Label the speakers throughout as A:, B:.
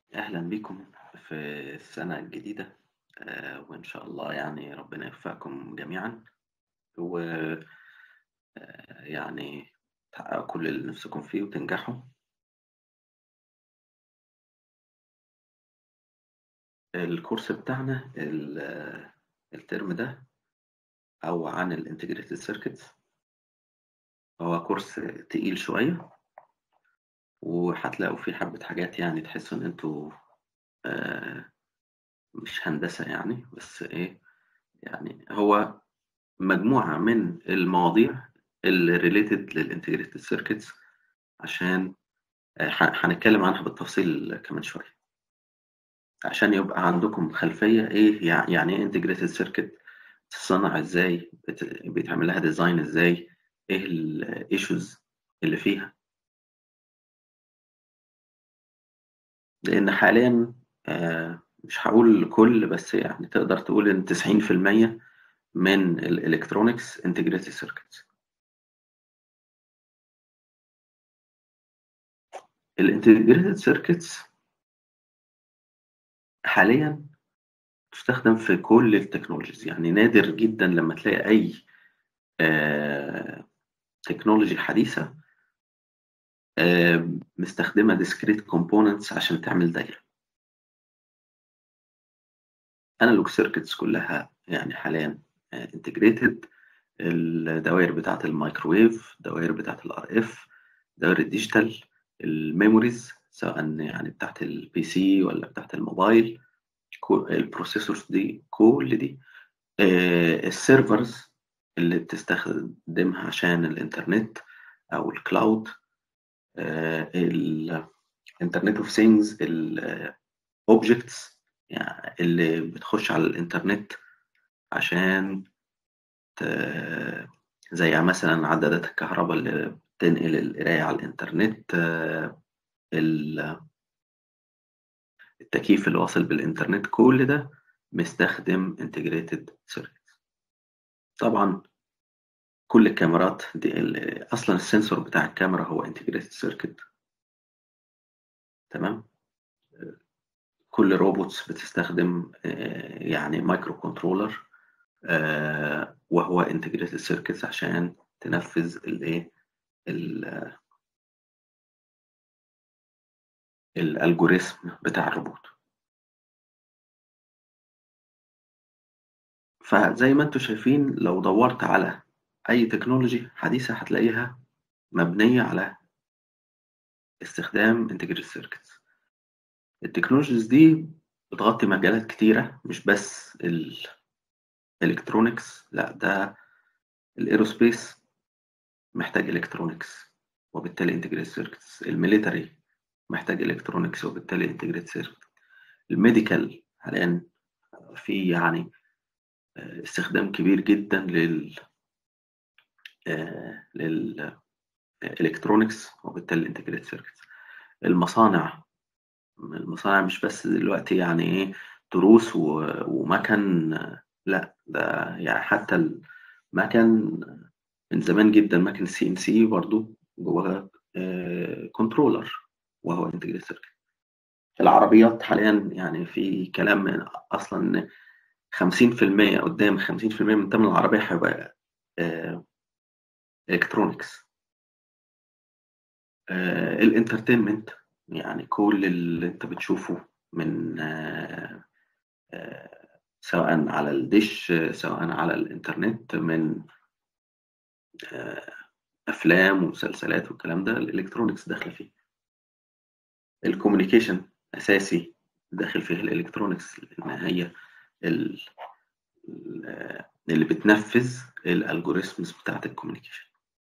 A: أهلا بكم في السنة الجديدة آه، وإن شاء الله يعني ربنا يوفقكم جميعا ويعني تحققوا كل اللي نفسكم فيه وتنجحوا الكورس بتاعنا ال- الترم ده أو عن الانتجريتد سيركتس هو كورس تقيل شوية وهتلاقوا فيه حبة حاجات يعني تحسوا إن انتوا آه، مش هندسة يعني بس إيه يعني هو مجموعة من المواضيع اللي ريليتد للانتجريتد سيركتس عشان آه، ح- هنتكلم عنها بالتفصيل كمان شوية عشان يبقى عندكم خلفية ايه يع- يعني ايه انتجريتد سيركت تتصنع ازاي بت- بيتعمل لها ديزاين ازاي ايه الايشوز اللي فيها لان حاليا آه، مش هقول كل بس يعني تقدر تقول ان 90% من الالكترونكس انتجريتد سيركتس الانتجريتد سيركتس حاليا تستخدم في كل التكنولوجيز يعني نادر جدا لما تلاقي اي آه، تكنولوجي حديثة آه، مستخدمة discrete components عشان تعمل دايرة انالوج سيركتس كلها يعني حاليا انتجريتد الدوائر بتاعة الميكروويف الدوائر بتاعة الار اف دوائر الديجيتال الميموريز سواء يعني بتاعة البي سي ولا بتاعة الموبايل كو- البروسيسورز دي كل دي آه، السيرفرز اللي بتستخدمها عشان الانترنت او الكلاود الانترنت اوف ثينجز الاوبجكتس يعني اللي بتخش على الانترنت عشان ت- زي مثلا عدادات الكهرباء اللي بتنقل القراية على الانترنت آه، ال- التكييف اللي واصل بالانترنت كل ده مستخدم انتجريتد سيركت طبعا كل الكاميرات دي ال- اصلا السنسور بتاع الكاميرا هو انتجريتد سيركت تمام كل روبوتس بتستخدم آه، يعني مايكرو كنترولر آه، وهو انتجريتد سيركتس عشان تنفذ الايه ال- الالجوريثم بتاع الروبوت فزي ما انتم شايفين لو دورت على اي تكنولوجي حديثة هتلاقيها مبنية على استخدام انتجريتد سيركتس التكنولوجيز دي بتغطي مجالات كتيرة مش بس الالكترونيكس لا ده الايروسبيس محتاج الكترونيكس وبالتالي انتجريتد سيركتس الميليتري محتاج الكترونيكس وبالتالي انتجريتد سيركت الميديكال حاليا في يعني آه، استخدام كبير جدا لل آه، للالكترونيكس وبالتالي انتجريتد سيركتس المصانع المصانع مش بس دلوقتي يعني ايه تروس و- ومكن آه، لا ده يعني حتى المكن من زمان جدا مكن السي ان سي برضه جواها كنترولر وهو انتجريتد سيركت العربيات حاليا يعني في كلام من اصلا ان 50% قدام 50% من ثمن العربيه هيبقى الكترونكس الانترتينمنت يعني كل اللي انت بتشوفه من آه، آه، سواء على الدش سواء على الانترنت من آه، افلام ومسلسلات والكلام ده الالكترونكس داخله فيه الكوميونيكيشن اساسي داخل فيه الالكترونكس لان هي ال- ال- اللي بتنفذ الالجوريثمز بتاعت الكوميونيكيشن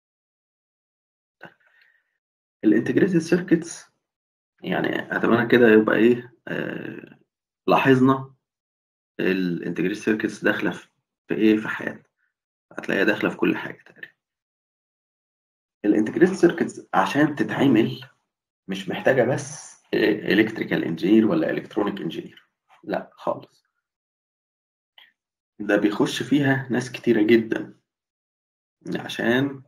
A: الانتجريتد سيركتس يعني اتمنى كده يبقى ايه آه لاحظنا الانتجريتد سيركتس داخله في في ايه في حياتنا هتلاقيها داخله في كل حاجه تقريبا الانتجريتد سيركتس عشان تتعمل مش محتاجه بس الكتريكال انجينير ولا الكترونيك انجينير لا خالص ده بيخش فيها ناس كتيره جدا عشان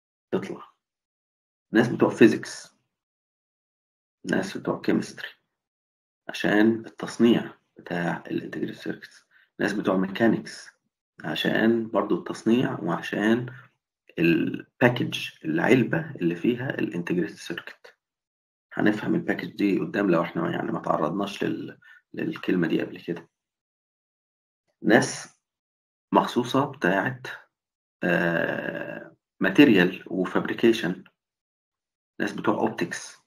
A: تطلع ناس بتوع فيزيكس ناس بتوع كيمستري عشان التصنيع بتاع الانتجريتد سيركتس ناس بتوع ميكانيكس عشان برضو التصنيع وعشان الباكج العلبة اللي فيها الانتجريتد سيركت هنفهم الباكج دي قدام لو احنا يعني ما تعرضناش لل... للكلمة دي قبل كده ناس مخصوصة بتاعت ماتيريال وفابريكيشن ناس بتوع اوبتكس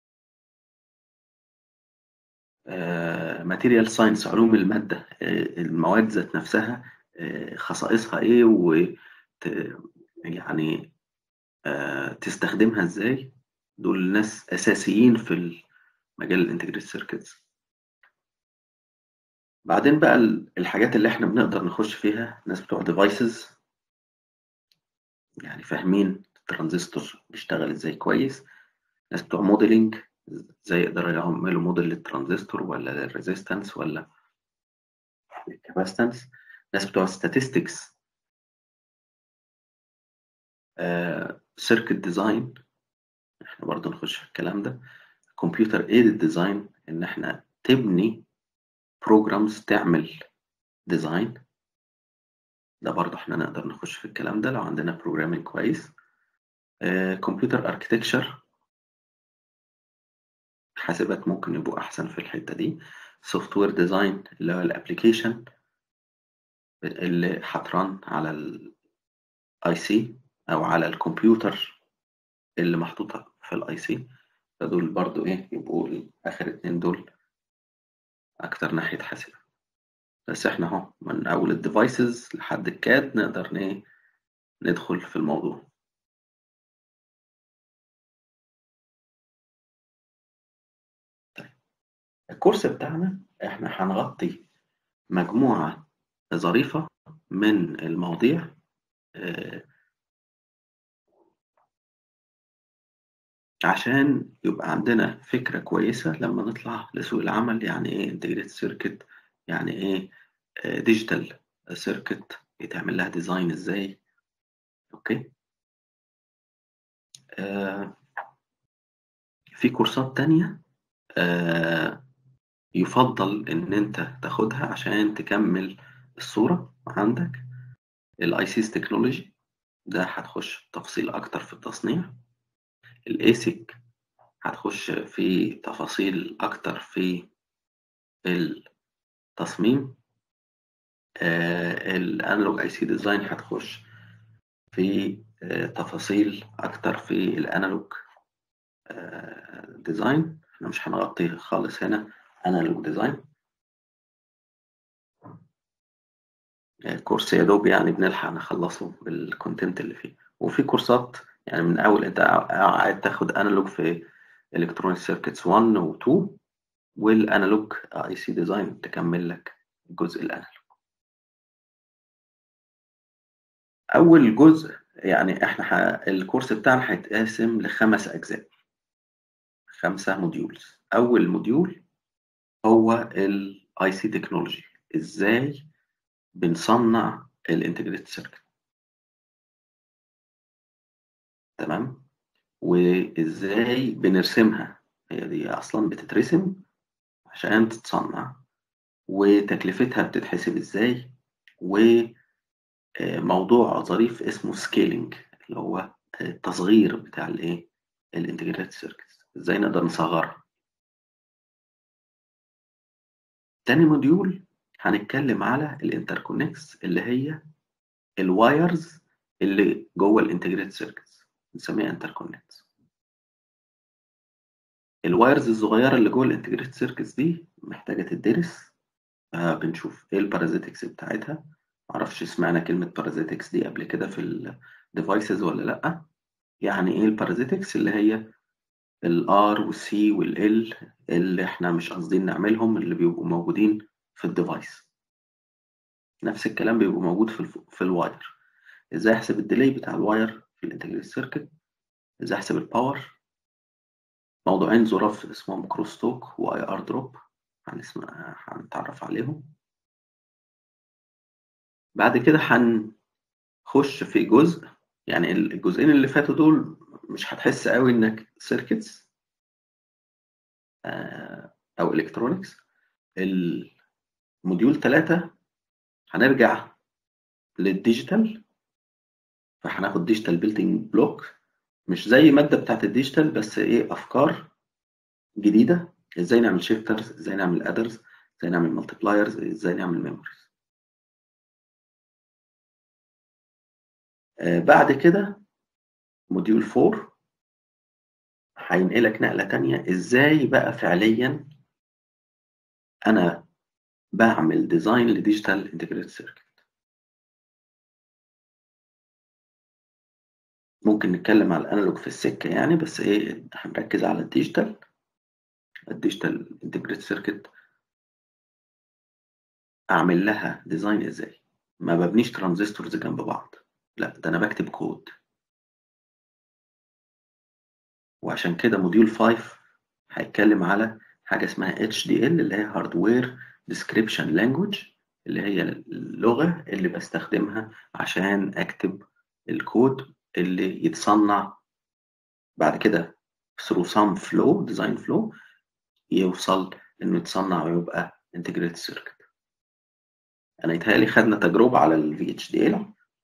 A: ماتيريال ساينس علوم المادة آه، المواد ذات نفسها آه، خصائصها ايه و يعني آه، تستخدمها ازاي دول ناس اساسيين في مجال الانتجريتد سيركتس بعدين بقى الحاجات اللي احنا بنقدر نخش فيها ناس بتوع ديفايسز يعني فاهمين الترانزستور بيشتغل ازاي كويس ناس بتوع موديلنج ازاي يقدروا يعملوا موديل للترانزستور ولا للريزيستنس ولا الكاباستنس ناس بتوع statistics سيركت ديزاين احنا برضه نخش في الكلام ده كمبيوتر ايدد ديزاين ان احنا تبني بروجرامز تعمل ديزاين ده برضه احنا نقدر نخش في الكلام ده لو عندنا بروجرامينج كويس كمبيوتر اركتكتشر حاسبات ممكن يبقوا احسن في الحته دي سوفت وير ديزاين اللي هو الابلكيشن اللي هترن على الاي سي او على الكمبيوتر اللي محطوطه في الاي سي فدول برضو ايه يبقوا اخر اتنين دول اكتر ناحيه حاسبه بس احنا اهو من اول الديفايسز لحد الكاد نقدر ايه ندخل في الموضوع طيب الكورس بتاعنا احنا هنغطي مجموعه ظريفه من المواضيع آه، عشان يبقى عندنا فكرة كويسة لما نطلع لسوق العمل يعني ايه انتجريت سيركت يعني ايه ديجيتال سيركت يتعمل لها ديزاين ازاي اوكي آه في كورسات تانية آه يفضل ان انت تاخدها عشان تكمل الصورة عندك الاي سيس تكنولوجي ده هتخش تفصيل اكتر في التصنيع الاسيك هتخش في تفاصيل اكتر في التصميم الانالوج اي سي ديزاين هتخش في آه، تفاصيل اكتر في الانالوج ديزاين احنا مش هنغطي خالص هنا انالوج ديزاين كورس يا دوب يعني بنلحق نخلصه بالكونتنت اللي فيه وفي كورسات يعني من اول انت قاعد تاخد انالوج في الكترونيك سيركتس 1 و 2 والانالوج اي سي ديزاين تكمل لك الجزء الانالوج اول جزء يعني احنا ح... الكورس بتاعنا هيتقسم لخمس اجزاء خمسه موديولز اول موديول هو الاي سي تكنولوجي ازاي بنصنع الانتجريتد سيركت تمام وازاي بنرسمها هي دي اصلا بتترسم عشان تتصنع وتكلفتها بتتحسب ازاي وموضوع ظريف اسمه سكيلينج اللي هو التصغير بتاع الايه الانتجريتد سيركتس ازاي نقدر نصغرها تاني موديول هنتكلم على الانتركونكس اللي هي الوايرز اللي جوه الانتجريتد سيركتس بنسميها انتركونكت الوايرز الصغيره اللي جوه الانتجريتد سيركتس دي محتاجه تدرس آه بنشوف ايه البارازيتكس بتاعتها معرفش سمعنا كلمه بارازيتكس دي قبل كده في الديفايسز ولا لا يعني ايه البارازيتكس اللي هي الار والسي والال اللي احنا مش قاصدين نعملهم اللي بيبقوا موجودين في الديفايس نفس الكلام بيبقى موجود في في الواير ازاي احسب الديلي بتاع الواير في الانتجريتد سيركت ازاي احسب الباور موضوعين ظراف اسمهم كروستوك واي ار دروب هنسمع هنتعرف عليهم بعد كده هنخش في جزء يعني الجزئين اللي فاتوا دول مش هتحس قوي انك سيركتس او الكترونكس الموديول 3 هنرجع للديجيتال فهناخد ديجيتال بيلدينج بلوك مش زي ماده بتاعت الديجيتال بس ايه افكار جديده ازاي نعمل شيفترز ازاي نعمل ادرز ازاي نعمل مالتيبلايرز ازاي نعمل ميموريز آه بعد كده موديول 4 هينقلك نقله تانية ازاي بقى فعليا انا بعمل ديزاين لديجيتال انتجريتد سيركت ممكن نتكلم على الانالوج في السكه يعني بس ايه هنركز على الديجيتال الديجيتال انتجريتد سيركت اعمل لها ديزاين ازاي ما ببنيش ترانزستورز جنب بعض لا ده انا بكتب كود وعشان كده موديول 5 هيتكلم على حاجه اسمها HDL اللي هي هاردوير ديسكريبشن لانجوج اللي هي اللغه اللي بستخدمها عشان اكتب الكود اللي يتصنع بعد كده through some flow design flow يوصل انه يتصنع ويبقى integrated circuit انا يتهيألي خدنا تجربة على ال VHDL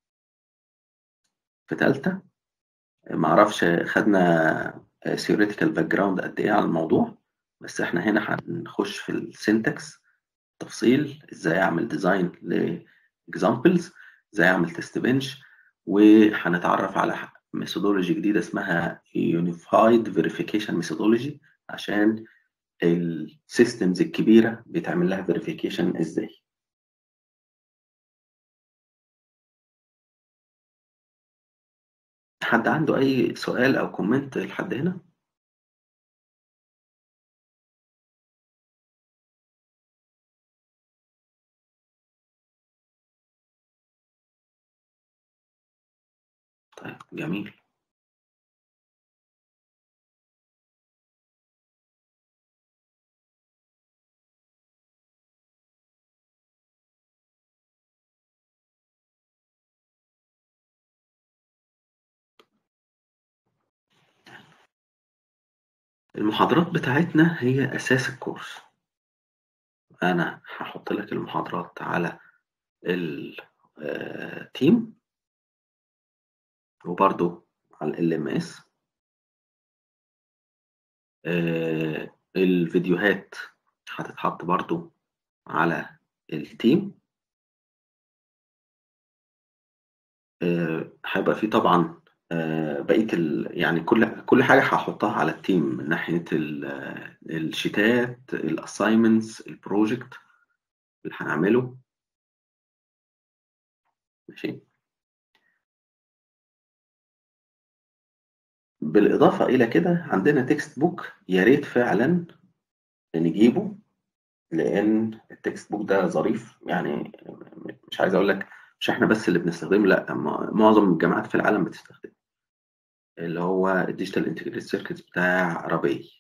A: في تالتة معرفش خدنا theoretical background قد ايه على الموضوع بس احنا هنا هنخش في السنتكس تفصيل ازاي اعمل ديزاين لاكزامبلز ازاي اعمل تيست بنش وهنتعرف على ميثودولوجي جديده اسمها Unified Verification Methodology عشان السيستمز الكبيره بيتعمل لها فيريفيكيشن ازاي حد عنده اي سؤال او كومنت لحد هنا طيب جميل المحاضرات بتاعتنا هي أساس الكورس أنا هحط لك المحاضرات على التيم وبرضو على ال ام اس الفيديوهات هتتحط برضو على التيم هيبقى في طبعا بقيه ال... يعني كل كل حاجه هحطها على التيم من ناحيه ال... الشيتات الاساينمنتس البروجكت اللي هنعمله ماشي بالاضافه الى كده عندنا تكست بوك يا ريت فعلا نجيبه لان التكست بوك ده ظريف يعني مش عايز اقول لك مش احنا بس اللي بنستخدمه لا معظم الجامعات في العالم بتستخدمه اللي هو الديجيتال انتجريتد سيركتس بتاع ربي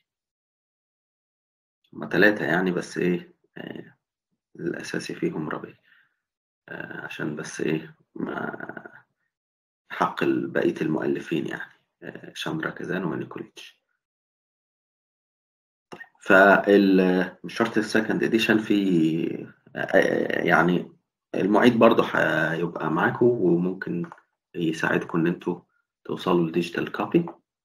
A: هما ثلاثة يعني بس ايه آه الأساسي فيهم ربي آه عشان بس ايه ما حق بقية المؤلفين يعني آه شاندرا كازان ونيكوليتش طيب فال مش شرط السكند اديشن في يعني المعيد برضه هيبقى معاكم وممكن يساعدكم ان انتوا توصلوا لديجيتال كوبي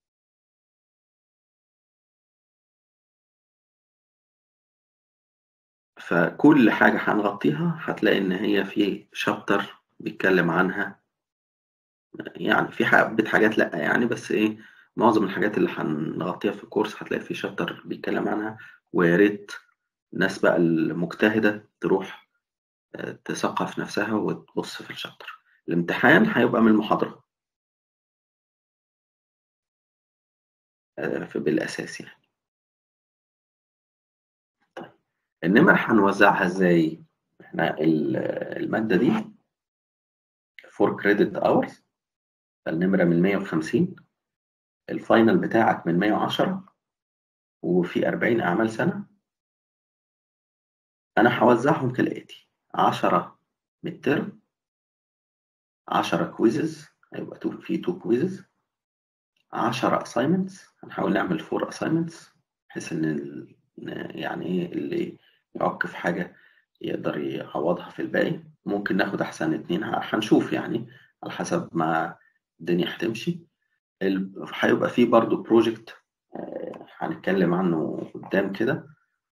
A: فكل حاجة هنغطيها هتلاقي إن هي في شابتر بيتكلم عنها يعني في حبة حاجات لأ يعني بس إيه معظم الحاجات اللي هنغطيها في الكورس هتلاقي في شابتر بيتكلم عنها ويا ريت الناس بقى المجتهدة تروح تثقف نفسها وتبص في الشابتر الامتحان هيبقى من المحاضرة بالأساس يعني طيب النمر هنوزعها ازاي احنا المادة دي 4 كريدت اورز فالنمرة من 150 الفاينل بتاعك من 110 وفي 40 أعمال سنة أنا هوزعهم كالآتي 10 ميد ترم 10 كويزز هيبقى في 2 كويزز 10 assignments هنحاول نعمل 4 assignments بحيث ان يعني ايه اللي يعك في حاجة يقدر يعوضها في الباقي ممكن ناخد أحسن اتنين هنشوف يعني على حسب ما الدنيا هتمشي هيبقى فيه برضو بروجكت هنتكلم عنه قدام كده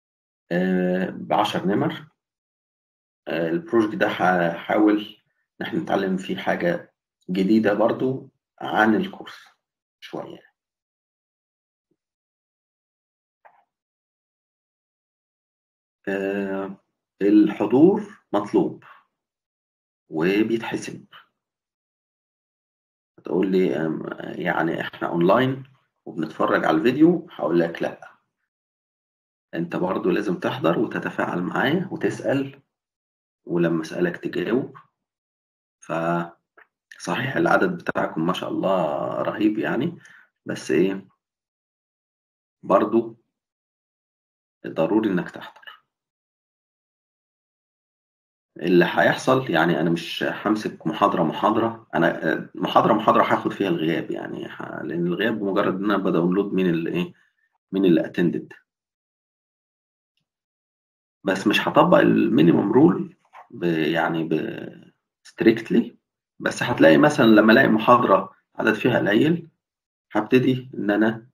A: بعشر نمر البروجكت ده هحاول إن احنا نتعلم فيه حاجة جديدة برضو عن الكورس شوية الحضور مطلوب وبيتحسب تقول لي يعني احنا اونلاين وبنتفرج على الفيديو هقول لك لا انت برضو لازم تحضر وتتفاعل معايا وتسأل ولما اسألك تجاوب فصحيح العدد بتاعكم ما شاء الله رهيب يعني بس ايه برضو ضروري انك تحضر اللي هيحصل يعني انا مش همسك محاضره محاضره انا محاضره محاضره هاخد فيها الغياب يعني لان الغياب بمجرد ان انا بداونلود مين اللي ايه مين اللي اتندد بس مش هطبق المينيمم رول يعني ب ستريكتلي بس هتلاقي مثلا لما الاقي محاضره عدد فيها قليل هبتدي ان انا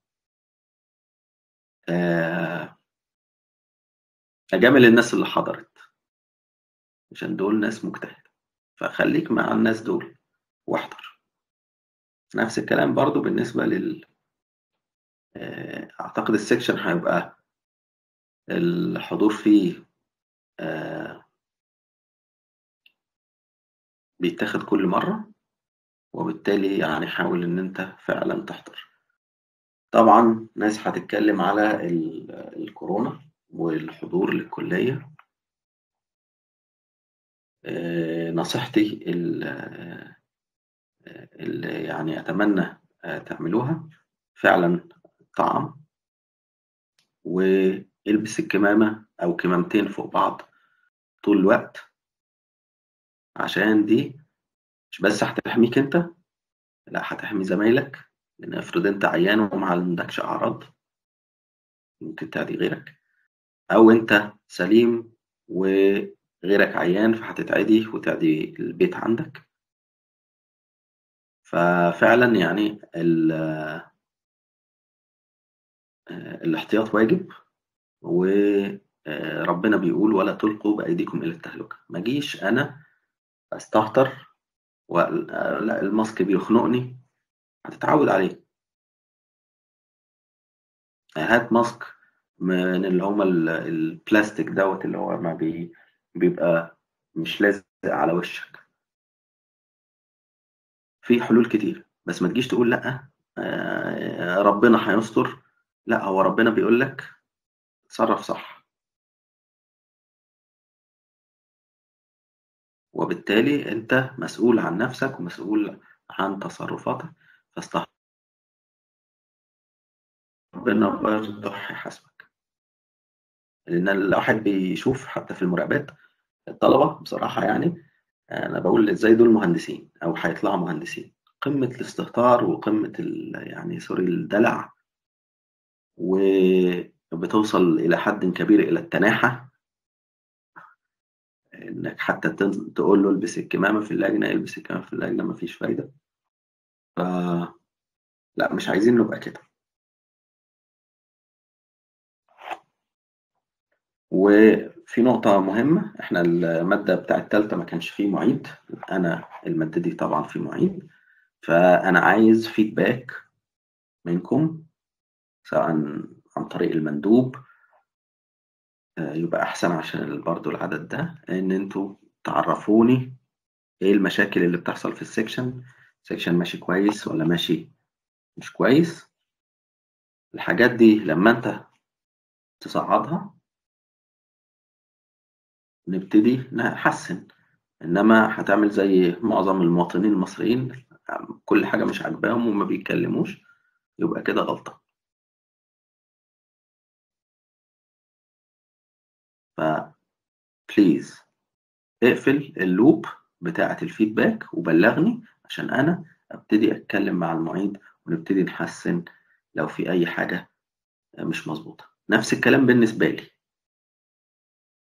A: اجامل الناس اللي حضرت عشان دول ناس مجتهدة فخليك مع الناس دول واحضر نفس الكلام برضو بالنسبة لل أعتقد السكشن هيبقى الحضور فيه بيتاخد كل مرة وبالتالي يعني حاول إن أنت فعلا تحضر طبعا ناس هتتكلم على الكورونا والحضور للكلية نصيحتي اللي يعني أتمنى تعملوها فعلا طعم والبس الكمامة أو كمامتين فوق بعض طول الوقت عشان دي مش بس هتحميك أنت لا هتحمي زمايلك لأن افرض أنت عيان وما عندكش أعراض ممكن تعدي غيرك أو أنت سليم و غيرك عيان فهتتعدي وتعدي البيت عندك ففعلا يعني الاحتياط واجب وربنا بيقول ولا تلقوا بأيديكم إلى التهلكة ما جيش أنا أستهتر لا الماسك بيخنقني هتتعود عليه هات ماسك من اللي هما البلاستيك دوت اللي هو ما بي بيبقى مش لازق على وشك في حلول كتير بس ما تجيش تقول لا ربنا هيستر لا هو ربنا بيقول لك تصرف صح وبالتالي انت مسؤول عن نفسك ومسؤول عن تصرفاتك فاستحق ربنا برضه هيحاسبك لان الواحد بيشوف حتى في المراقبات الطلبه بصراحه يعني انا بقول ازاي دول مهندسين او هيطلعوا مهندسين قمه الاستهتار وقمه يعني سوري الدلع وبتوصل الى حد كبير الى التناحه انك حتى تقول له البس الكمامه في اللجنه البس الكمامه في اللجنه مفيش فايده ف لا مش عايزين نبقى كده وفي نقطة مهمة احنا المادة بتاع التالتة ما كانش فيه معيد انا المادة دي طبعا في معيد فانا عايز فيدباك منكم سواء عن طريق المندوب يبقى احسن عشان برضو العدد ده ان انتوا تعرفوني ايه المشاكل اللي بتحصل في السكشن سكشن ماشي كويس ولا ماشي مش كويس الحاجات دي لما انت تصعدها نبتدي نحسن انما هتعمل زي معظم المواطنين المصريين كل حاجه مش عاجباهم وما بيتكلموش يبقى كده غلطه ف بليز اقفل اللوب بتاعه الفيدباك وبلغني عشان انا ابتدي اتكلم مع المعيد ونبتدي نحسن لو في اي حاجه مش مظبوطه نفس الكلام بالنسبه لي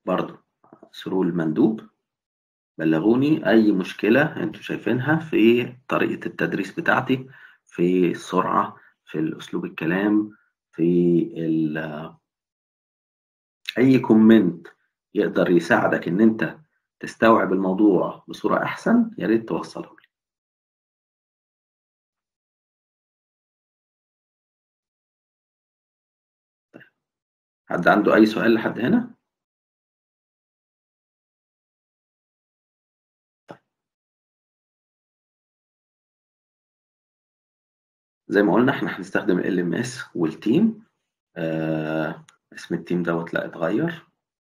A: برضو ثرو المندوب بلغوني أي مشكلة أنتوا شايفينها في طريقة التدريس بتاعتي في السرعة في الأسلوب الكلام في أي كومنت يقدر يساعدك إن أنت تستوعب الموضوع بصورة أحسن يا ريت توصله لي. طيب. حد عنده أي سؤال لحد هنا؟ طيب. زي ما قلنا احنا هنستخدم ال ام اس والتيم آه اسم التيم دوت لا اتغير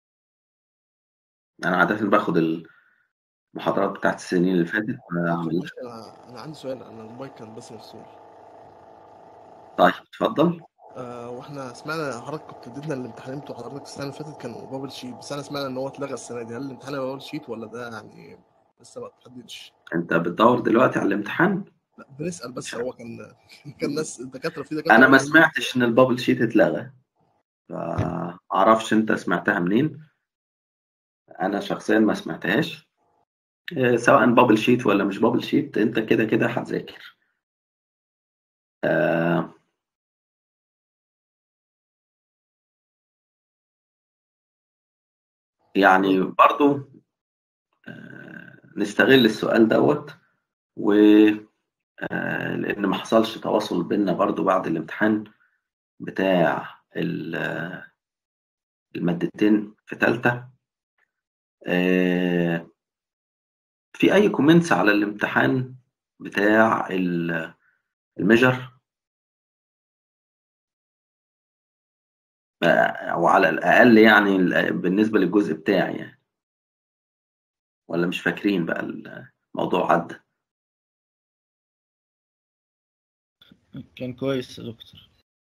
A: انا عاده باخد المحاضرات بتاعت السنين اللي فاتت
B: اعمل انا عندي سؤال انا المايك كان بس مفصول
A: طيب اتفضل
B: آه واحنا سمعنا حضرتك كنت اديتنا الامتحانين بتوع حضرتك السنه اللي فاتت كانوا بابل شيت بس انا سمعنا ان هو اتلغى السنه دي هل الامتحان بابل شيت ولا ده يعني لسه ما اتحددش
A: انت بتدور دلوقتي على الامتحان
B: لا بنسال بس هو كان كان ناس دكاتره في دكاتره
A: انا ما سمعتش ان البابل شيت اتلغى فمعرفش انت سمعتها منين انا شخصيا ما سمعتهاش آه، سواء بابل شيت ولا مش بابل شيت انت كده كده هتذاكر آه، يعني برضو آه، نستغل السؤال دوت و لان ما حصلش تواصل بيننا برضو بعد الامتحان بتاع المادتين في ثالثه آه، في اي كومنتس على الامتحان بتاع الميجر او على الاقل يعني بالنسبه للجزء بتاعي يعني ولا مش فاكرين بقى الموضوع عدى
C: كان كويس يا دكتور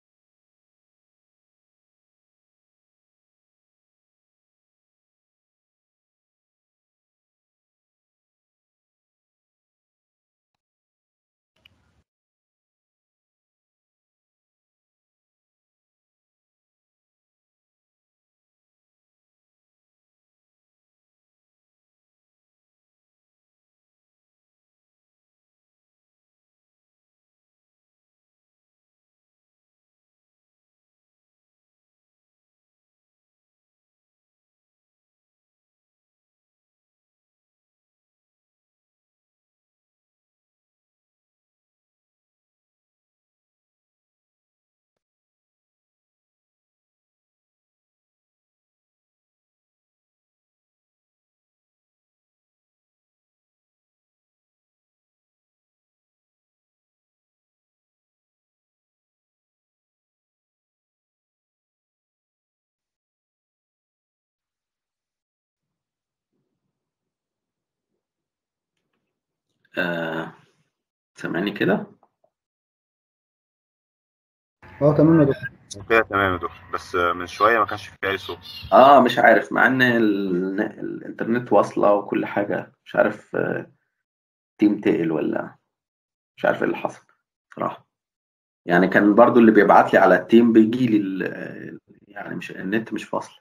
A: آه سامعني كده؟
D: اه تمام يا دكتور
E: كده تمام يا دكتور بس من شويه ما كانش في اي صوت
A: اه مش عارف مع ان ال... الانترنت واصله وكل حاجه مش عارف آه تيم تقل ولا مش عارف ايه اللي حصل صراحه يعني كان برضو اللي بيبعت لي على التيم بيجي لي يعني مش النت مش فاصل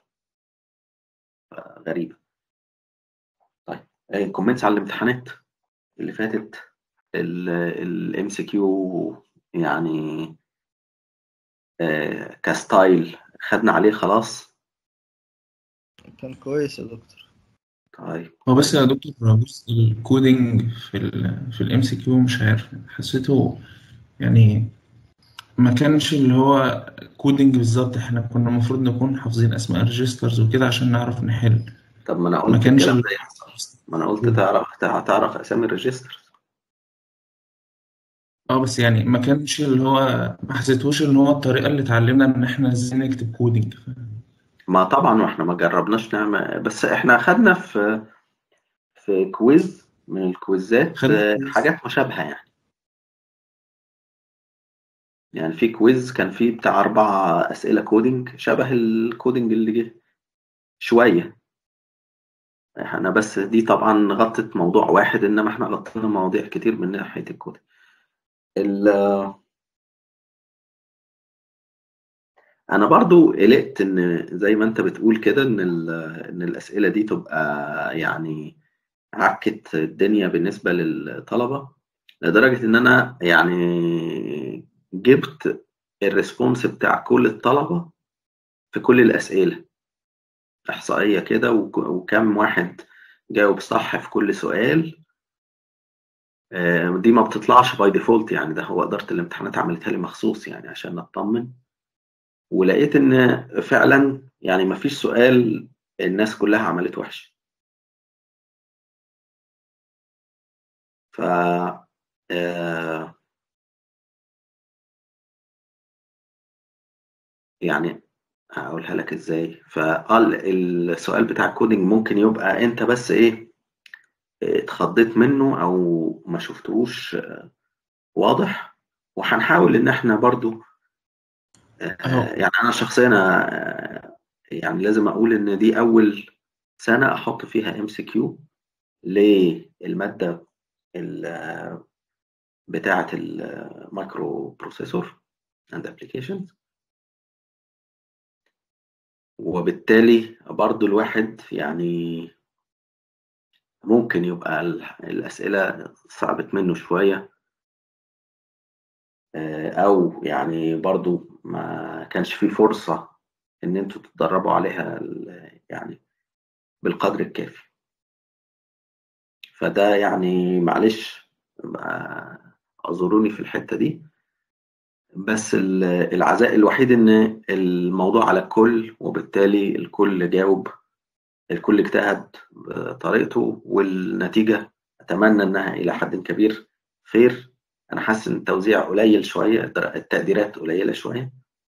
A: غريبه طيب الكومنتس على الامتحانات اللي فاتت الام سي كيو يعني آه كستايل خدنا عليه خلاص
C: كان كويس يا دكتور
A: طيب
F: هو بس يا دكتور بص الكودينج في ال في الام سي كيو مش عارف حسيته يعني ما كانش اللي هو كودينج بالظبط احنا كنا المفروض نكون حافظين اسماء الريجسترز وكده عشان نعرف نحل
A: طب ما انا قلت
F: ما كانش
A: كده
F: ال-
A: زي ما انا قلت تعرف تعرف اسامي الريجستر
F: اه بس يعني ما كانش اللي هو ما حسيتهوش ان هو الطريقه اللي اتعلمنا ان احنا ازاي نكتب كودينج
A: ما طبعا واحنا ما جربناش نعمل بس احنا خدنا في في كويز من الكويزات
F: خدنا
A: آه،
F: كويز.
A: حاجات مشابهة يعني يعني في كويز كان فيه بتاع أربع أسئلة كودينج شبه الكودينج اللي جه شوية احنا بس دي طبعا غطت موضوع واحد انما احنا غطينا مواضيع كتير من ناحية الكودينج ال- انا برضو قلقت ان زي ما انت بتقول كده ان ال- ان الاسئله دي تبقى يعني عكت الدنيا بالنسبه للطلبه لدرجه ان انا يعني جبت الريسبونس بتاع كل الطلبه في كل الاسئله احصائيه كده وك- وكم واحد جاوب صح في كل سؤال آه، دي ما بتطلعش باي ديفولت يعني ده هو اداره الامتحانات عملتها لي مخصوص يعني عشان نطمن ولقيت ان فعلا يعني ما فيش سؤال الناس كلها عملت وحش ف آه، يعني هقولها لك ازاي فقال السؤال بتاع الكودينج ممكن يبقى انت بس ايه اتخضيت منه او ما شفتهوش آه، واضح وهنحاول ان احنا برضو
F: أهو.
A: آه، يعني انا شخصيا آه، يعني لازم اقول ان دي اول سنه احط فيها ام سي كيو للماده ال- بتاعه المايكرو بروسيسور اند ابلكيشنز وبالتالي برضو الواحد يعني ممكن يبقى ال- الاسئله صعبت منه شويه آه، او يعني برضو ما كانش في فرصه ان انتوا تتدربوا عليها ال- يعني بالقدر الكافي فده يعني معلش بقى اعذروني في الحتة دي بس ال- العزاء الوحيد ان الموضوع على الكل وبالتالي الكل جاوب الكل اجتهد بطريقته والنتيجة اتمنى انها الى حد كبير خير انا حاسس ان التوزيع قليل شوية التقديرات قليلة شوية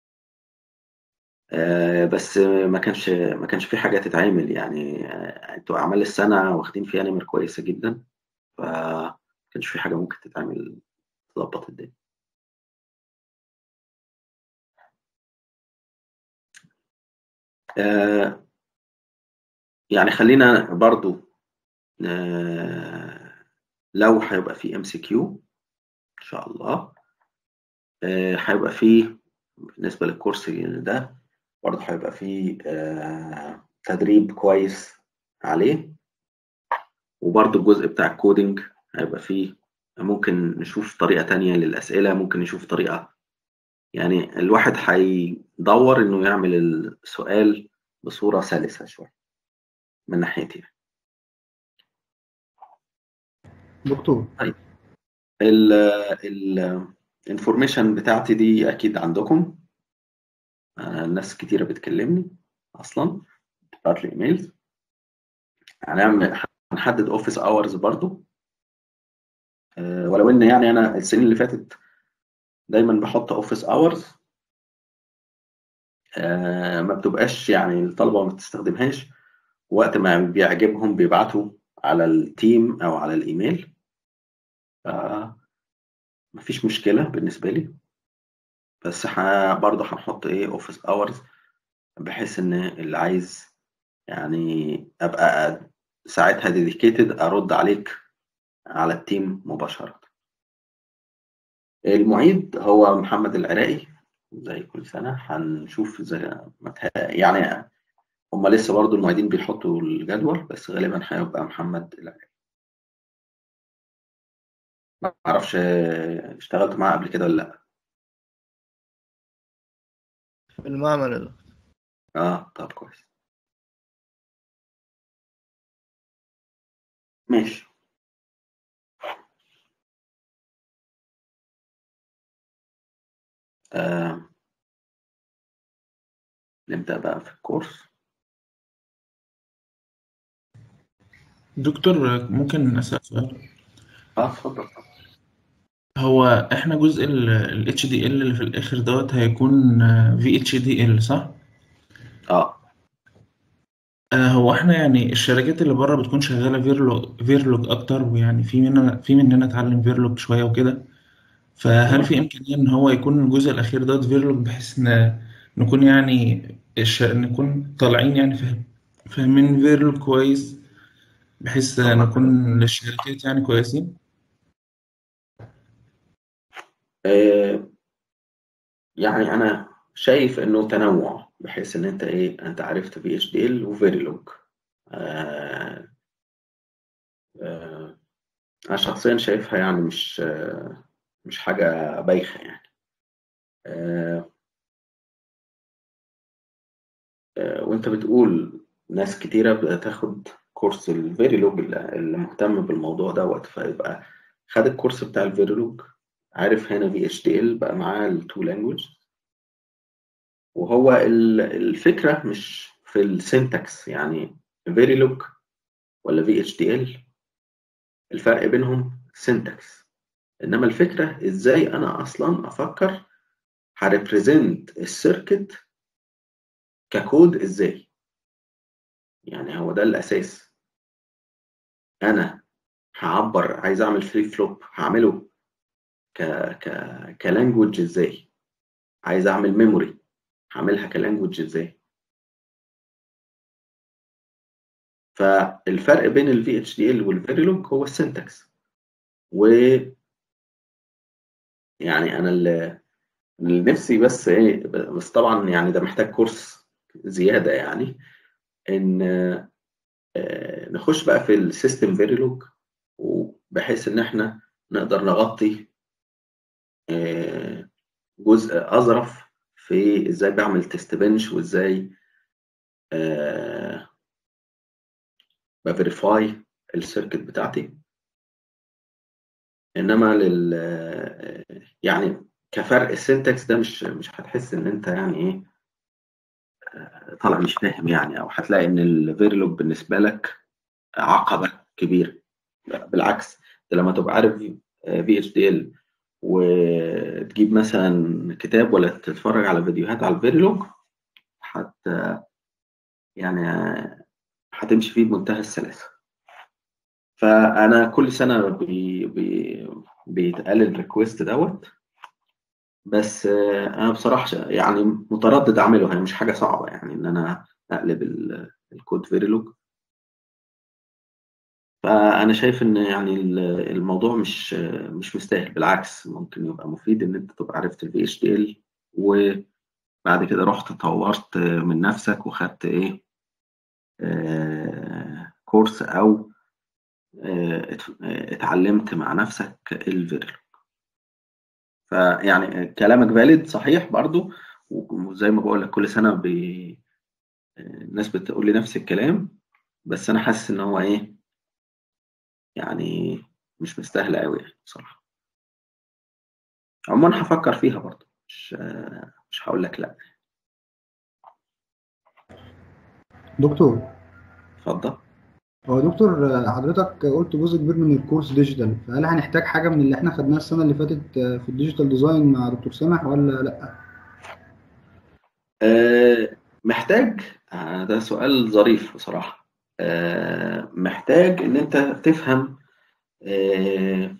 A: آه، بس ما كانش ما كانش في حاجة تتعمل يعني آه، انتوا اعمال السنة واخدين فيها نمر كويسة جدا فما كانش في حاجة ممكن تتعمل تظبط الدنيا آه، يعني خلينا برضو آه، لو هيبقى في ام سي كيو ان شاء الله آه، هيبقى فيه بالنسبة للكورس ده برضه هيبقى فيه آه، تدريب كويس عليه وبرضه الجزء بتاع الكودينج هيبقى فيه ممكن نشوف طريقة تانية للأسئلة ممكن نشوف طريقة يعني الواحد هيدور إنه يعمل السؤال بصورة سلسة شوية من ناحيتي
D: دكتور
A: ال ال الانفورميشن بتاعتي دي أكيد عندكم آه، ناس كتيرة بتكلمني أصلا بتبعت لي إيميلز هنعمل هنحدد أوفيس أورز برضو آه، ولو إن يعني أنا السنين اللي فاتت دايما بحط أوفيس أورز ما بتبقاش يعني الطلبة ما بتستخدمهاش وقت ما بيعجبهم بيبعتوا على التيم أو على الإيميل آه، مفيش مشكلة بالنسبة لي بس ح- برضه هنحط إيه أوفيس أورز بحيث إن اللي عايز يعني أبقى ساعتها ديديكيتد أرد عليك على التيم مباشرة المعيد هو محمد العراقي زي كل سنة هنشوف زي متها- يعني هم لسه برضو المعيدين بيحطوا الجدول بس غالبا هيبقى محمد العراقي ما اعرفش آه، اشتغلت معاه قبل كده ولا لا
C: في المعمل يا دكتور.
A: اه طب كويس ماشي آه. نبدأ بقى في الكورس
F: دكتور ممكن أسأل سؤال
A: اه اتفضل
F: هو احنا جزء ال HDL اللي في الآخر دوت هيكون VHDL صح؟
A: اه
F: آه، هو احنا يعني الشركات اللي بره بتكون شغالة فيرلوج فيرلوج أكتر ويعني في مننا في مننا اتعلم فيرلوج شوية وكده فهل في إمكانية إن هو يكون الجزء الأخير دوت فيرلوج بحيث إن نكون يعني الش... نكون طالعين يعني فاهم فاهمين فيرلوج كويس بحيث نكون للشركات يعني كويسين؟
A: آه، يعني انا شايف انه تنوع بحيث ان انت ايه انت عرفت في اتش دي ال وفيريلوج آه آه انا شخصيا شايفها يعني مش آه مش حاجه بايخه يعني آه آه وانت بتقول ناس كتيره بتاخد كورس الفيريلوج اللي مهتم بالموضوع دوت فيبقى خد الكورس بتاع الفيريلوج عارف هنا في اتش دي ال بقى معاه التو لانجوج وهو الفكره مش في السنتكس يعني فيريلوج ولا في اتش دي ال الفرق بينهم سنتكس انما الفكره ازاي انا اصلا افكر هريبريزنت السيركت ككود ازاي يعني هو ده الاساس انا هعبر عايز اعمل فليب فلوب هعمله ك ك كلانجوج ازاي عايز اعمل ميموري هعملها كلانجوج ازاي فالفرق بين ال VHDL والفيريلوج هو السنتكس و يعني انا اللي اللي نفسي بس ايه بس طبعا يعني ده محتاج كورس زياده يعني ان آه، نخش بقى في السيستم فيريلوج وبحيث ان احنا نقدر نغطي آه، جزء اظرف في ازاي بعمل تيست بنش وازاي آه، بفيريفاي السيركت بتاعتي انما لل يعني كفرق السنتكس ده مش مش هتحس ان انت يعني ايه آه، طالع مش فاهم يعني او هتلاقي ان الفيرلوج بالنسبه لك عقبه كبيره لا، بالعكس انت لما تبقى عارف في اتش دي ال وتجيب مثلا كتاب ولا تتفرج على فيديوهات على الفيرلوج هت يعني هتمشي فيه بمنتهى السلاسه فانا كل سنه بي بي بيتقال الريكوست دوت بس آه، انا بصراحه ش- يعني متردد اعمله هي مش حاجه صعبه يعني ان انا اقلب ال- الكود فيريلوج فانا شايف ان يعني ال- الموضوع مش مش مستاهل بالعكس ممكن يبقى مفيد ان انت تبقى عرفت الفي اتش دي ال وبعد كده رحت طورت من نفسك وخدت ايه آه، كورس او آه، ات- آه، اتعلمت مع نفسك الفيريلوج فيعني كلامك فاليد صحيح برضو وزي ما بقول لك كل سنه بي... الناس بتقول لي نفس الكلام بس انا حاسس ان هو ايه يعني مش مستاهله قوي يعني بصراحه عموما هفكر فيها برضو مش مش هقول لك لا
D: دكتور
A: اتفضل
D: هو دكتور آه، حضرتك قلت جزء كبير من الكورس ديجيتال فهل هنحتاج حاجة من اللي احنا خدناه السنة اللي فاتت آه، في الديجيتال ديزاين مع دكتور سامح ولا لا؟
A: أه محتاج آه، ده سؤال ظريف بصراحه أه محتاج ان انت تفهم أه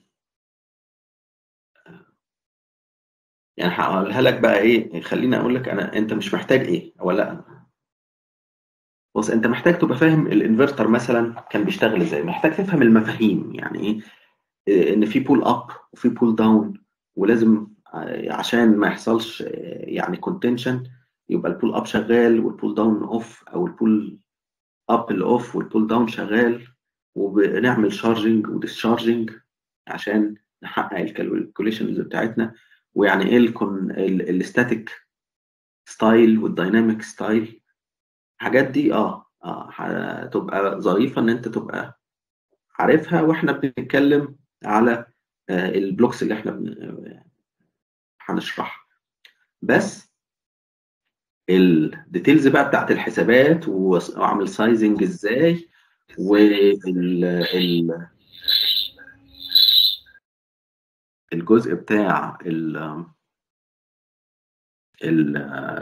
A: يعني هقولها لك بقى ايه خليني اقول لك انا انت مش محتاج ايه ولا بص انت محتاج تبقى فاهم الانفرتر مثلا كان بيشتغل ازاي محتاج تفهم المفاهيم يعني ايه إيه، ان في بول اب وفي بول داون ولازم ع- عشان ما يحصلش آه، يعني كونتنشن يبقى البول اب شغال والبول داون اوف او البول اب اللي اوف والبول داون شغال وبنعمل شارجنج وديسشارجنج عشان نحقق الكالكوليشنز بتاعتنا ويعني ايه الستاتيك ستايل والدايناميك ستايل الحاجات دي اه اه هتبقى ظريفه ان انت تبقى عارفها واحنا بنتكلم على آه، البلوكس اللي احنا بن- هنشرحها بس الديتيلز بقى بتاعت الحسابات وأس- واعمل سايزنج ازاي وال ال- الجزء بتاع ال ال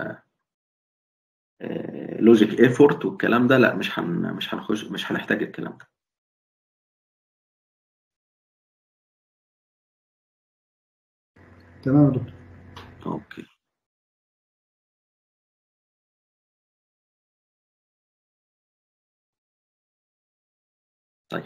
A: لوجيك ايفورت والكلام ده لا مش هن مش هنخش مش هنحتاج الكلام ده
D: تمام يا دكتور
A: اوكي طيب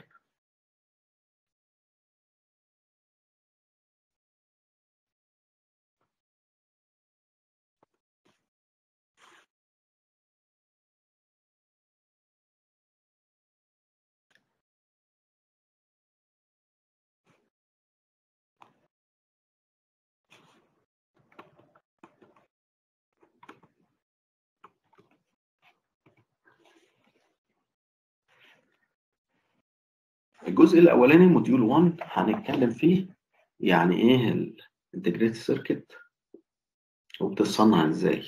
A: الجزء الاولاني موديول 1 هنتكلم فيه يعني ايه الانتجريتد سيركت وبتتصنع ازاي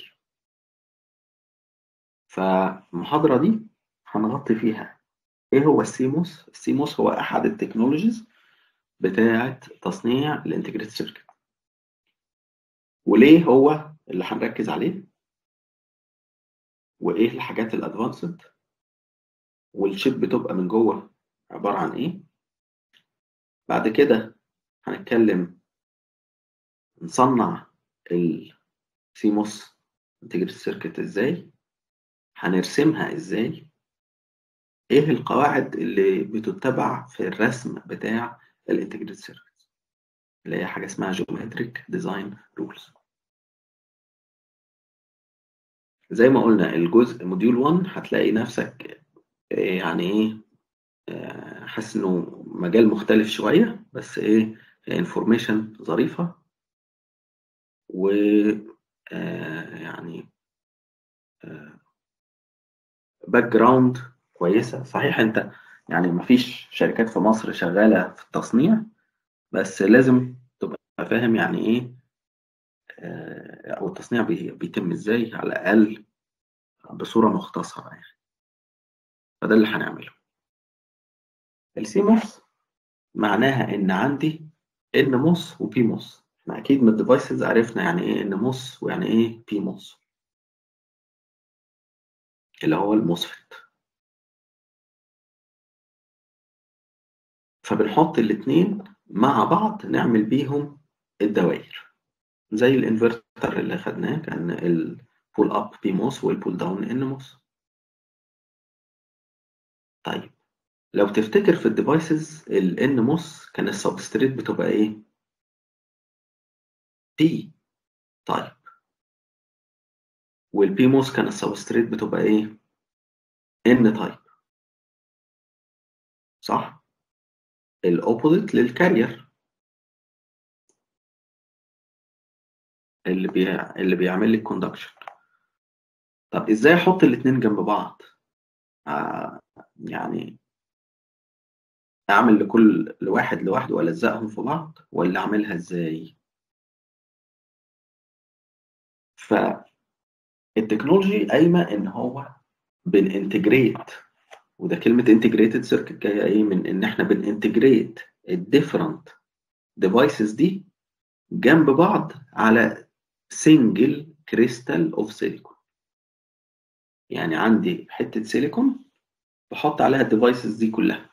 A: فالمحاضرة دي هنغطي فيها ايه هو السيموس السيموس هو احد التكنولوجيز بتاعة تصنيع الانتجريتد سيركت وليه هو اللي هنركز عليه وايه الحاجات الادفانسد والشيب بتبقى من جوه عبارة عن ايه بعد كده هنتكلم نصنع السيموس انتجريتد سيركت ازاي هنرسمها ازاي ايه القواعد اللي بتتبع في الرسم بتاع الانتجريتد سيركت اللي هي حاجه اسمها جيومتريك ديزاين رولز زي ما قلنا الجزء موديول 1 هتلاقي نفسك يعني ايه حاسس انه مجال مختلف شويه بس ايه انفورميشن ظريفه و يعني باك جراوند كويسه صحيح انت يعني مفيش شركات في مصر شغاله في التصنيع بس لازم تبقى فاهم يعني ايه او التصنيع بيتم ازاي على الاقل بصوره مختصره يعني فده اللي هنعمله السيموس معناها ان عندي ان موس وبي موس احنا اكيد من الديفايسز عرفنا يعني ايه ان موس ويعني ايه بي موس اللي هو الموسفيت فبنحط الاتنين مع بعض نعمل بيهم الدوائر زي الانفرتر اللي خدناه كان البول اب بي موس والبول داون ان موس طيب لو تفتكر في الديفايسز الان موس كان السبستريت بتبقى ايه بي طيب والبي موس كان السبستريت بتبقى ايه ان تايب صح الاوبوزيت للكارير اللي بي... اللي بيعمل لي الكوندكشن طب ازاي احط الاثنين جنب بعض آه يعني اعمل لكل لواحد لوحده والزقهم في بعض ولا اعملها ازاي فالتكنولوجي قايمه ان هو بننتجريت وده كلمه انتجريتد سيركت جايه ايه من ان احنا بننتجريت الديفرنت ديفايسز دي جنب بعض على سنجل كريستال اوف سيليكون يعني عندي حته سيليكون بحط عليها الديفايسز دي كلها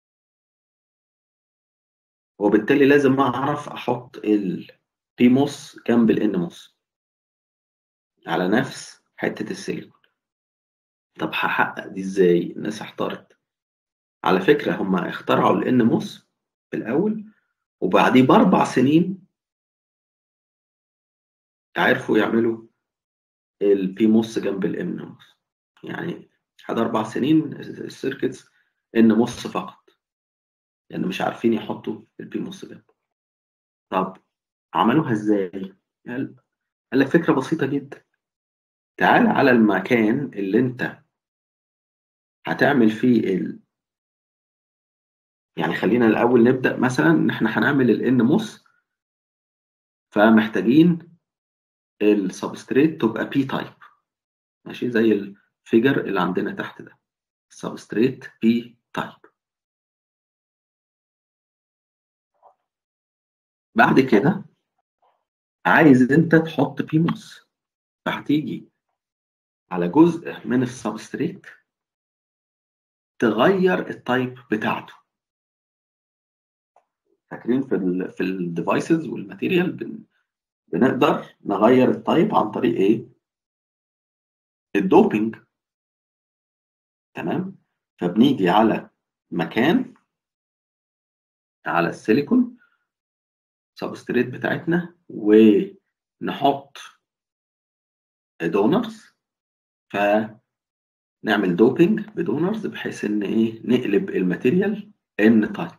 A: وبالتالي لازم اعرف احط البي موس جنب الان موس على نفس حته السيليكون طب هحقق دي ازاي الناس احتارت على فكره هم اخترعوا الان موس في الاول وبعديه باربع سنين عرفوا يعملوا البي موس جنب الان موس يعني بعد اربع سنين السيركتس ان موس فقط لان يعني مش عارفين يحطوا البي موس جنبه طب عملوها ازاي قال لك فكره بسيطه جدا تعال على المكان اللي انت هتعمل فيه ال... يعني خلينا الاول نبدا مثلا ان احنا هنعمل الان موس فمحتاجين السبستريت تبقى بي تايب ماشي زي الفيجر اللي عندنا تحت ده سبستريت بي تايب بعد كده عايز انت تحط بي موس فهتيجي على جزء من السبستريت تغير التايب بتاعته فاكرين في ال في الديفايسز والماتيريال بن بنقدر نغير التايب عن طريق ايه الدوبينج تمام فبنيجي على مكان على السيليكون سبستريت بتاعتنا ونحط دونرز فنعمل دوبينج بدونرز بحيث ان ايه نقلب الماتيريال ان تايب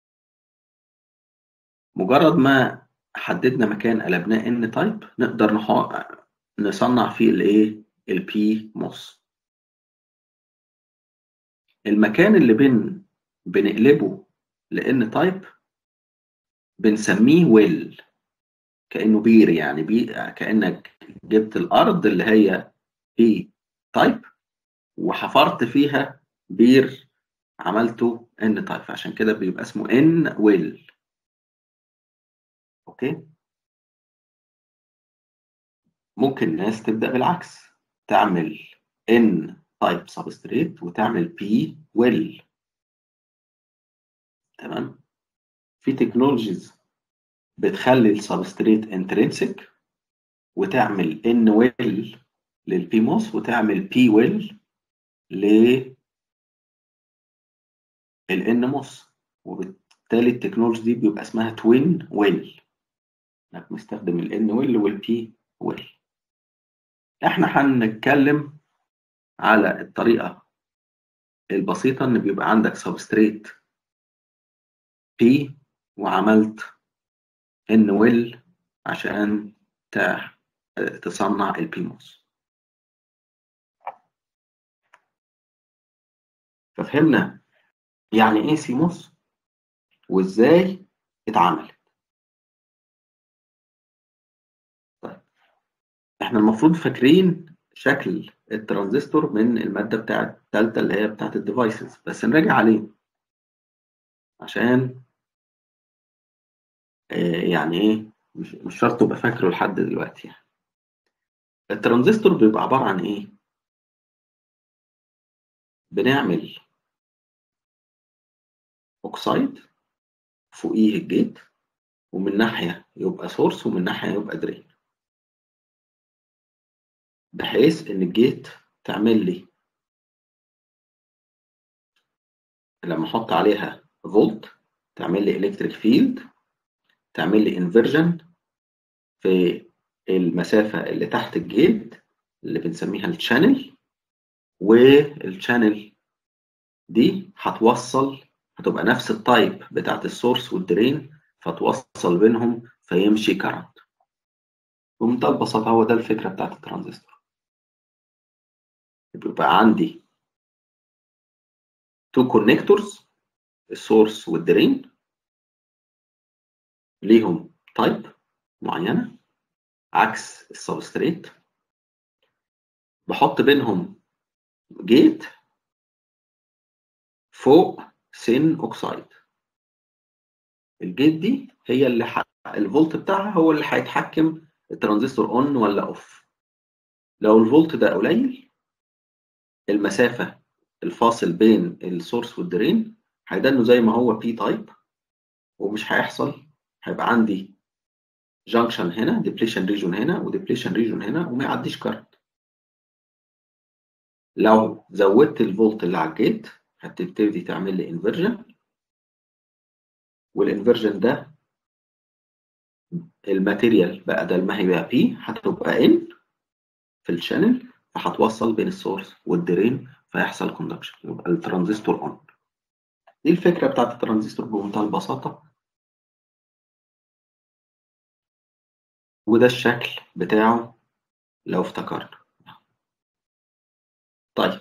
A: مجرد ما حددنا مكان قلبناه ان تايب نقدر نصنع فيه الايه البي موس المكان اللي بن بنقلبه لان تايب بنسميه ويل كانه بير يعني بي كانك جبت الارض اللي هي بي تايب وحفرت فيها بير عملته ان تايب عشان كده بيبقى اسمه ان ويل اوكي ممكن ناس تبدا بالعكس تعمل ان تايب سبستريت وتعمل بي ويل تمام في تكنولوجيز بتخلي السبستريت انترنسك وتعمل ان ويل للبي موس وتعمل بي ويل للان موس وبالتالي التكنولوجي دي بيبقى اسمها توين ويل انك مستخدم الان ويل والبي ويل احنا هنتكلم على الطريقه البسيطه ان بيبقى عندك سبستريت بي وعملت ان ويل عشان تصنع البيموس ففهمنا يعني ايه سيموس وازاي اتعملت طيب احنا المفروض فاكرين شكل الترانزستور من المادة بتاعت الثالثة اللي هي بتاعت الديفايسز بس نراجع عليه عشان يعني ايه مش, مش شرط تبقى فاكره لحد دلوقتي يعني. الترانزستور بيبقى عبارة عن ايه بنعمل اوكسايد فوقيه الجيت ومن ناحية يبقى سورس ومن ناحية يبقى درين بحيث ان الجيت تعمل لي لما احط عليها فولت تعمل لي الكتريك فيلد تعمل لي انفرجن في المسافة اللي تحت الجيت اللي بنسميها الشانل والشانل دي هتوصل هتبقى نفس التايب بتاعت السورس والدرين فتوصل بينهم فيمشي كارنت بمنتهى البساطة هو ده الفكرة بتاعت الترانزستور بيبقى عندي تو كونكتورز السورس والدرين ليهم تايب معينة عكس السبستريت بحط بينهم جيت فوق سين اوكسايد الجيت دي هي اللي ح... الفولت بتاعها هو اللي هيتحكم الترانزستور اون ولا اوف لو الفولت ده قليل المسافة الفاصل بين السورس والدرين هيدنه زي ما هو بي تايب ومش هيحصل هيبقى عندي جانكشن هنا ديبليشن ريجون هنا وديبليشن ريجون هنا وما يعديش كارنت لو زودت الفولت اللي على الجيت هتبتدي تعمل لي انفرجن والانفرجن ده الماتيريال بدل ما هي بي هتبقى ان في الشانل فهتوصل بين السورس والدرين فيحصل كوندكشن يبقى الترانزستور اون دي الفكره بتاعت الترانزستور بمنتهى البساطه وده الشكل بتاعه لو افتكرنا طيب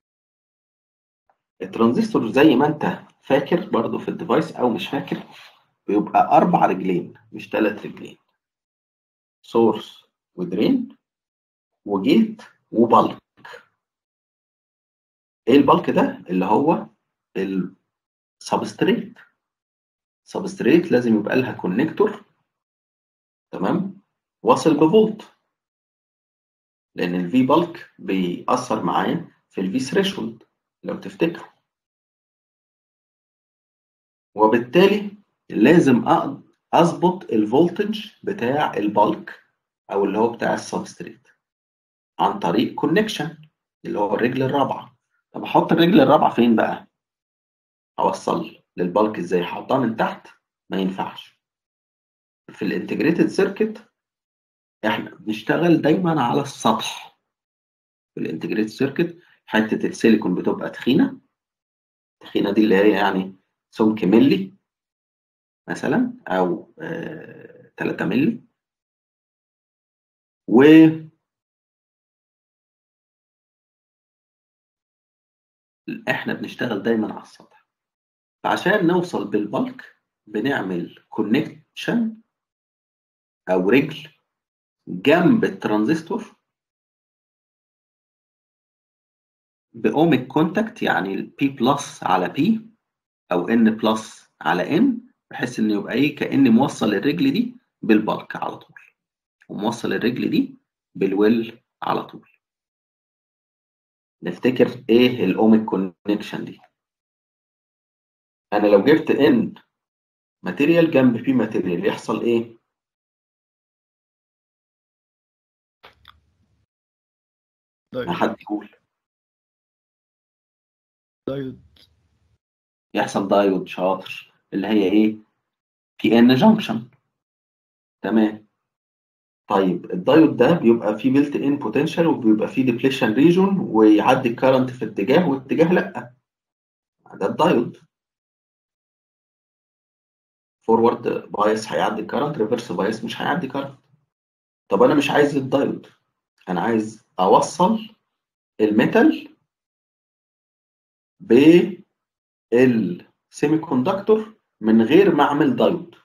A: الترانزستور زي ما انت فاكر برضو في الديفايس او مش فاكر بيبقى اربع رجلين مش ثلاث رجلين سورس ودرين وجيت وبلك ايه البلك ده اللي هو السبستريت سبستريت لازم يبقى لها كونكتور تمام واصل بفولت لان الفي بالك بيأثر معايا في الفي ثريشولد لو تفتكروا وبالتالي لازم اظبط الفولتج بتاع البالك او اللي هو بتاع السبستريت عن طريق كونكشن اللي هو الرجل الرابعه طب احط الرجل الرابعه فين بقى اوصل للبالك ازاي احطها من تحت ما ينفعش في الانتجريتد سيركت احنا بنشتغل دايما على السطح في الانتجريتد سيركت حته السيليكون بتبقى تخينه التخينه دي اللي هي يعني سمك ملي مثلا او آه 3 ملي و احنا بنشتغل دايما على السطح فعشان نوصل بالبلك بنعمل كونكشن او رجل جنب الترانزستور باوميك كونتاكت يعني البي بلس على بي او ان بلس على ان بحيث ان يبقى ايه كاني موصل الرجل دي بالبلك على طول وموصل الرجل دي بالويل على طول نفتكر ايه الاوميك كونكشن دي انا لو جبت ان ماتيريال جنب بي ماتيريال يحصل ايه ما
C: دايود
A: حد يقول
C: دايود
A: يحصل دايود شاطر اللي هي ايه بي ان جانكشن تمام طيب الدايود ده بيبقى فيه بيلت ان بوتنشال وبيبقى فيه ديبليشن ريجون ويعدي الكرنت في اتجاه واتجاه لا ده الدايود فورورد بايس هيعدي الكرنت ريفرس بايس مش هيعدي كرنت طب انا مش عايز الدايود انا عايز اوصل الميتال بالسيمي كوندكتور من غير ما اعمل دايود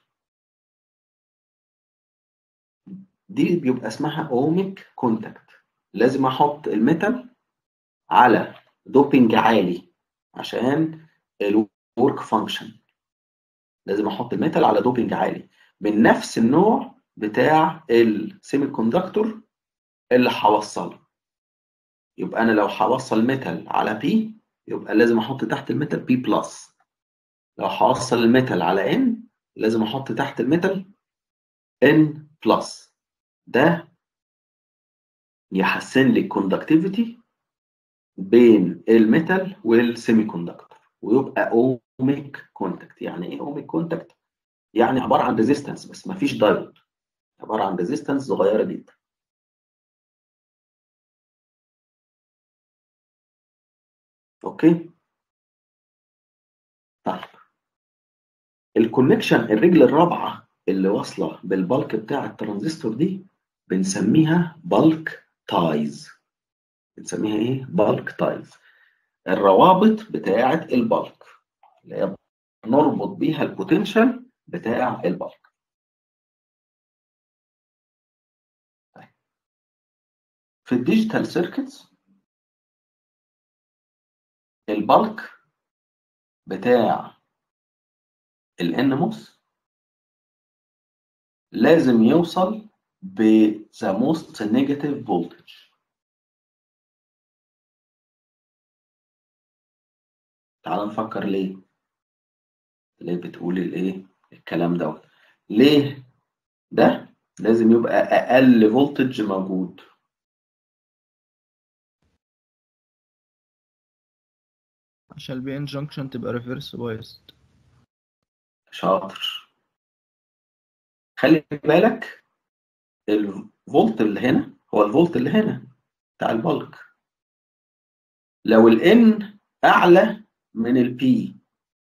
A: دي بيبقى اسمها اوميك كونتاكت لازم احط الميتال على دوبينج عالي عشان الورك فانكشن لازم احط الميتال على دوبينج عالي من نفس النوع بتاع السيمي كوندكتور اللي هوصله يبقى انا لو هوصل ميتال على بي يبقى لازم احط تحت الميتال بي بلس لو هوصل الميتال على ان لازم احط تحت الميتال ان بلس ده يحسن لي الكوندكتيفيتي بين الميتال والسيمي كوندكتور ويبقى اوميك كونتاكت يعني ايه اوميك كونتاكت يعني عباره عن ريزيستنس بس ما فيش دايود عباره عن ريزيستنس صغيره جدا اوكي طيب الكونكشن الرجل الرابعه اللي واصله بالبلك بتاع الترانزستور دي بنسميها بالك تايز بنسميها ايه بالك تايز الروابط بتاعه البلك اللي هي نربط بيها البوتنشال بتاع البلك في الديجيتال سيركتس البلك بتاع الانموس لازم يوصل ب the most negative voltage تعال نفكر ليه ليه بتقول الايه الكلام دوت ليه ده لازم يبقى اقل فولتج موجود
C: عشان البي ان جنكشن تبقى ريفرس بايست
A: شاطر خلي بالك الفولت اللي هنا هو الفولت اللي هنا بتاع البلك لو الان اعلى من البي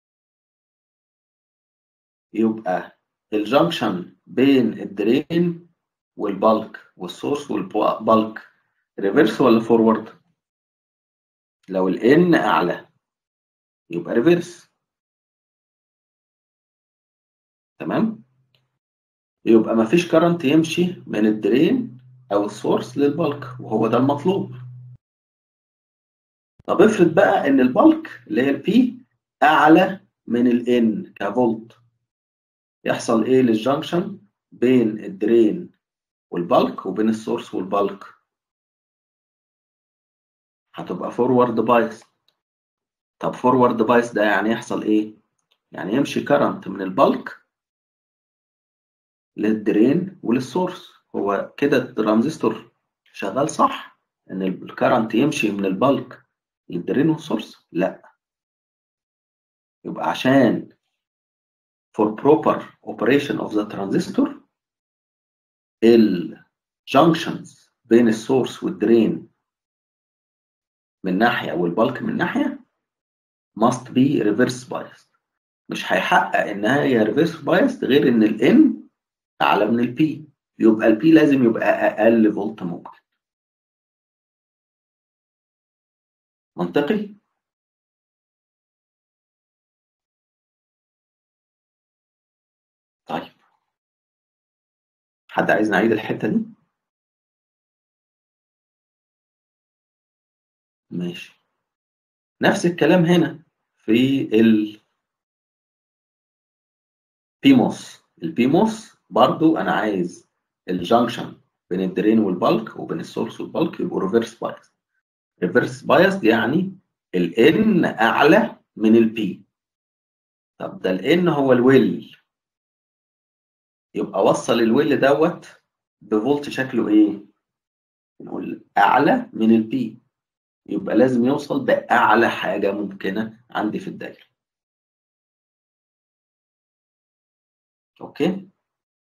A: يبقى الجنكشن بين الدرين والبلك والسورس والبلك ريفرس ولا فورورد لو الان اعلى يبقى ريفرس تمام يبقى ما فيش كرنت يمشي من الدرين او السورس للبلك وهو ده المطلوب طب افرض بقى ان البلك اللي هي البي اعلى من الان كفولت يحصل ايه للجنكشن بين الدرين والبلك وبين السورس والبلك هتبقى فورورد بايس طب فورورد بايس ده يعني يحصل ايه يعني يمشي كرنت من البلك للدرين وللسورس هو كده الترانزستور شغال صح ان الكرنت يمشي من البلك للدرين والسورس لا يبقى عشان for proper operation of the transistor الجنكشنز بين السورس والدرين من ناحية والبلك من ناحية must be reverse biased مش هيحقق انها هي reverse biased غير ان ال N اعلى من ال P يبقى ال P لازم يبقى اقل فولت ممكن منطقي حد عايز نعيد الحتة دي ماشي نفس الكلام هنا في ال بيموس البيموس برضو انا عايز الجنكشن بين الدرين والبلك وبين السورس والبلك يبقوا ريفرس بايس ريفرس بايس يعني الان اعلى من البي طب ده الان هو الويل يبقى وصل الويل دوت بفولت شكله ايه نقول اعلى من البي يبقى لازم يوصل باعلى حاجه ممكنه عندي في الدايره اوكي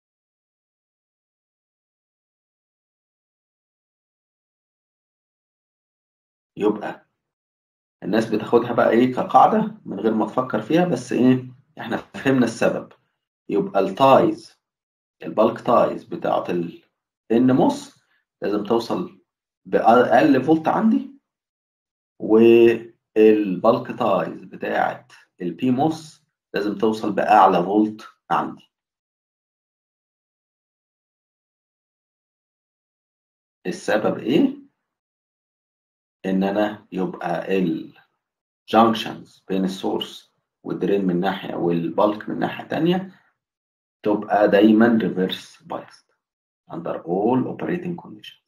A: يبقى الناس بتاخدها بقى ايه كقاعده من غير ما تفكر فيها بس ايه احنا فهمنا السبب يبقى التايز البالك تايز بتاعت الان موس لازم توصل باقل فولت عندي والبالك تايز بتاعت البي موس لازم توصل باعلى فولت عندي السبب ايه ان انا يبقى الجانكشنز بين السورس والدرين من ناحيه والبالك من ناحيه تانية تبقى دايما ريفرس بايست under all operating conditions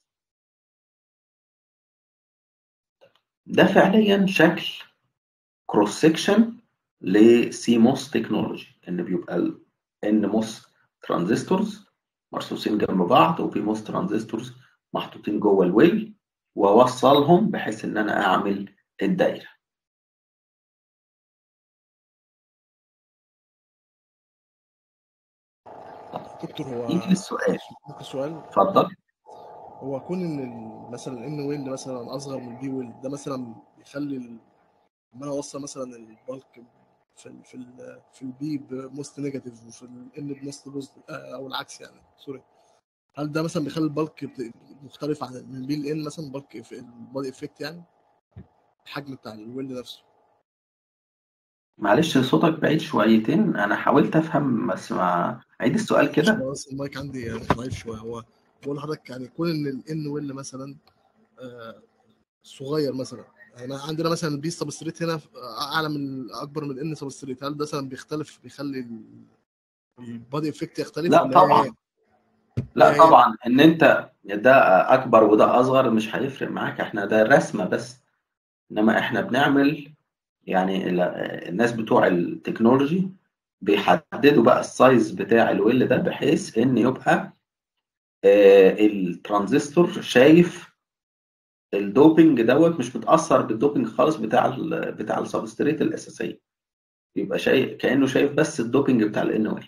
A: ده فعليا شكل كروس سيكشن لسي موس تكنولوجي ان بيبقى ان موس ترانزستورز مرصوصين جنب بعض وبي موس ترانزستورز محطوطين جوه الويل واوصلهم بحيث ان انا اعمل الدايره
B: دكتور هو
A: يجي للسؤال
B: ممكن سؤال
A: اتفضل
B: هو كون ان ال- مثلا الان ويل مثلا اصغر من البي ويل ده مثلا بيخلي ال- لما انا اوصل مثلا البالك في ال في ال في البي بموست نيجاتيف وفي الان بموست بوزيتيف او العكس يعني سوري هل ده مثلا بيخلي البالك بت- مختلف عن من بي لان مثلا بالك في البادي افكت يعني الحجم بتاع الويل نفسه
A: معلش صوتك بعيد شويتين انا حاولت افهم بس ما عيد السؤال كده
B: عشان بس المايك عندي يعني ضعيف شويه هو بقول لحضرتك يعني كون ان الان ويل مثلا آه، صغير مثلا يعني عندنا مثلا البي سبستريت هنا اعلى من اكبر من الان سبستريت هل ده مثلا بيختلف بيخلي ال- البادي افكت يختلف
A: لا
B: ولا هي
A: طبعا
B: هي؟
A: لا
B: هي-
A: طبعا ان انت ده اكبر وده اصغر مش هيفرق معاك احنا ده رسمه بس انما احنا بنعمل يعني ال- الناس بتوع التكنولوجي بيحددوا بقى السايز بتاع الويل ده بحيث ان يبقى آه، الترانزستور شايف الدوبنج دوت مش متاثر بالدوبنج خالص بتاع ال بتاع السبستريت الاساسيه يبقى شايف كانه شايف بس الدوبنج بتاع الان ويل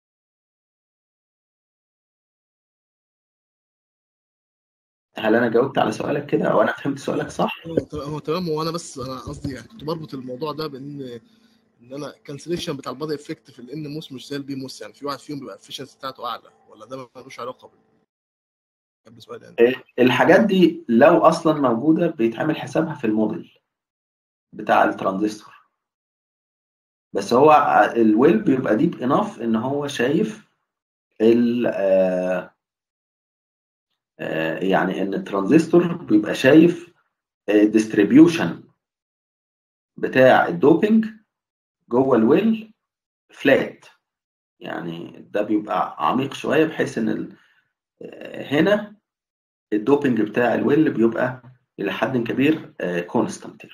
A: هل انا جاوبت على سؤالك كده او انا فهمت سؤالك صح
B: هو تمام- هو تمام هو انا بس انا قصدي يعني كنت بربط الموضوع ده بان ان انا الكانسليشن بتاع البادي افكت في الان موس مش زي البي موس يعني في واحد فيهم بيبقى الافشنسي بتاعته اعلى ولا ده ملوش علاقه بال بالنسبه لي يعني
A: الحاجات دي لو اصلا موجوده بيتعمل حسابها في الموديل بتاع الترانزستور بس هو الويل بيبقى ديب انف ان هو شايف ال آه، آه، يعني ان الترانزستور بيبقى شايف ديستريبيوشن بتاع الدوبينج جوه الويل فلات يعني ده بيبقى عميق شويه بحيث ان ال- آه، هنا الدوبينج بتاع الويل بيبقى الى حد كبير كونستانت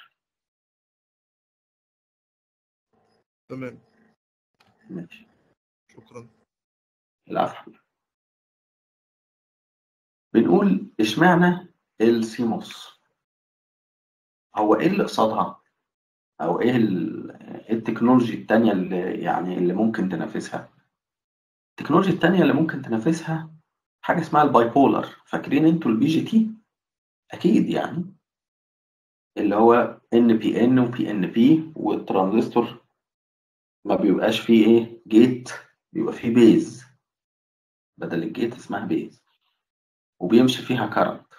B: تمام
A: ماشي
B: شكرا
A: العفو بنقول اشمعنى السيموس هو ايه اللي قصادها او ايه ال- إيه التكنولوجي التانية اللي يعني اللي ممكن تنافسها التكنولوجيا التانية اللي ممكن تنافسها حاجة اسمها الباي بولر فاكرين انتوا البي جي تي اكيد يعني اللي هو ان بي ان وبي ان بي والترانزستور ما بيبقاش فيه ايه جيت بيبقى فيه بيز بدل الجيت اسمها بيز وبيمشي فيها كارنت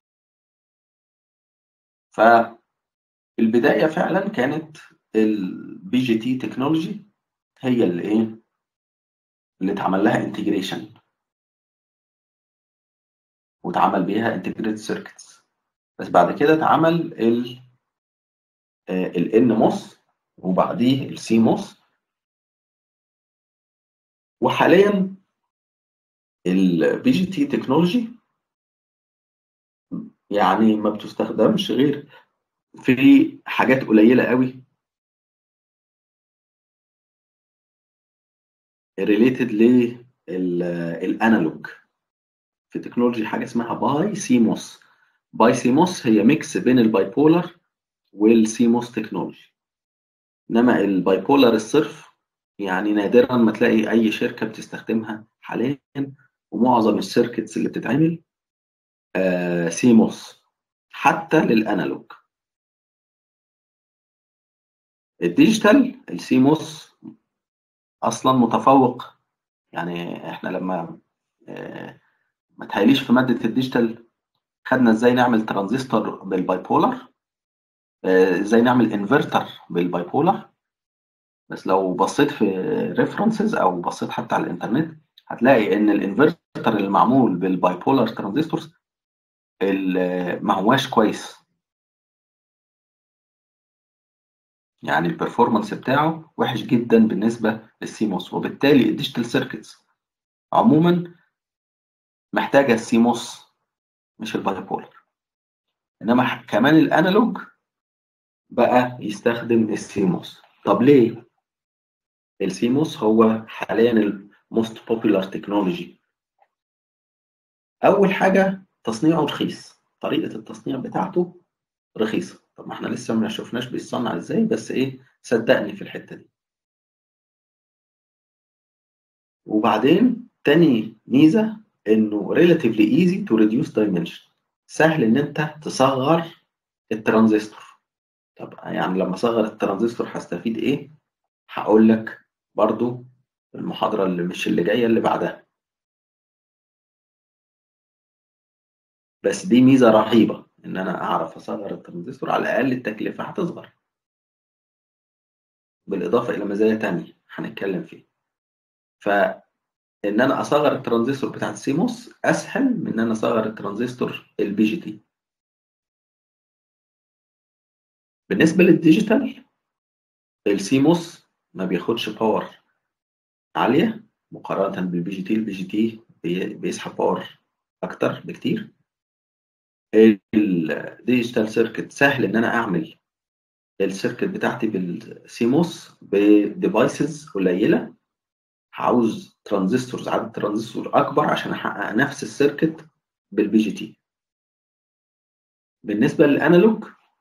A: فالبداية فعلا كانت البي جي تي تكنولوجي هي اللي ايه اللي اتعمل لها انتجريشن واتعمل بيها انتجريتد سيركتس بس بعد كده اتعمل ال الان موس وبعديه السي موس وحاليا البي جي تي تكنولوجي يعني ما بتستخدمش غير في حاجات قليله قوي ريليتد للانالوج في تكنولوجي حاجه اسمها باي سيموس باي سيموس هي ميكس بين الباي بولر والسيموس تكنولوجي انما الباي بولر الصرف يعني نادرا ما تلاقي اي شركه بتستخدمها حاليا ومعظم السيركتس اللي بتتعمل آه سيموس حتى للانالوج الديجيتال السيموس اصلا متفوق يعني احنا لما آه ما تهيليش في ماده الديجيتال خدنا ازاي نعمل ترانزستور بالباي بولر ازاي نعمل انفرتر بالباي بولر بس لو بصيت في ريفرنسز او بصيت حتى على الانترنت هتلاقي ان الانفرتر اللي معمول بالباي بولر ترانزستورز ما هواش كويس يعني البرفورمانس بتاعه وحش جدا بالنسبه للسيموس وبالتالي الديجيتال سيركتس عموما محتاجه السيموس مش الباي بولر انما كمان الانالوج بقى يستخدم السيموس طب ليه السيموس هو حاليا الموست بوبولار تكنولوجي اول حاجه تصنيعه رخيص طريقه التصنيع بتاعته رخيصه طب ما احنا لسه ما شفناش بيتصنع ازاي بس ايه صدقني في الحته دي وبعدين تاني ميزه انه relatively easy to reduce dimension سهل ان انت تصغر الترانزستور طب يعني لما اصغر الترانزستور هستفيد ايه هقول لك برضو المحاضره اللي مش اللي جايه اللي بعدها بس دي ميزه رهيبه ان انا اعرف اصغر الترانزستور على الاقل التكلفه هتصغر بالاضافه الى مزايا تانية هنتكلم فيها فان انا اصغر الترانزستور بتاع السيموس اسهل من ان انا اصغر الترانزستور البي جي تي بالنسبه للديجيتال السيموس ما بياخدش باور عاليه مقارنه بالبي جي تي البي جي تي بيسحب باور اكتر بكتير الديجيتال سيركت سهل ان انا اعمل السيركت بتاعتي بالسيموس بديفايسز قليله عاوز ترانزستورز عدد ترانزستور اكبر عشان احقق نفس السيركت بالبي جي تي بالنسبه للانالوج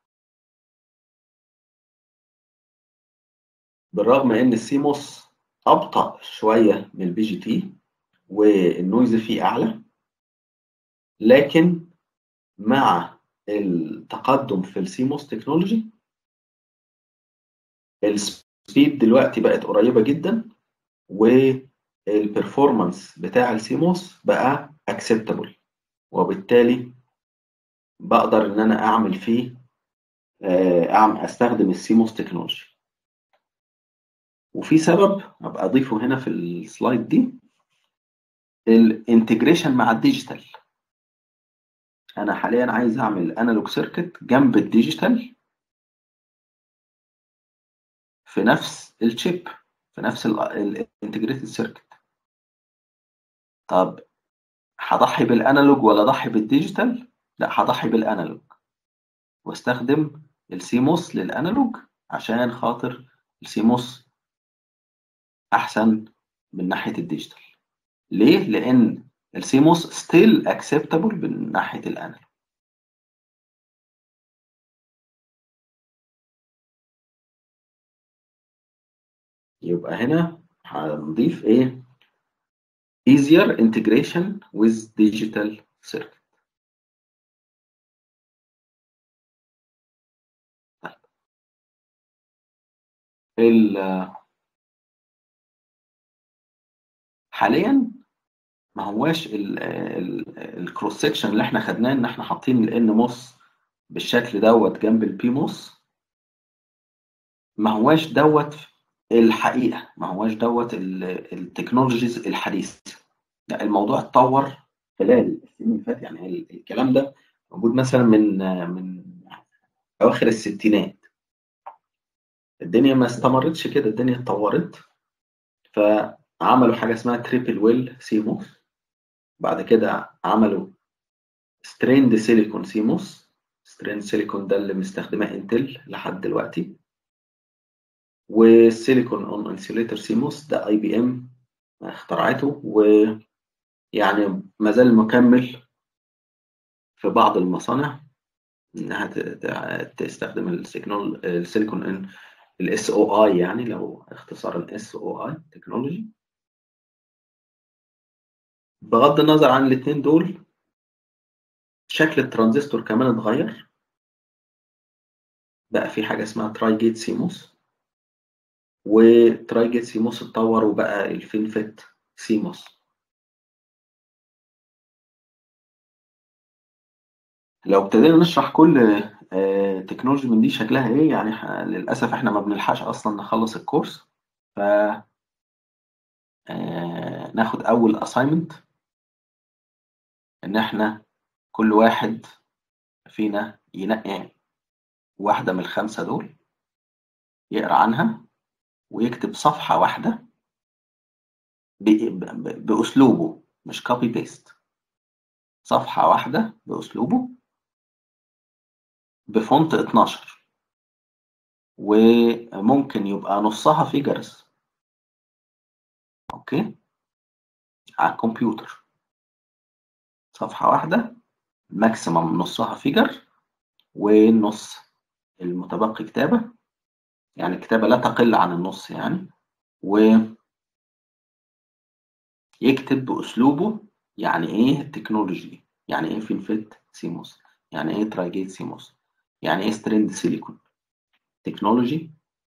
A: بالرغم ان السيموس ابطا شويه من البي جي تي والنويز فيه اعلى لكن مع التقدم في السيموس تكنولوجي السبيد دلوقتي بقت قريبه جدا والبرفورمانس بتاع السيموس بقى اكسبتابل وبالتالي بقدر ان انا اعمل فيه اعمل استخدم السيموس تكنولوجي وفي سبب ابقى اضيفه هنا في السلايد دي الانتجريشن مع الديجيتال انا حاليا عايز اعمل انالوج سيركت جنب الديجيتال في نفس الشيب في نفس الانتجريتد سيركت طب هضحي بالانالوج ولا اضحي بالديجيتال لا هضحي بالانالوج واستخدم السيموس للانالوج عشان خاطر السيموس احسن من ناحيه الديجيتال ليه لان السيموس ستيل اكسبتابل من ناحيه الانالوج يبقى هنا هنضيف ايه easier integration with digital circuit طيب ال حاليا ما هواش الكروس سكشن اللي احنا خدناه ان احنا حاطين الان موس بالشكل دوت جنب البي موس ما هواش دوت الحقيقه ما هواش دوت التكنولوجيز الحديثه لا الموضوع اتطور خلال السنين اللي فاتت يعني ال- الكلام ده موجود مثلا من من اواخر الستينات الدنيا ما استمرتش كده الدنيا اتطورت فعملوا حاجه اسمها تريبل ويل سيموس بعد كده عملوا ستريند سيليكون سيموس ستريند سيليكون ده اللي مستخدماه انتل لحد دلوقتي والسيليكون اون انسيوليتر سيموس ده اي بي ام اخترعته ويعني ما زال مكمل في بعض المصانع انها ت- ت- تستخدم السيكنول السيليكون ان الاس او اي يعني لو اختصار الاس او اي تكنولوجي بغض النظر عن الاثنين دول شكل الترانزستور كمان اتغير بقى في حاجه اسمها تراي جيت سيموس وتراي جيت سيموس اتطور وبقى الفينفيت سيموس لو ابتدينا نشرح كل آه، تكنولوجي من دي شكلها ايه يعني ح- للاسف احنا ما بنلحقش اصلا نخلص الكورس ف آه، ناخد اول اساينمنت ان احنا كل واحد فينا ينقي واحده من الخمسه دول يقرا عنها ويكتب صفحه واحده ب- ب- باسلوبه مش كوبي بيست صفحه واحده باسلوبه بفونت 12 وممكن يبقى نصها فيجرز اوكي على الكمبيوتر صفحة واحدة ماكسيمم نصها فيجر والنص المتبقي كتابة يعني كتابة لا تقل عن النص يعني ويكتب بأسلوبه يعني ايه التكنولوجي يعني ايه فينفيت سيموس يعني ايه تراجيت سيموس يعني ايه ستريند سيليكون تكنولوجي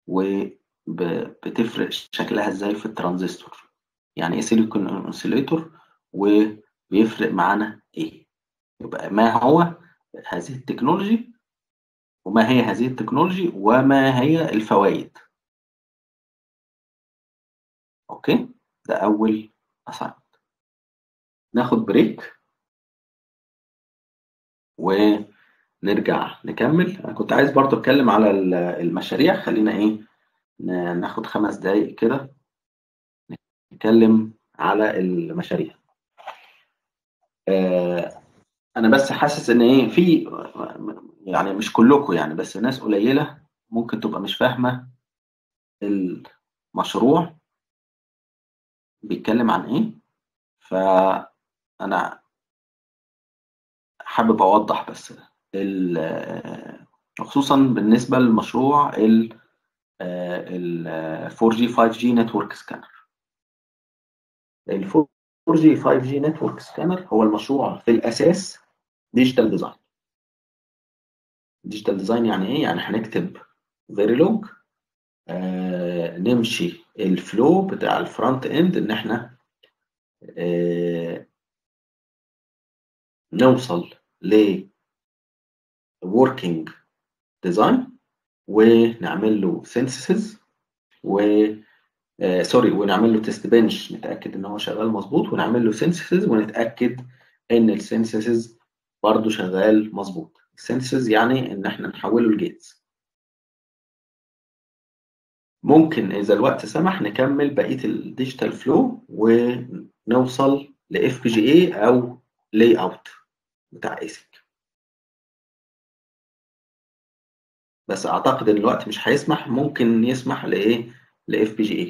A: وبتفرق شكلها ازاي في الترانزستور يعني ايه سيليكون انسوليتور وبيفرق معانا ايه يبقى ما هو هذه التكنولوجي وما هي هذه التكنولوجي وما هي الفوائد اوكي ده اول assignment ناخد بريك ونرجع نكمل انا كنت عايز برضو اتكلم على ال- المشاريع خلينا ايه ن- ناخد خمس دقايق كده نتكلم على المشاريع آه، انا بس حاسس ان ايه في يعني مش كلكم يعني بس ناس قليله ممكن تبقى مش فاهمه المشروع بيتكلم عن ايه فانا حابب اوضح بس ال- خصوصا بالنسبه للمشروع ال ال 4G 5G نتورك سكانر ال 4G 5G نتورك سكانر هو المشروع في الاساس ديجيتال ديزاين ديجيتال ديزاين يعني ايه يعني هنكتب فيريلوج آه نمشي الفلو بتاع الفرونت اند ان احنا آه نوصل ل working ديزاين ونعمل له سينثيسز و آه سوري ونعمل له تيست بنش نتاكد ان هو شغال مظبوط ونعمل له سينثيسز ونتاكد ان السينثيسز برضه شغال مظبوط السينثيسز يعني ان احنا نحوله لجيتس ممكن اذا الوقت سمح نكمل بقيه الديجيتال فلو ونوصل لاف بي جي اي او لاي اوت بتاع ايسك بس اعتقد ان الوقت مش هيسمح ممكن يسمح لايه لاف بي جي اي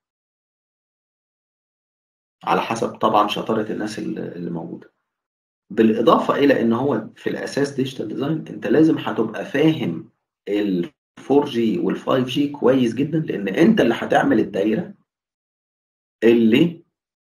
A: على حسب طبعا شطاره الناس اللي اللي موجوده بالاضافه الى ان هو في الاساس ديجيتال ديزاين انت لازم هتبقى فاهم ال 4G وال 5G كويس جدا لان انت اللي هتعمل الدايره اللي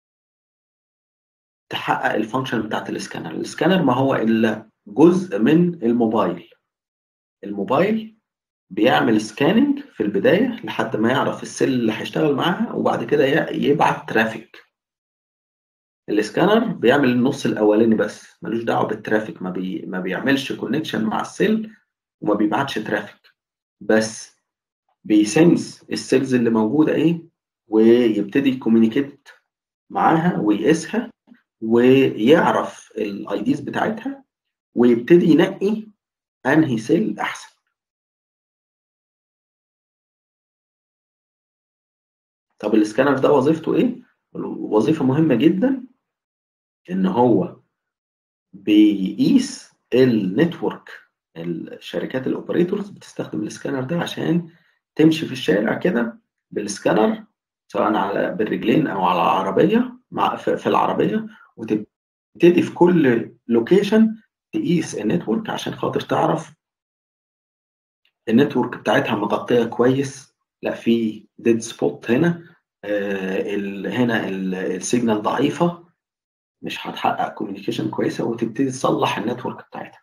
A: تحقق الفانكشن بتاعت السكانر السكانر ما هو الا جزء من الموبايل الموبايل بيعمل سكاننج في البدايه لحد ما يعرف السيل اللي هيشتغل معاها وبعد كده ي- يبعت ترافيك السكانر بيعمل النص الاولاني بس ملوش دعوه بالترافيك ما, بي... ما بيعملش كونكشن مع السيل وما بيبعتش ترافيك بس بيسنس السيلز اللي موجوده ايه ويبتدي يكومينيكيت معاها ويقيسها ويعرف الاي ديز بتاعتها ويبتدي ينقي انهي سيل احسن طب السكانر ده وظيفته ايه وظيفه مهمه جدا ان هو بيقيس النتورك الشركات الاوبريتورز بتستخدم السكانر ده عشان تمشي في الشارع كده بالسكانر سواء على بالرجلين او على العربيه مع في في العربيه وتبتدي في كل لوكيشن تقيس النتورك عشان خاطر تعرف النتورك بتاعتها مغطيه كويس لا في ديد سبوت هنا آه ال- هنا ال- السيجنال ضعيفه مش هتحقق كوميونيكيشن كويسه وتبتدي تصلح النتورك بتاعتها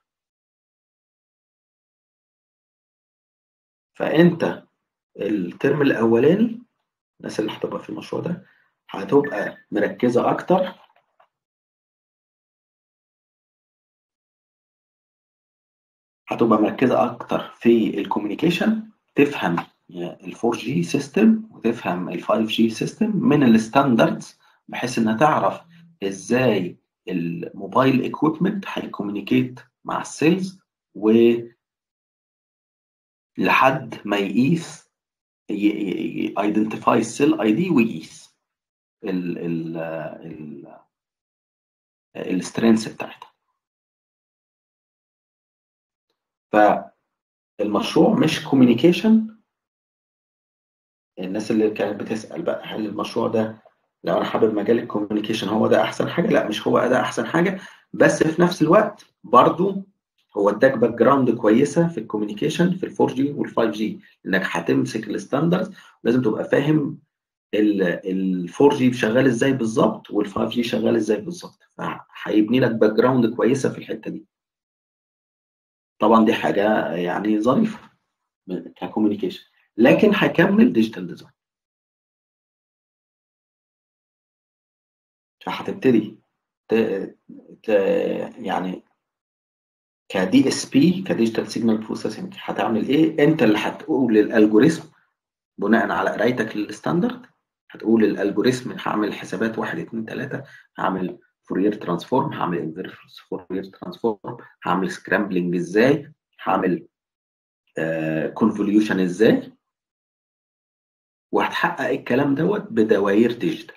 A: فانت الترم الاولاني الناس اللي هتبقى في المشروع ده هتبقى مركزه اكتر هتبقى مركزه اكتر في الكوميونيكيشن تفهم ال 4 جي سيستم وتفهم ال 5 جي سيستم من الستاندردز بحيث انها تعرف ازاي الموبايل ايكويبمنت هيكوميونيكيت مع السيلز و لحد ما يقيس ايدنتيفاي السيل اي دي ويقيس ال ال ال السترينث بتاعتها فالمشروع مش كوميونيكيشن الناس اللي كانت بتسأل بقى هل المشروع ده لو انا حابب مجال الكوميونيكيشن هو ده احسن حاجه لا مش هو ده احسن حاجه بس في نفس الوقت برضو هو اداك باك جراوند كويسه في الكوميونيكيشن في ال 4 جي وال 5 جي انك هتمسك الستاندردز لازم تبقى فاهم ال 4 جي شغال ازاي بالظبط وال 5 جي شغال ازاي بالظبط فهيبني لك باك جراوند كويسه في الحته دي طبعا دي حاجه يعني ظريفه ككوميونيكيشن لكن هكمل ديجيتال ديزاين فهتبتدي ت... ت... يعني كدي اس بي كديجيتال سيجنال بروسيسنج هتعمل ايه انت اللي هتقول للالجوريزم بناء على قرايتك للستاندرد هتقول الالجوريزم هعمل حسابات 1 2 3 هعمل فورير ترانسفورم هعمل انفيرس فورير ترانسفورم هعمل سكرامبلنج ازاي هعمل كونفوليوشن ازاي وهتحقق الكلام دوت بدوائر ديجيتال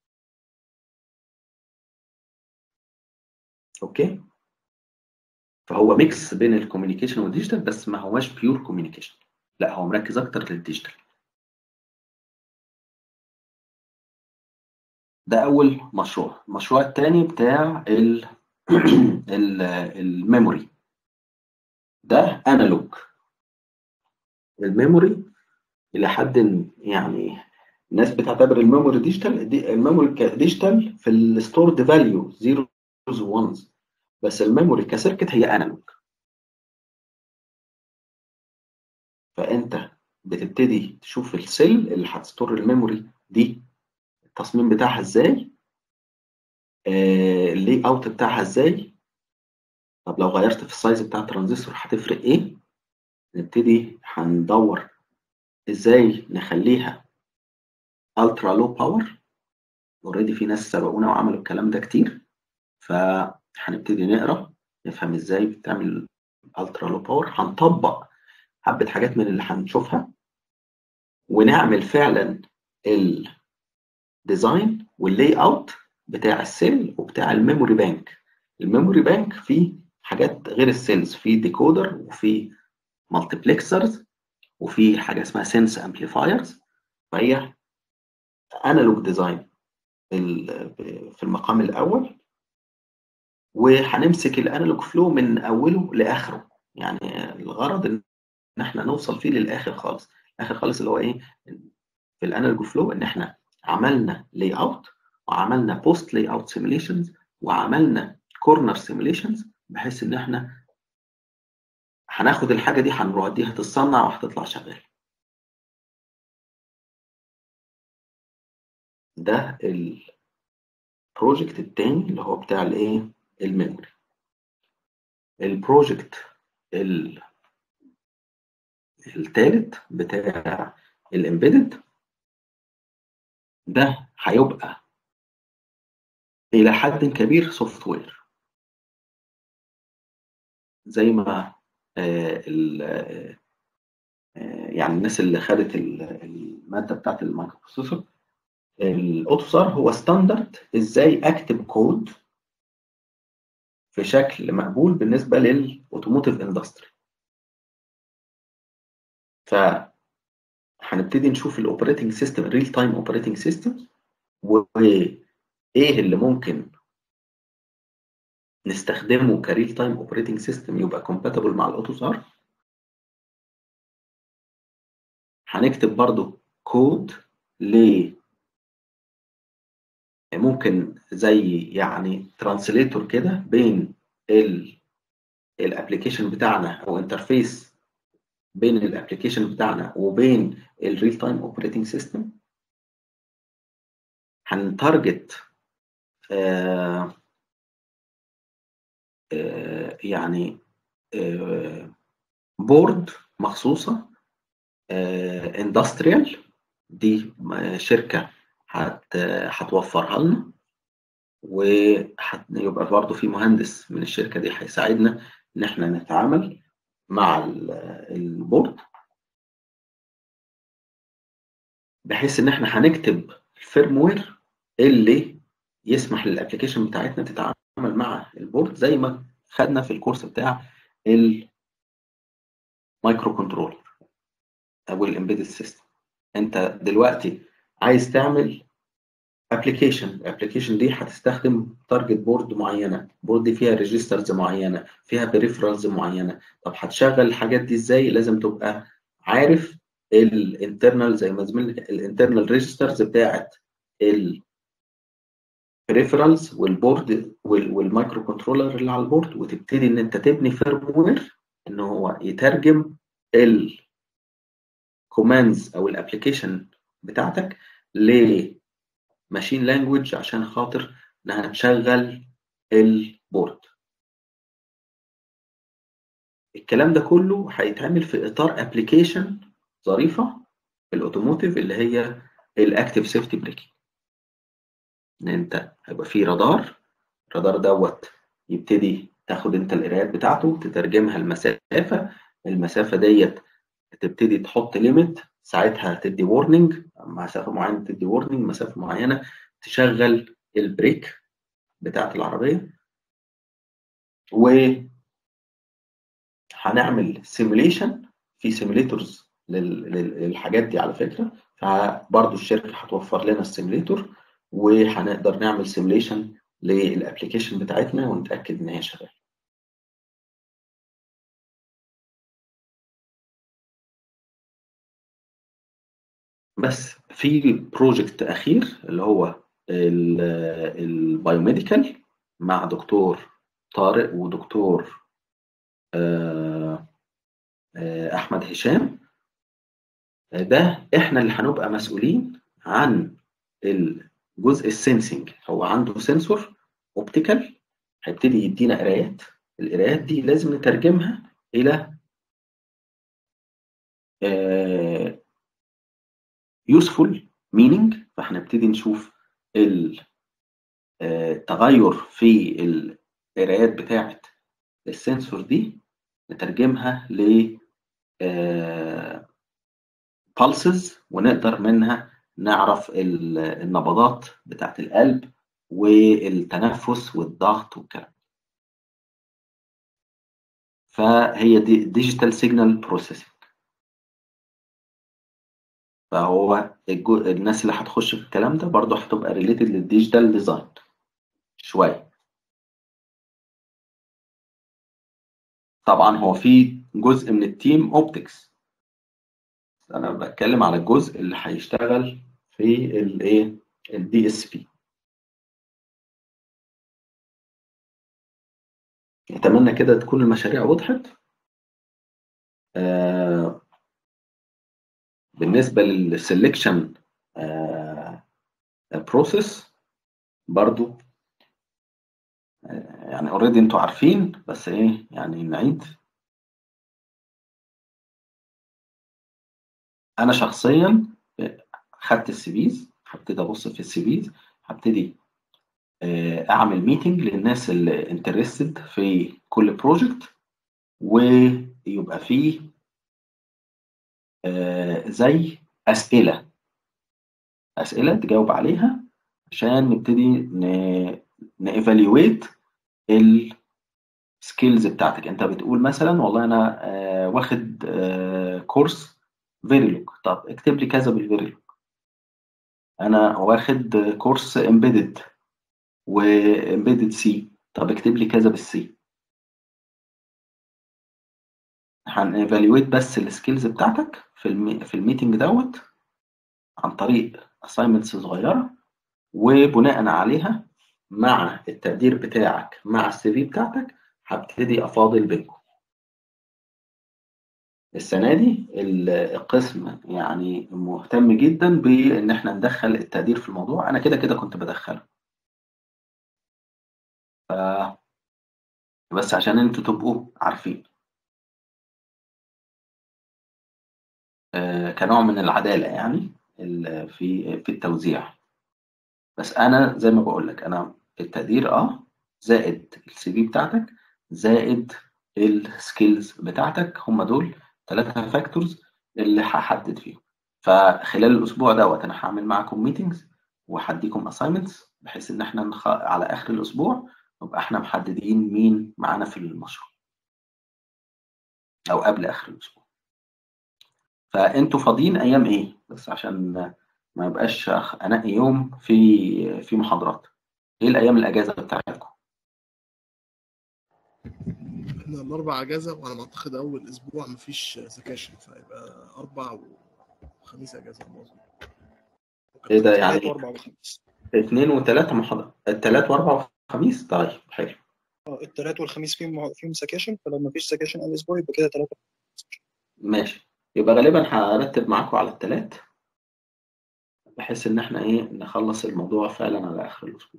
A: اوكي فهو ميكس بين الكوميونيكيشن والديجيتال بس ما هواش بيور كوميونيكيشن لا هو مركز اكتر للديجيتال ده اول مشروع المشروع الثاني بتاع ال ال الميموري ده انالوج الميموري الى حد يعني الناس بتعتبر الميموري ديجيتال دي الميموري ديجيتال في الستورد فاليو زيروز وانز بس الميموري كسيركت هي انالوج فانت بتبتدي تشوف السيل اللي هتستور الميموري دي التصميم بتاعها ازاي آه اللي اوت بتاعها ازاي طب لو غيرت في السايز بتاع الترانزستور هتفرق ايه نبتدي هندور ازاي نخليها الترا لو باور اوريدي في ناس سبقونا وعملوا الكلام ده كتير فهنبتدي نقرا نفهم ازاي بتعمل الترا لو باور هنطبق حبه حاجات من اللي هنشوفها ونعمل فعلا الديزاين واللاي اوت بتاع السيل وبتاع الميموري بانك الميموري بانك فيه حاجات غير السيلز في ديكودر وفي مالتيبلكسرز وفي حاجه اسمها سنس امبليفايرز فهي انالوج ديزاين في المقام الاول وهنمسك الانالوج فلو من اوله لاخره يعني الغرض ان احنا نوصل فيه للاخر خالص الاخر خالص اللي هو ايه في الانالوج فلو ان احنا عملنا لاي اوت وعملنا بوست لاي اوت سيميليشنز وعملنا كورنر سيميليشنز بحيث ان احنا هناخد الحاجه دي هنروح دي هتتصنع وهتطلع شغال ده البروجكت التاني اللي هو بتاع الايه الميموري البروجكت التالت بتاع الامبيدد ده هيبقى الى حد كبير سوفت وير زي ما آه، ال- آه، آه، يعني الناس اللي خدت ال- الماده بتاعت المايكرو بروسيسور الاوتوسار هو ستاندرد ازاي اكتب كود في شكل مقبول بالنسبه للاوتوموتيف اندستري ف هنبتدي نشوف الاوبريتنج سيستم الريل تايم اوبريتنج سيستم وايه اللي ممكن نستخدمه كريل تايم اوبريتنج سيستم يبقى كومباتبل مع الاوتوسار هنكتب برضو كود ل ممكن زي يعني ترانسليتور كده بين ال الابلكيشن بتاعنا او انترفيس بين الابلكيشن بتاعنا وبين الريل تايم اوبريتنج سيستم هنتارجت آه آه يعني آه بورد مخصوصه اندستريال دي شركه هت هتوفرها لنا ويبقى برضه في مهندس من الشركه دي هيساعدنا ان احنا نتعامل مع ال- البورد بحيث ان احنا هنكتب الفيرم وير اللي يسمح للابلكيشن بتاعتنا تتعامل مع البورد زي ما خدنا في الكورس بتاع المايكرو كنترولر او الامبيدد سيستم انت دلوقتي عايز تعمل ابلكيشن الابلكيشن دي هتستخدم تارجت بورد معينه بورد دي فيها ريجسترز معينه فيها بريفرالز معينه طب هتشغل الحاجات دي ازاي لازم تبقى عارف الانترنال زي ما زميلنا الانترنال ريجسترز بتاعت البريفرالز والبورد والمايكرو كنترولر اللي على البورد وتبتدي ان انت تبني فيرم وير ان هو يترجم الكوماندز او الابلكيشن بتاعتك لماشين لانجويج عشان خاطر انها تشغل البورد الكلام ده كله هيتعمل في اطار ابلكيشن ظريفه في الاوتوموتيف اللي هي الاكتيف سيفتي بريكنج ان انت هيبقى فيه رادار الرادار دوت يبتدي تاخد انت القرايات بتاعته تترجمها المسافه المسافه ديت تبتدي تحط ليميت ساعتها تدي وورنينج مسافه معينه تدي وورنينج مسافه معينه تشغل البريك بتاعت العربيه و هنعمل سيموليشن في سيموليتورز للحاجات دي على فكره فبرضه الشركه هتوفر لنا السيموليتور وهنقدر نعمل سيموليشن للابلكيشن بتاعتنا ونتاكد ان هي شغاله بس في بروجكت اخير اللي هو البايوميديكال مع دكتور طارق ودكتور آه، آه، احمد هشام ده احنا اللي هنبقى مسؤولين عن الجزء السنسنج هو عنده سنسور اوبتيكال هيبتدي يدينا قرايات القرايات دي لازم نترجمها الى يوسفول مينينج فهنبتدي نشوف التغير في القرايات بتاعه السنسور دي نترجمها ل pulses ونقدر منها نعرف النبضات بتاعت القلب والتنفس والضغط والكلام فهي دي ديجيتال سيجنال بروسيسنج فهو الجو... الناس اللي هتخش في الكلام ده برضه هتبقى ريليتد للديجيتال ديزاين شويه طبعا هو في جزء من التيم اوبتكس انا بتكلم على الجزء اللي هيشتغل في الايه الدي اس بي اتمنى كده تكون المشاريع وضحت آه بالنسبه للسلكشن بروسيس برضو آه يعني اوريدي انتوا عارفين بس ايه يعني نعيد انا شخصيا خدت السي فيز هبتدي ابص في السي فيز هبتدي آه، اعمل ميتنج للناس اللي انترستد في كل بروجكت ويبقى فيه آه، زي اسئله اسئله تجاوب عليها عشان نبتدي نيفاليويت السكيلز بتاعتك انت بتقول مثلا والله انا آه، واخد آه، كورس فيريلوك طب اكتب لي كذا بالفيريلوك انا واخد كورس امبيدد وامبيدد سي طب اكتب لي كذا بالسي هنيفاليويت بس السكيلز بتاعتك في المي... في الميتنج دوت عن طريق assignments صغيره وبناء عليها مع التقدير بتاعك مع السي في بتاعتك هبتدي افاضل بينكم السنه دي ال- القسم يعني مهتم جدا بان احنا ندخل التقدير في الموضوع انا كده كده كنت بدخله ف بس عشان انتوا تبقوا عارفين آه، كنوع من العداله يعني ال- في في التوزيع بس انا زي ما بقول لك انا التقدير اه زائد السي في بتاعتك زائد السكيلز بتاعتك هم دول ثلاثة فاكتورز اللي هحدد فيهم فخلال الاسبوع دوت انا هعمل معاكم ميتنجز وهديكم اساينمنتس بحيث ان احنا نخ... على اخر الاسبوع نبقى احنا محددين مين معانا في المشروع او قبل اخر الاسبوع فانتوا فاضيين ايام ايه بس عشان ما يبقاش انقي يوم في في محاضرات ايه الايام الاجازه بتاعتكم
B: احنا الاربع اجازه وانا اعتقد اول اسبوع مفيش سكاشن فيبقى اربع وخميس اجازه مظبوط
A: ايه ده
G: تلات
A: يعني
G: واربع وخميس
A: اثنين وثلاثه محاضره الثلاث واربع وخميس طيب حلو
G: اه التلات والخميس فيهم فيهم سكاشن فلو مفيش سكاشن اول اسبوع يبقى كده تلاتة
A: ماشي يبقى غالبا هرتب معاكم على الثلاث بحيث ان احنا ايه نخلص الموضوع فعلا على اخر الاسبوع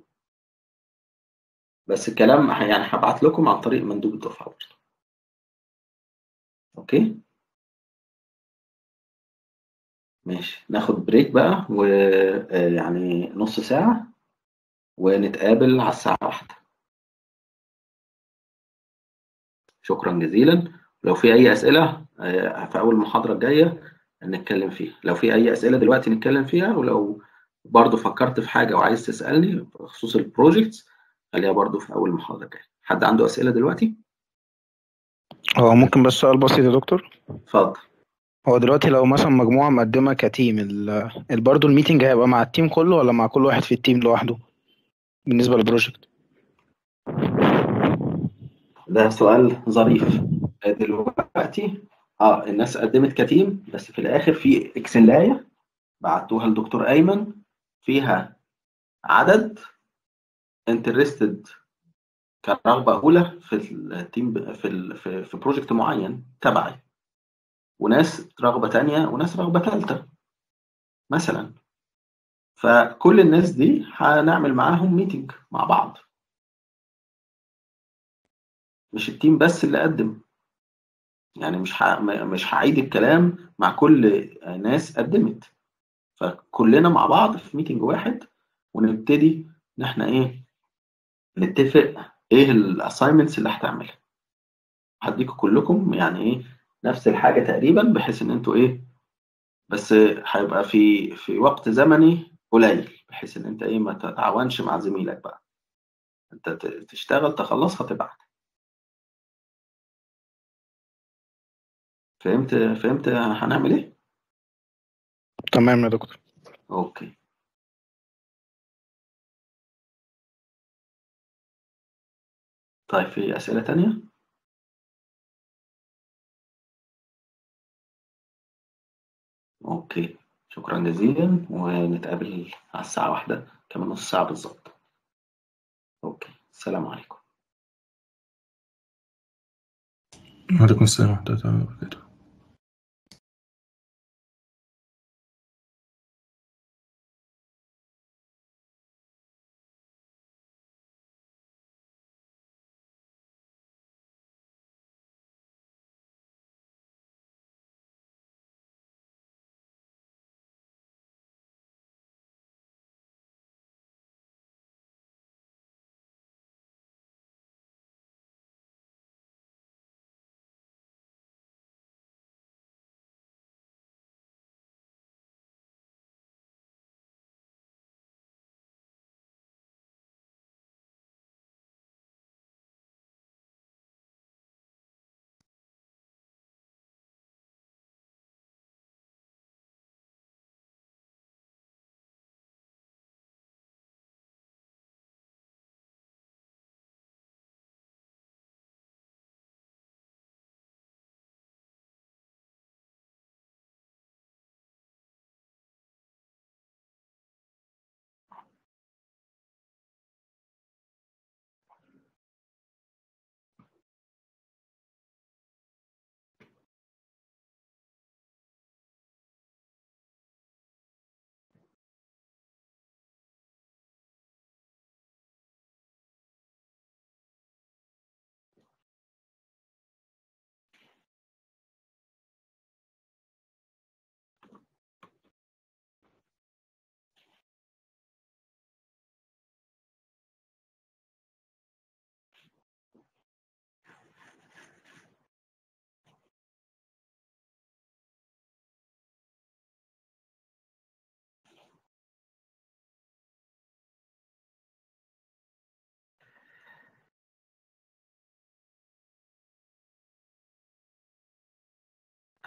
A: بس الكلام ه- يعني هبعت لكم عن طريق مندوب الدفعه برضه اوكي ماشي ناخد بريك بقى ويعني نص ساعة ونتقابل على الساعة واحدة شكرا جزيلا لو في أي أسئلة آه، في أول محاضرة الجاية نتكلم فيها لو في أي أسئلة دلوقتي نتكلم فيها ولو برضو فكرت في حاجة وعايز تسألني بخصوص البروجيكتس خليها برضو في أول محاضرة الجاية حد عنده أسئلة دلوقتي؟
H: هو ممكن بس سؤال بسيط يا دكتور
A: اتفضل
H: هو دلوقتي لو مثلا مجموعة مقدمة كتيم ال- ال- برضه الميتنج هيبقى مع التيم كله ولا مع كل واحد في التيم لوحده بالنسبة للبروجكت
A: ده سؤال ظريف دلوقتي اه الناس قدمت كتيم بس في الاخر في اكسلايه بعتوها لدكتور ايمن فيها عدد انترستد كرغبه اولى في التيم في ال في, في بروجكت معين تبعي وناس رغبه تانية وناس رغبه ثالثه مثلا فكل الناس دي هنعمل معاهم ميتنج مع بعض مش التيم بس اللي قدم يعني مش ح... مش هعيد الكلام مع كل ناس قدمت فكلنا مع بعض في ميتنج واحد ونبتدي ان احنا ايه نتفق ايه الاساينمنتس اللي هتعملها هديكم كلكم يعني ايه نفس الحاجه تقريبا بحيث ان انتوا ايه بس هيبقى في في وقت زمني قليل بحيث ان انت ايه ما تتعاونش مع زميلك بقى انت ت- تشتغل تخلصها تبعت فهمت فهمت هنعمل ايه
H: تمام يا دكتور
A: اوكي طيب في اسئله تانية اوكي شكرا جزيلا ونتقابل على الساعه واحدة كمان نص ساعه بالظبط اوكي السلام عليكم
F: وعليكم السلام ورحمة الله وبركاته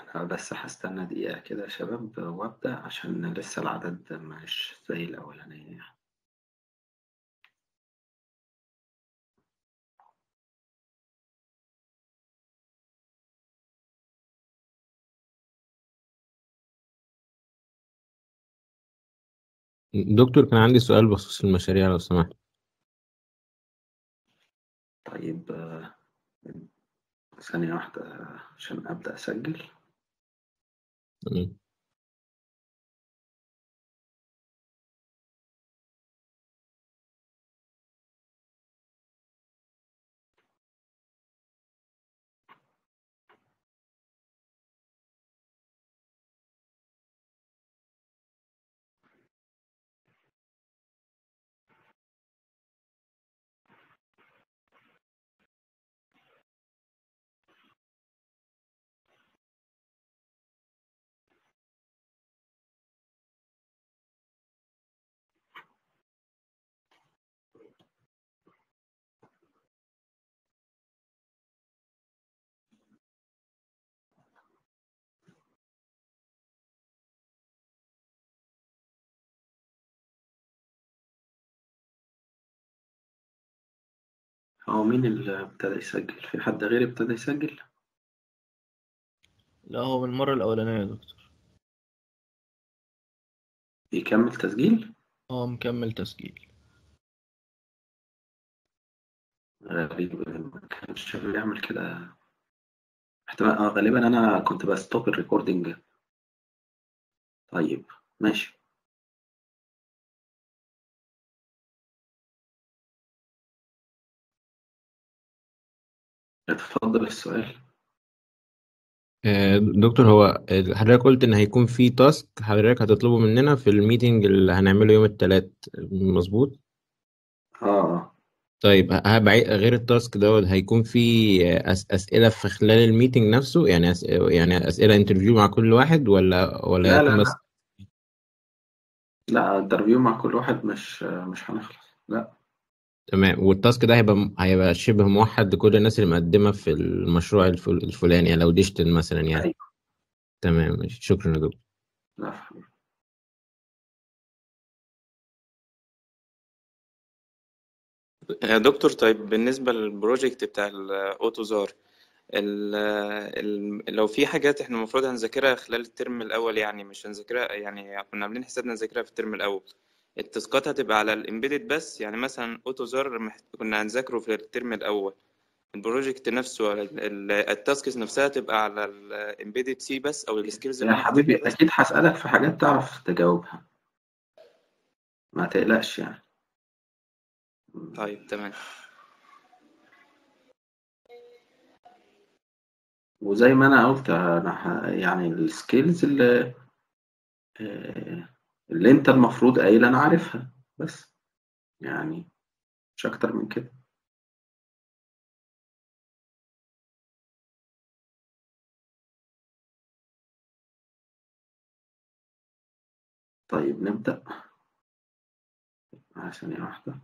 A: أنا بس هستنى دقيقة كده يا شباب وأبدأ عشان لسه العدد مش زي الأولانية
I: دكتور كان عندي سؤال بخصوص المشاريع لو سمحت
A: طيب آه، ثانية واحدة عشان أبدأ أسجل
I: تمام.
A: هو مين اللي ابتدى يسجل؟ في حد غيري ابتدى يسجل؟
C: لا هو من المرة الأولانية يا دكتور
A: بيكمل تسجيل؟
C: هو مكمل تسجيل
A: غريب ما كانش بيعمل كده احتمال اه غالبا أنا كنت بستوب الريكوردينج طيب ماشي اتفضل السؤال
I: آه، دكتور هو حضرتك قلت ان هيكون في تاسك حضرتك هتطلبه مننا في الميتنج اللي هنعمله يوم الثلاث مظبوط
A: اه
I: طيب ه- بعيد غير التاسك دوت هيكون في أس أسئلة في خلال الميتنج نفسه يعني أس يعني أسئلة انترفيو مع كل واحد ولا ولا
A: لا
I: هيكون
A: لا
I: بس
A: لا لا انترفيو مع كل واحد مش مش هنخلص لا
I: تمام والتاسك ده هيبقى هيبقى شبه موحد لكل الناس اللي مقدمة في المشروع الفل- الفلاني يعني لو ديجيتال مثلا يعني
A: أيوة.
I: تمام ماشي. شكرا يا دكتور
A: لا حبيبي.
J: يا دكتور طيب بالنسبة للبروجكت بتاع الأوتوزار ال ال لو في حاجات احنا المفروض هنذاكرها خلال الترم الأول يعني مش هنذاكرها يعني كنا عاملين حسابنا نذاكرها في الترم الأول التاسكات هتبقى على الإمبيدد بس يعني مثلا أوتوزار محت... كنا هنذاكره في الترم الأول البروجكت نفسه ال- ال- التاسكس نفسها تبقى على الإمبيدد سي بس أو السكيلز
A: يا حبيبي أكيد هسألك في حاجات تعرف تجاوبها ما تقلقش يعني
J: طيب تمام
A: وزي ما أنا قلت أنا ه- يعني السكيلز اللي آه، اللي أنت المفروض قايل أنا عارفها بس يعني مش أكتر من كده طيب نبدأ آه، ثانية واحدة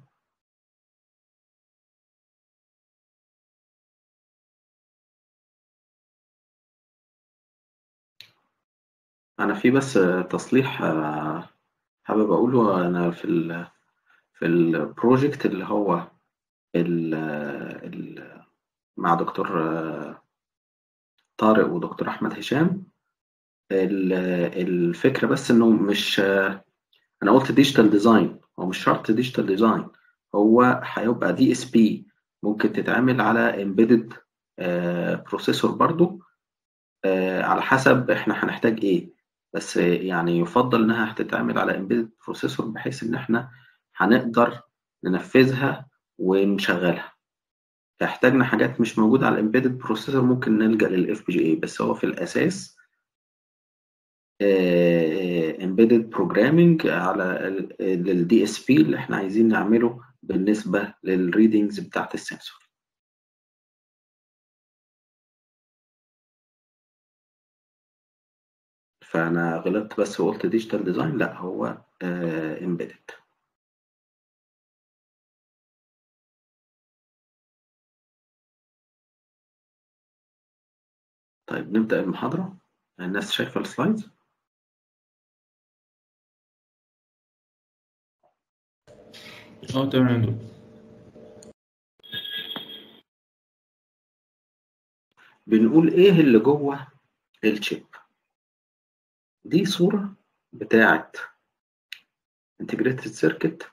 A: أنا في بس تصليح آه، حابب أقوله أنا في ال في البروجكت اللي هو ال ال مع دكتور آه، طارق ودكتور أحمد هشام ال- الفكرة بس إنه مش آه، أنا قلت ديجيتال ديزاين هو مش شرط ديجيتال ديزاين هو هيبقى دي اس بي ممكن تتعمل على امبيدد بروسيسور برضو آه، على حسب احنا هنحتاج ايه بس يعني يفضل انها هتتعمل على امبيدد بروسيسور بحيث ان احنا هنقدر ننفذها ونشغلها احتاجنا حاجات مش موجودة على الامبيدد بروسيسور ممكن نلجأ للاف بي جي اي بس هو في الاساس امبيدد بروجرامينج على الدي اس بي اللي احنا عايزين نعمله بالنسبة للريدنجز بتاعت السنسور فانا غلطت بس وقلت ديجيتال ديزاين لا هو امبيدد طيب نبدأ المحاضرة الناس شايفة السلايدز
F: اه تمام يا دكتور
A: بنقول ايه اللي جوه الشيب دي صورة بتاعت انتجريتد سيركت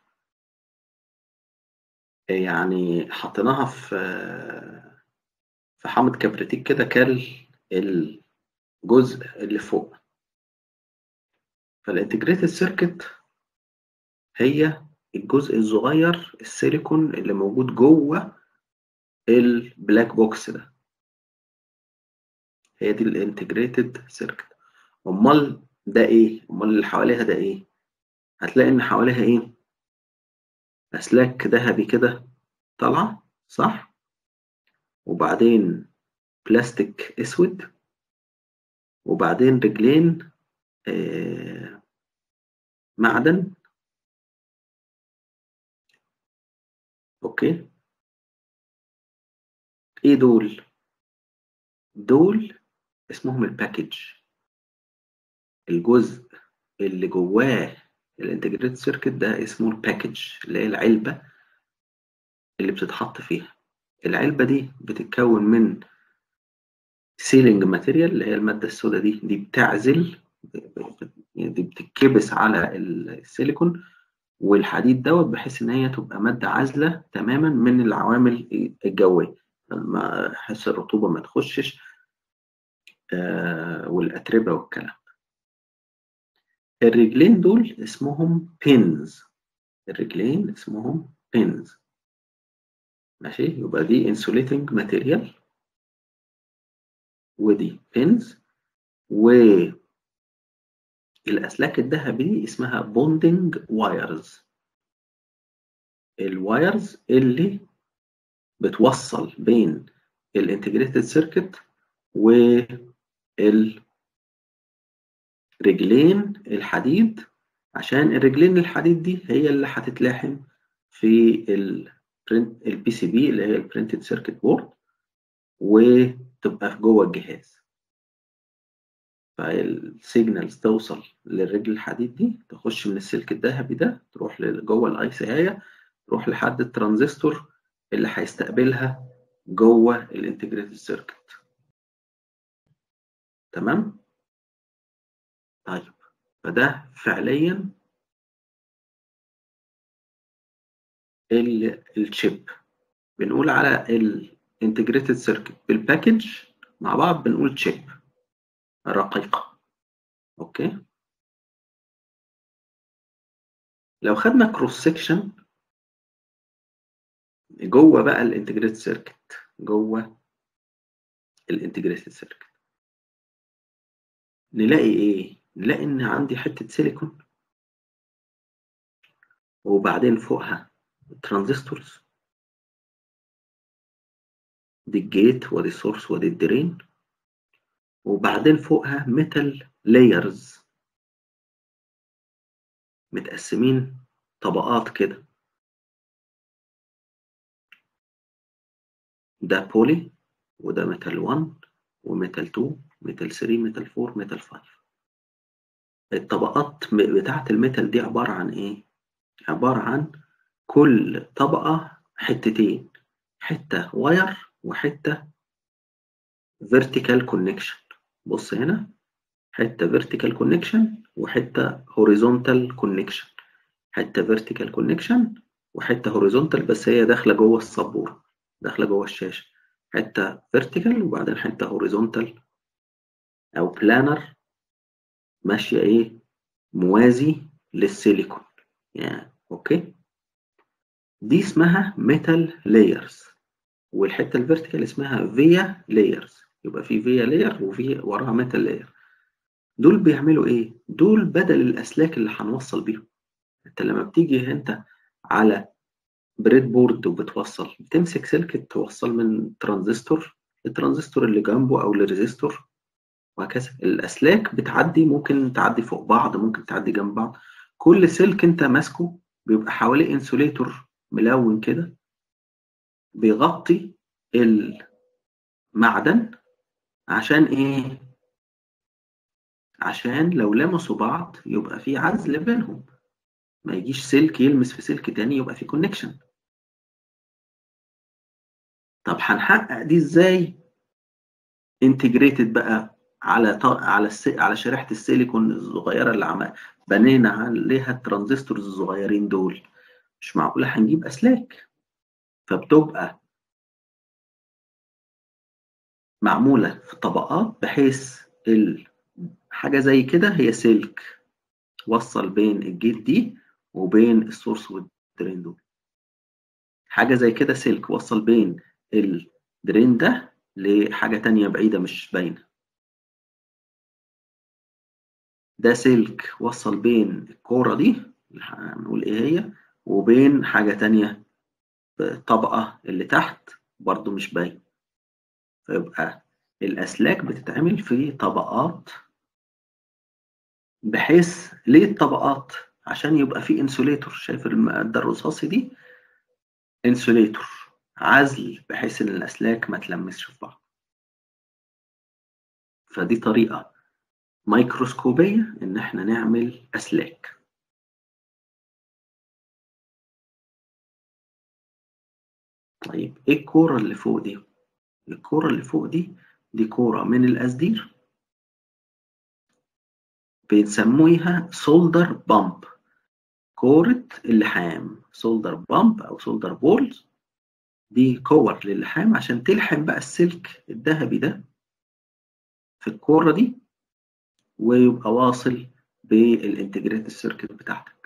A: يعني حطيناها في في حامض كبريتيك كده كال الجزء اللي فوق فالانتجريتد سيركت هي الجزء الصغير السيليكون اللي موجود جوه البلاك بوكس ده هي دي الانتجريتد سيركت امال ده ايه امال اللي حواليها ده ايه هتلاقي ان حواليها ايه اسلاك ذهبي كده طالعه صح وبعدين بلاستيك اسود وبعدين رجلين آه معدن اوكي ايه دول دول اسمهم الباكج الجزء اللي جواه الانتجريتد سيركت ده اسمه الباكج اللي هي العلبة اللي بتتحط فيها العلبة دي بتتكون من سيلينج ماتيريال اللي هي المادة السوداء دي دي بتعزل دي بتتكبس على السيليكون والحديد دوت بحيث ان هي تبقى مادة عازلة تماما من العوامل الجوية ما حس الرطوبة ما تخشش آه والأتربة والكلام الرجلين دول اسمهم بينز الرجلين اسمهم بينز ماشي يبقى دي انسوليتنج ماتيريال ودي بينز والاسلاك الذهبي دي اسمها بوندنج وايرز الوايرز اللي بتوصل بين الانتجريتد سيركت وال رجلين الحديد عشان الرجلين الحديد دي هي اللي هتتلاحم في البي سي بي اللي هي البرنتد سيركت بورد وتبقى في جوه الجهاز فالسيجنالز توصل للرجل الحديد دي تخش من السلك الذهبي ده تروح جوه الاي سي هي تروح لحد الترانزستور اللي هيستقبلها جوه الانتجريتد سيركت تمام طيب فده فعليا الشيب بنقول على الانتجريتد سيركت بالباكج مع بعض بنقول شيب رقيقة اوكي لو خدنا كروس سيكشن جوه بقى الانتجريتد سيركت جوه الانتجريتد سيركت نلاقي ايه نلاقي ان عندي حته سيليكون وبعدين فوقها ترانزستورز دي الجيت ودي السورس ودي الدرين وبعدين فوقها ميتال لايرز متقسمين طبقات كده ده بولي وده ميتال 1 وميتال 2 ميتال 3 ميتال 4 ميتال 5 الطبقات بتاعت الميتال دي عبارة عن ايه؟ عبارة عن كل طبقة حتتين حتة واير وحتة vertical connection بص هنا حتة vertical connection وحتة horizontal connection حتة vertical connection وحتة horizontal بس هي داخلة جوه السبورة داخلة جوه الشاشة حتة vertical وبعدين حتة horizontal أو planar ماشية إيه موازي للسيليكون يعني أوكي دي اسمها metal layers والحته الفيرتيكال اسمها فيا لايرز يبقى في فيا لاير وفي وراها ميتال لاير دول بيعملوا ايه دول بدل الاسلاك اللي هنوصل بيهم انت لما بتيجي انت على بريد بورد وبتوصل بتمسك سلك توصل من ترانزستور للترانزستور اللي جنبه او لريزيستور وهكذا الاسلاك بتعدي ممكن تعدي فوق بعض ممكن تعدي جنب بعض كل سلك انت ماسكه بيبقى حواليه انسوليتور ملون كده بيغطي المعدن عشان ايه عشان لو لمسوا بعض يبقى في عزل بينهم ما يجيش سلك يلمس في سلك تاني يبقى في كونكشن طب هنحقق دي ازاي انتجريتد بقى على ط... على الس... على شريحه السيليكون الصغيره اللي عم... بنينا عليها الترانزستورز الصغيرين دول مش معقوله هنجيب اسلاك فبتبقى معموله في طبقات بحيث ال... حاجه زي كده هي سلك وصل بين الجيت دي وبين السورس والدرين دول حاجه زي كده سلك وصل بين الدرين ده لحاجه تانية بعيده مش باينه ده سلك وصل بين الكوره دي اللي هنقول ايه هي وبين حاجه تانية الطبقه اللي تحت برضو مش باين فيبقى الاسلاك بتتعمل في طبقات بحيث ليه الطبقات عشان يبقى في انسوليتور شايف المادة الرصاصي دي انسوليتور عزل بحيث ان الاسلاك ما تلمسش في بعض فدي طريقة ميكروسكوبية ان احنا نعمل اسلاك طيب ايه الكورة اللي فوق دي الكورة اللي فوق دي دي كورة من الاسدير بنسميها سولدر بامب كورة اللحام سولدر بامب أو سولدر بولز دي كور للحام عشان تلحم بقى السلك الذهبي ده في الكورة دي ويبقى واصل بالانتجريت السيركت بتاعتك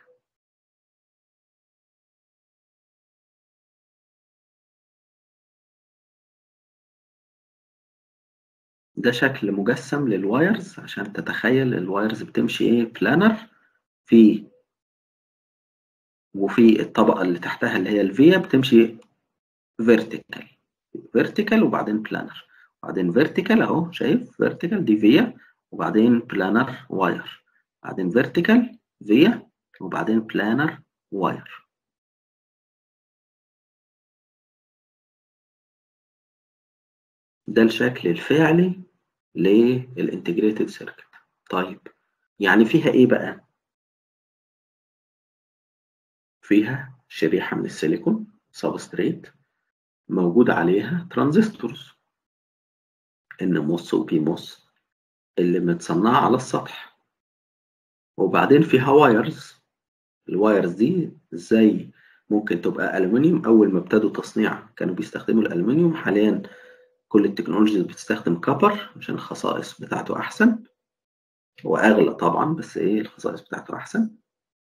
A: ده شكل مجسم للوايرز عشان تتخيل الوايرز بتمشي ايه بلانر في وفي الطبقة اللي تحتها اللي هي الفيا بتمشي فيرتيكال فيرتيكال وبعدين بلانر وبعدين فيرتيكال اهو شايف فيرتيكال دي فيا وبعدين بلانر واير بعدين فيرتيكال فيا وبعدين بلانر واير ده الشكل الفعلي للانتجريتد سيركت طيب يعني فيها ايه بقى فيها شريحة من السيليكون سبستريت موجود عليها ترانزستورز النموس وبي موس اللي متصنعة على السطح وبعدين فيها وايرز الوايرز دي زي ممكن تبقى ألمنيوم أول ما ابتدوا تصنيع كانوا بيستخدموا الألمنيوم حاليا كل التكنولوجيز بتستخدم كبر عشان الخصائص بتاعته أحسن هو أغلى طبعا بس إيه الخصائص بتاعته أحسن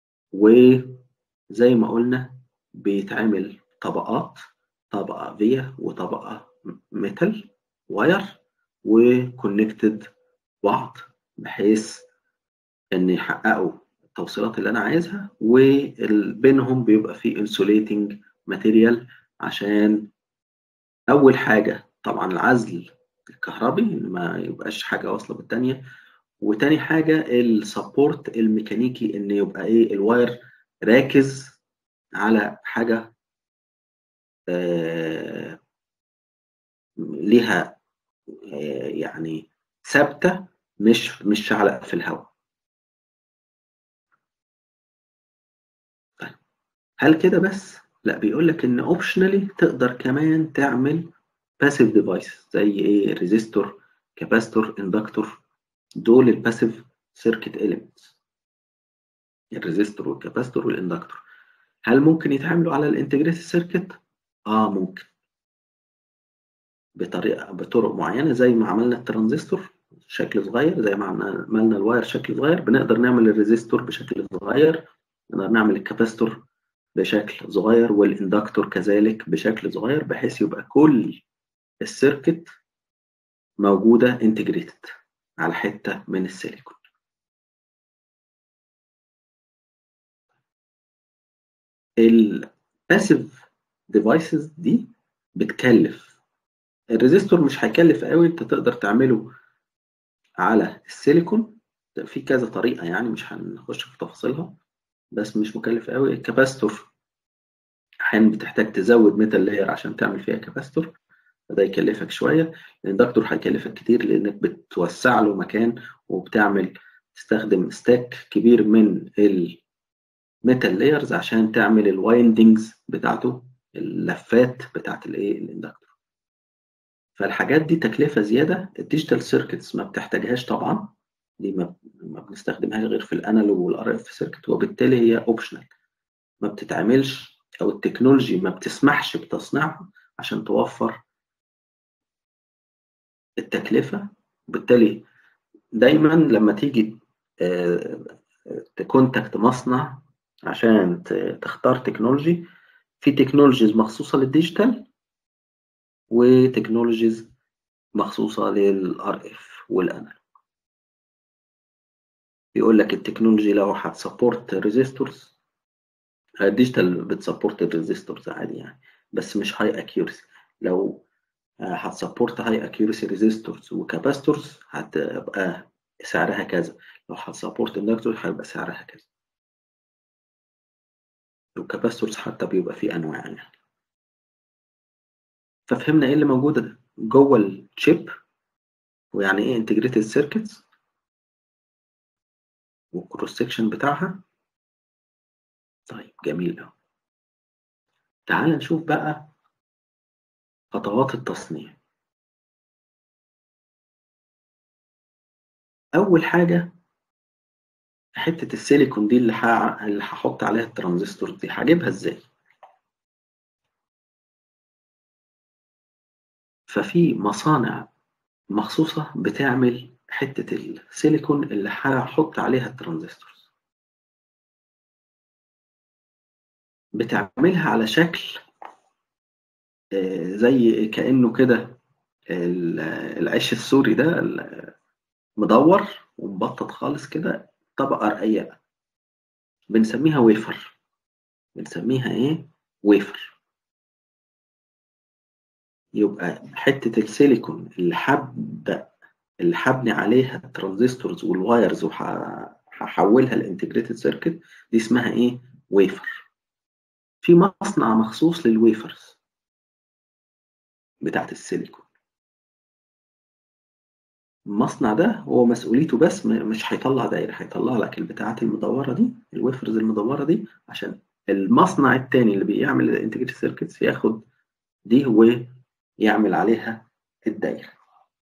A: وزي ما قلنا بيتعمل طبقات طبقة فيا وطبقة ميتال واير وكونكتد بعض بحيث ان يحققوا التوصيلات اللي انا عايزها وبينهم بيبقى في انسوليتنج ماتيريال عشان اول حاجه طبعا العزل الكهربي ان ما يبقاش حاجه واصله بالتانيه وتاني حاجه السبورت الميكانيكي ان يبقى ايه الواير راكز على حاجه آه ليها آه يعني ثابته مش مش شعلق في الهواء طيب هل كده بس لا بيقول لك ان اوبشنالي تقدر كمان تعمل باسيف ديفايس زي ايه ريزيستور كاباستور اندكتور دول الباسيف سيركت اليمنتس الريزيستور والكاباستور والاندكتور هل ممكن يتعاملوا على الانتجريتد سيركت اه ممكن بطريقه بطرق معينه زي ما عملنا الترانزستور شكل صغير زي ما عملنا الواير شكل صغير بنقدر نعمل الريزيستور بشكل صغير نقدر نعمل الكاباستور بشكل صغير والاندكتور كذلك بشكل صغير بحيث يبقى كل السيركت موجوده انتجريتد على حته من السيليكون الباسيف ديفايسز دي بتكلف الريزيستور مش هيكلف قوي انت تقدر تعمله على السيليكون في كذا طريقه يعني مش هنخش في تفاصيلها بس مش مكلف قوي الكاباستور احيانا بتحتاج تزود ميتال لاير عشان تعمل فيها كاباستور فده يكلفك شويه الاندكتور هيكلفك كتير لانك بتوسع له مكان وبتعمل تستخدم ستاك كبير من الميتال لايرز عشان تعمل الوايندنجز بتاعته اللفات بتاعت الايه الاندكتور فالحاجات دي تكلفه زياده الديجيتال سيركتس ما بتحتاجهاش طبعا دي ما ما بنستخدمهاش غير في الانالوج والار اف سيركت وبالتالي هي اوبشنال ما بتتعملش او التكنولوجي ما بتسمحش بتصنيعها عشان توفر التكلفه وبالتالي دايما لما تيجي تكونتاكت مصنع عشان تختار تكنولوجي في تكنولوجيز مخصوصه للديجيتال وتكنولوجيز مخصوصه للار اف والانالوج بيقول لك التكنولوجي لو هتسبورت ريزيستورز الديجيتال بتسبورت الريزيستورز عادي يعني بس مش هاي اكيورسي لو هتسبورت هاي اكيورسي ريزيستورز وكاباستورز هتبقى سعرها كذا لو هتسبورت اندكتور هيبقى سعرها كذا والكاباستورز حتى بيبقى فيه انواع يعني ففهمنا ايه اللي موجود ده جوه الشيب ويعني ايه انتجريتد سيركتس والكروس سكشن بتاعها طيب جميل قوي تعال نشوف بقى خطوات التصنيع اول حاجه حته السيليكون دي اللي ح... اللي هحط عليها الترانزستور دي هجيبها ازاي ففي مصانع مخصوصه بتعمل حته السيليكون اللي هحط عليها الترانزستور بتعملها على شكل زي كأنه كده العيش السوري ده مدور ومبطط خالص كده طبقة رقيقة بنسميها ويفر بنسميها ايه ويفر يبقى حتة السيليكون اللي حب اللي حبني عليها الترانزستورز والوايرز وهحولها لانتجريتد سيركت دي اسمها ايه ويفر في مصنع مخصوص للويفرز بتاعت السيليكون المصنع ده هو مسؤوليته بس مش هيطلع دايره هيطلع لك البتاعات المدوره دي الويفرز المدوره دي عشان المصنع التاني اللي بيعمل الانتجريتد سيركتس ياخد دي ويعمل عليها الدايره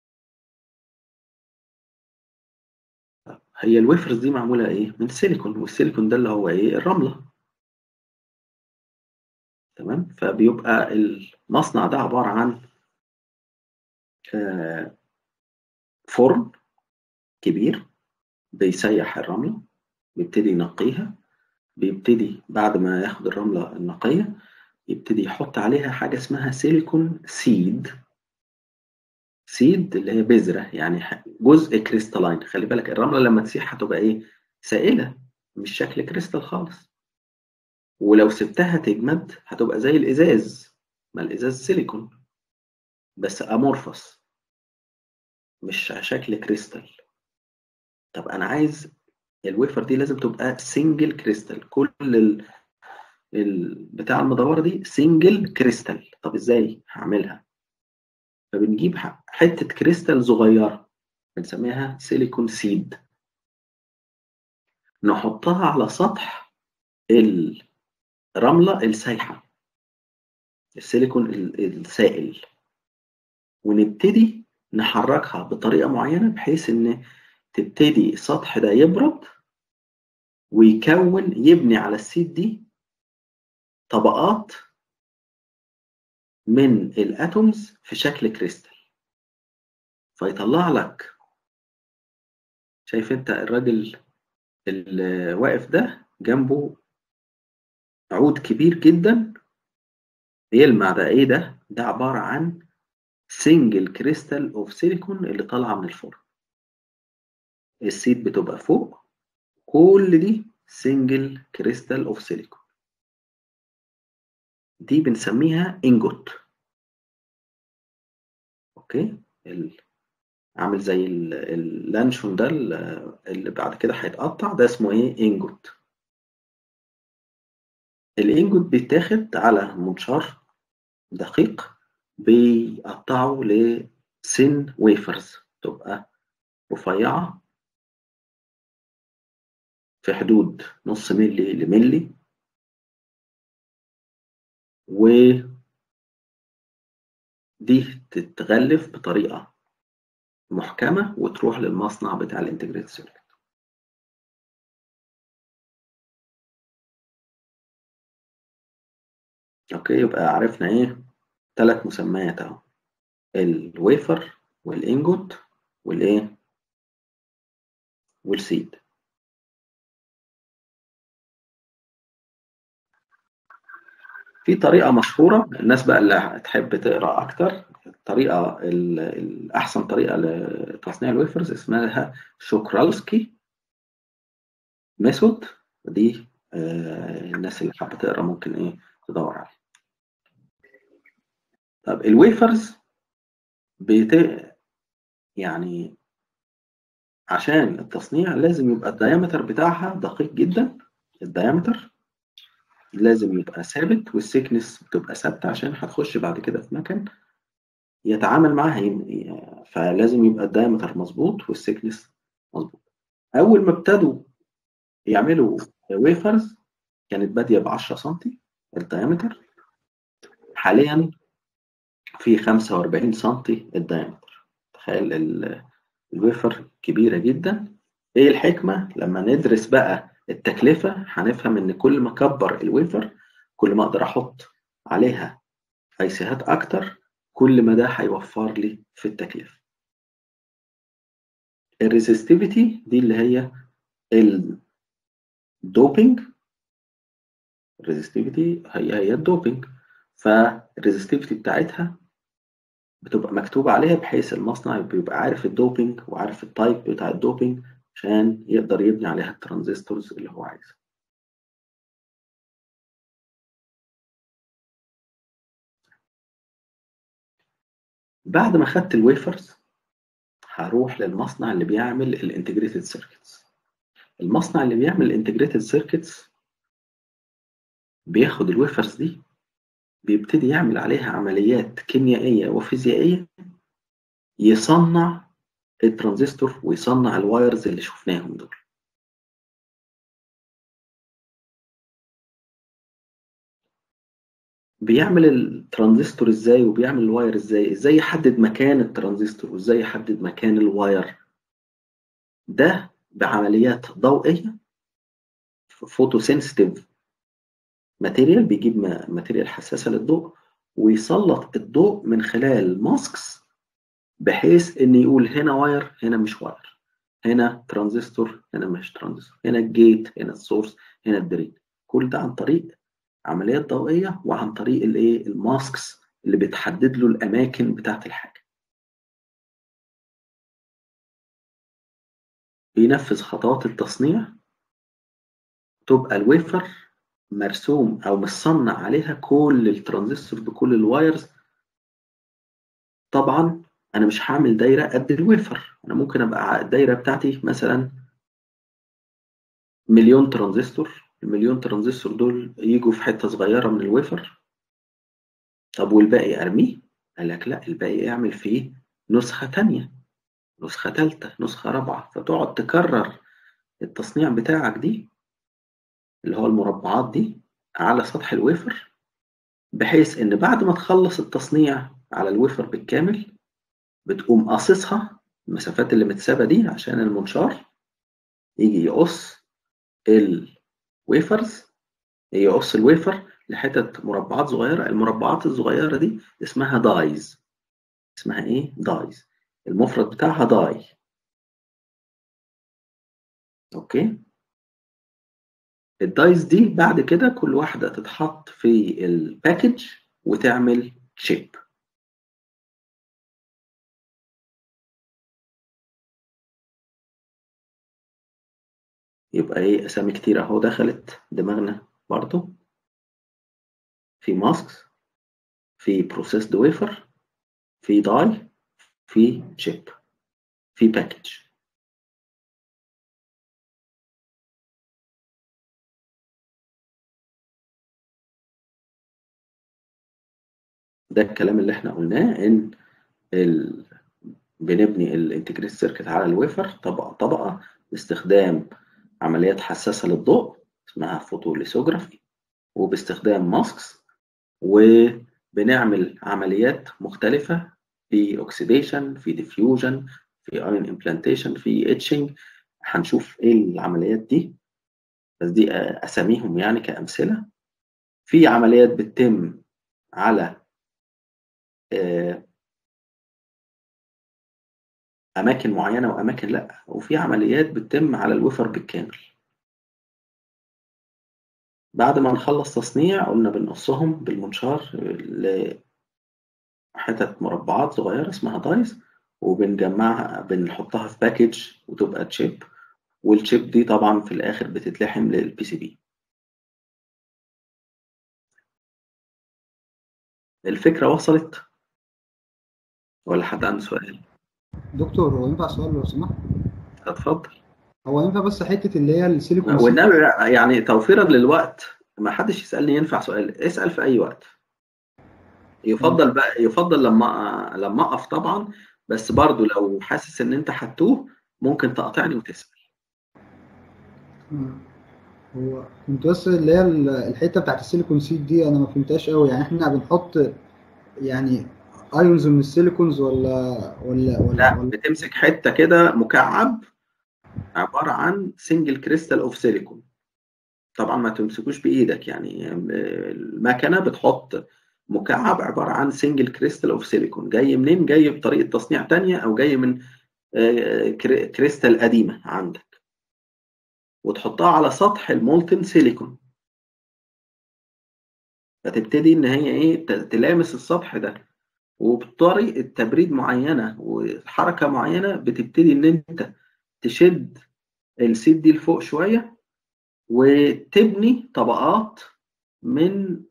A: هي الويفرز دي معموله ايه من سيليكون والسيليكون ده اللي هو ايه الرمله تمام فبيبقى المصنع ده عباره عن فرن كبير بيسيح الرمله بيبتدي ينقيها بيبتدي بعد ما ياخد الرمله النقيه يبتدي يحط عليها حاجه اسمها سيليكون سيد سيد اللي هي بذره يعني جزء كريستالاين خلي بالك الرمله لما تسيح هتبقى ايه سائله مش شكل كريستال خالص ولو سبتها تجمد هتبقى زي الازاز ما الازاز سيليكون بس امورفس مش شكل كريستال طب انا عايز الويفر دي لازم تبقى سنجل كريستال كل ال... ال... بتاع المدوره دي سنجل كريستال طب ازاي هعملها فبنجيب حته كريستال صغيره بنسميها سيليكون سيد نحطها على سطح الرمله السايحه السيليكون السائل ونبتدي نحركها بطريقه معينه بحيث ان تبتدي السطح ده يبرد ويكون يبني على السيد دي طبقات من الاتومز في شكل كريستال فيطلع لك شايف انت الراجل اللي واقف ده جنبه عود كبير جدا بيلمع ده ايه ده ده عبارة عن سنجل كريستال اوف سيليكون اللي طالعة من الفرن السيد بتبقى فوق كل دي سنجل كريستال اوف سيليكون دي بنسميها انجوت اوكي ال... عامل زي اللانشون ده اللي بعد كده هيتقطع ده اسمه ايه انجوت الانجوت بيتاخد على منشار دقيق بيقطعه لسن ويفرز تبقى رفيعة في حدود نص ملي لملي و دي تتغلف بطريقة محكمة وتروح للمصنع بتاع الانتجريتد سيركت اوكي يبقى عرفنا ايه ثلاث مسميات اهو الويفر والانجوت والايه والسيد في طريقة مشهورة الناس بقى اللي هتحب تقرا أكتر الطريقة ال- الأحسن طريقة لتصنيع الويفرز اسمها شوكرالسكي ميثود دي آه، الناس اللي حابة تقرا ممكن إيه تدور عليها طب الويفرز بت... يعني عشان التصنيع لازم يبقى الديامتر بتاعها دقيق جدا الديامتر لازم يبقى ثابت والسيكنس بتبقى ثابتة عشان هتخش بعد كده في مكان يتعامل معاها ي- فلازم يبقى الدايمتر مظبوط والسيكنس مظبوط أول ما ابتدوا يعملوا ويفرز كانت بادية ب 10 سم الدايمتر حاليا في 45 سم الدايمتر تخيل ال- الويفر كبيرة جدا ايه الحكمة لما ندرس بقى التكلفة هنفهم ان كل ما اكبر الويفر كل ما اقدر احط عليها ايسيهات اكتر كل ما ده هيوفر لي في التكلفة الريزستيفيتي دي اللي هي الدوبينج الريزستيفيتي هي هي الدوبينج فالريزستيفيتي بتاعتها بتبقى مكتوب عليها بحيث المصنع بيبقى عارف الدوبينج وعارف التايب بتاع الدوبينج عشان يقدر يبني عليها الترانزستورز اللي هو عايزها بعد ما خدت الويفرز هروح للمصنع اللي بيعمل الانتجريتد سيركتس المصنع اللي بيعمل الانتجريتد سيركتس بياخد الويفرز دي بيبتدي يعمل عليها عمليات كيميائية وفيزيائية يصنع الترانزستور ويصنع الوايرز اللي شفناهم دول بيعمل الترانزستور ازاي وبيعمل الواير ازاي ازاي يحدد مكان الترانزستور وازاي يحدد مكان الواير ده بعمليات ضوئية فوتو سنسيتيف ماتيريال بيجيب ماتيريال حساسة للضوء ويسلط الضوء من خلال ماسكس بحيث ان يقول هنا واير هنا مش واير هنا ترانزستور هنا مش ترانزستور هنا الجيت هنا السورس هنا الدرين كل ده عن طريق عمليات ضوئية وعن طريق الايه الماسكس اللي بتحدد له الاماكن بتاعت الحاجة بينفذ خطوات التصنيع تبقى الويفر مرسوم او مصنع عليها كل الترانزستور بكل الوايرز طبعا انا مش هعمل دايره قد الويفر انا ممكن ابقى الدايره بتاعتي مثلا مليون ترانزستور المليون ترانزستور دول يجوا في حته صغيره من الويفر طب والباقي ارميه قال لك لا الباقي اعمل فيه نسخه تانية نسخه ثالثه نسخه رابعه فتقعد تكرر التصنيع بتاعك دي اللي هو المربعات دي على سطح الويفر بحيث ان بعد ما تخلص التصنيع على الويفر بالكامل بتقوم قاصصها المسافات اللي متسابه دي عشان المنشار يجي يقص الويفرز يقص الويفر لحتت مربعات صغيره المربعات الصغيره دي اسمها دايز اسمها ايه دايز المفرد بتاعها داي اوكي الدايز دي بعد كده كل واحده تتحط في الباكج وتعمل شيب يبقى ايه اسامي كتير اهو دخلت دماغنا برضو في ماسكس في بروسيسد ويفر في داي في شيب في باكج ده الكلام اللي احنا قلناه ان ال... بنبني الانتجريت سيركت على الويفر طبقه طبقه باستخدام عمليات حساسة للضوء اسمها فوتوليثوجرافي وباستخدام ماسكس وبنعمل عمليات مختلفة في اوكسيديشن في ديفيوجن في ايون امبلانتيشن في اتشنج هنشوف ايه العمليات دي بس دي اساميهم يعني كامثله في عمليات بتتم على آه، اماكن معينه واماكن لا وفي عمليات بتتم على الوفر بالكامل بعد ما نخلص تصنيع قلنا بنقصهم بالمنشار لحتت مربعات صغيره اسمها دايز وبنجمعها بنحطها في باكج وتبقى تشيب والشيب دي طبعا في الاخر بتتلحم للبي سي بي الفكره وصلت ولا حد عنده سؤال
D: دكتور هو ينفع سؤال لو سمحت
A: اتفضل
D: هو ينفع بس حته اللي هي السيليكون
A: والنبي يعني توفيرا للوقت ما حدش يسالني ينفع سؤال اسال في اي وقت يفضل بقى يفضل لما لما اقف طبعا بس برضو لو حاسس ان انت هتوه ممكن تقاطعني وتسال
D: مم. هو كنت بس اللي هي ال- الحته بتاعت السيليكون سيد دي انا ما فهمتهاش قوي يعني احنا بنحط يعني ايونز من السيليكونز ولا ولا ولا,
A: لا
D: ولا
A: بتمسك حته كده مكعب عباره عن سنجل كريستال اوف سيليكون طبعا ما تمسكوش بايدك يعني المكنه بتحط مكعب عباره عن سنجل كريستال اوف سيليكون جاي منين جاي بطريقه تصنيع تانية او جاي من آه، كري- كريستال قديمه عندك وتحطها على سطح المولتن سيليكون فتبتدي ان هي ايه ت- تلامس السطح ده وبطريقه تبريد معينه وحركه معينه بتبتدي ان انت تشد السيد دي لفوق شويه وتبني طبقات من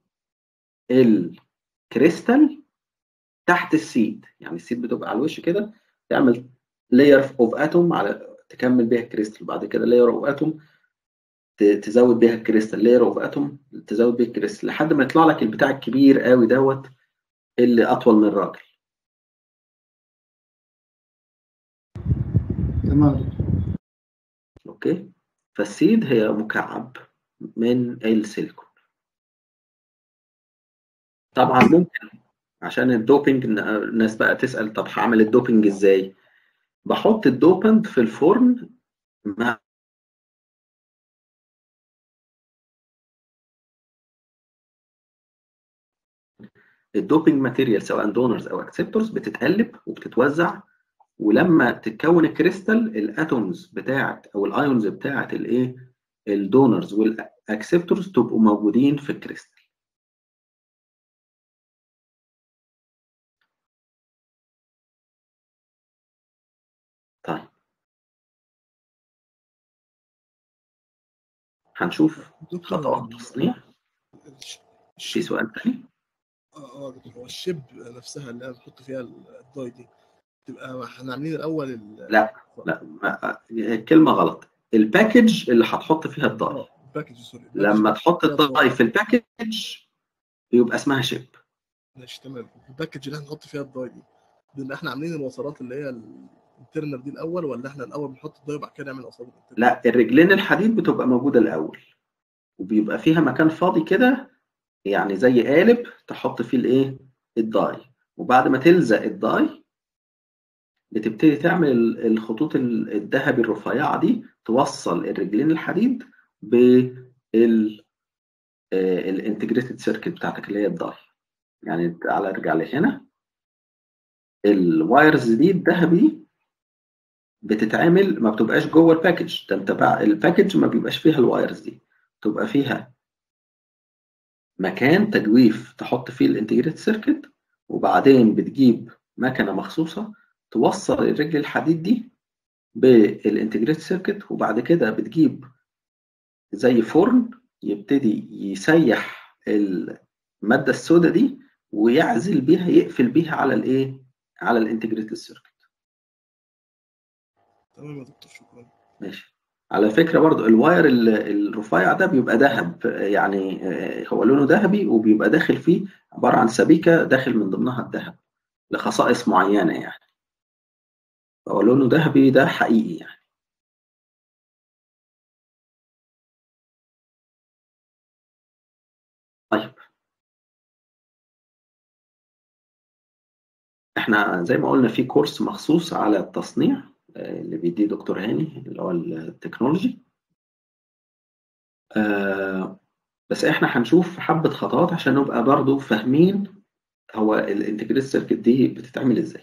A: الكريستال تحت السيد يعني السيد بتبقى على الوش كده تعمل لاير اوف اتوم على تكمل بيها الكريستال بعد كده لاير اوف اتوم تزود بيها الكريستال لاير اوف اتوم تزود بيها الكريستال لحد ما يطلع لك البتاع الكبير قوي دوت اللي اطول من الراجل
D: تمام يا دكتور.
A: اوكي فالسيد هي مكعب من السيليكون طبعا ممكن عشان الدوبينج الناس بقى تسأل طب هعمل الدوبينج ازاي بحط الدوبنت في الفرن مع الدوبينج ماتيريال سواء دونرز او اكسبتورز بتتقلب وبتتوزع ولما تتكون الكريستال الاتومز بتاعت او الايونز بتاعت الايه الدونرز والاكسبتورز تبقوا موجودين في الكريستال طيب هنشوف
B: دكتور
A: خطوات التصنيع
B: الش-
A: في سؤال تاني
B: اه اه دكتور هو الشيب نفسها اللي بنحط فيها الداي دي تبقى احنا عاملين الاول ال-
A: لا لا ما- الكلمة غلط الباكج اللي هتحط فيها الداي
B: اه الباكج سوري الباكج
A: لما
B: بتاعت
A: تحط
B: فيها الداي.
A: الداي في الباكج يبقى اسمها شيب
B: ماشي تمام الباكج اللي هنحط فيها الداي دي بنبقى احنا عاملين الوصلات اللي هي الانترنال دي الاول ولا احنا الاول بنحط الداي وبعد كده نعمل وصلات الانترنال
A: لا الرجلين الحديد بتبقى موجودة الأول وبيبقى فيها مكان فاضي كده يعني زي قالب تحط فيه الايه الداي وبعد ما تلزق الداي بتبتدي تعمل ال- الخطوط ال- الذهبي الرفيعة دي توصل الرجلين الحديد بال الانتجريتد سيركت بتاعتك اللي هي الداي يعني تعالى ارجع لهنا الوايرز دي الذهبي دي بتتعمل ما بتبقاش جوه الباكج ده انت بقى الباكج ما بيبقاش فيها الوايرز دي تبقى فيها مكان تجويف تحط فيه الانتجريتد سيركت وبعدين بتجيب مكنه مخصوصه توصل الرجل الحديد دي بالانتجريتد سيركت وبعد كده بتجيب زي فرن يبتدي يسيح الماده السوداء دي ويعزل بيها يقفل بيها على الايه على الانتجريتد سيركت
B: تمام يا دكتور شكرا
A: ماشي على فكرة برضو الواير ال- الرفيع ده بيبقى ذهب يعني آه، هو لونه ذهبي وبيبقى داخل فيه عبارة عن سبيكة داخل من ضمنها الذهب لخصائص معينة يعني فهو لونه ذهبي ده حقيقي يعني احنا زي ما قلنا في كورس مخصوص على التصنيع آه، اللي بيديه دكتور هاني اللي هو التكنولوجي آه، بس احنا هنشوف حبة خطوات عشان نبقى برضو فاهمين هو الانتجريت سيركت دي بتتعمل ازاي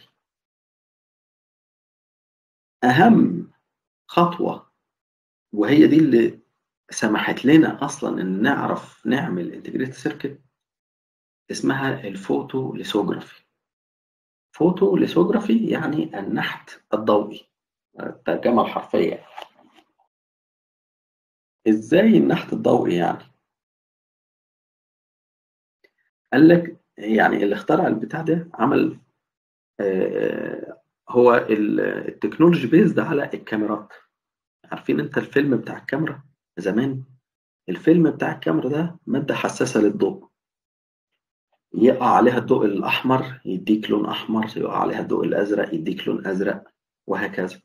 A: اهم خطوة وهي دي اللي سمحت لنا اصلا ان نعرف نعمل انتجريت سيركت اسمها الفوتو ليثوجرافي فوتو ليثوجرافي يعني النحت الضوئي الترجمة الحرفية ازاي النحت الضوئي يعني قال لك يعني اللي اخترع البتاع ده عمل آه هو ال- التكنولوجي بيزد على الكاميرات عارفين انت الفيلم بتاع الكاميرا زمان الفيلم بتاع الكاميرا ده مادة حساسة للضوء يقع عليها الضوء الأحمر يديك لون أحمر يقع عليها الضوء الأزرق يديك لون أزرق وهكذا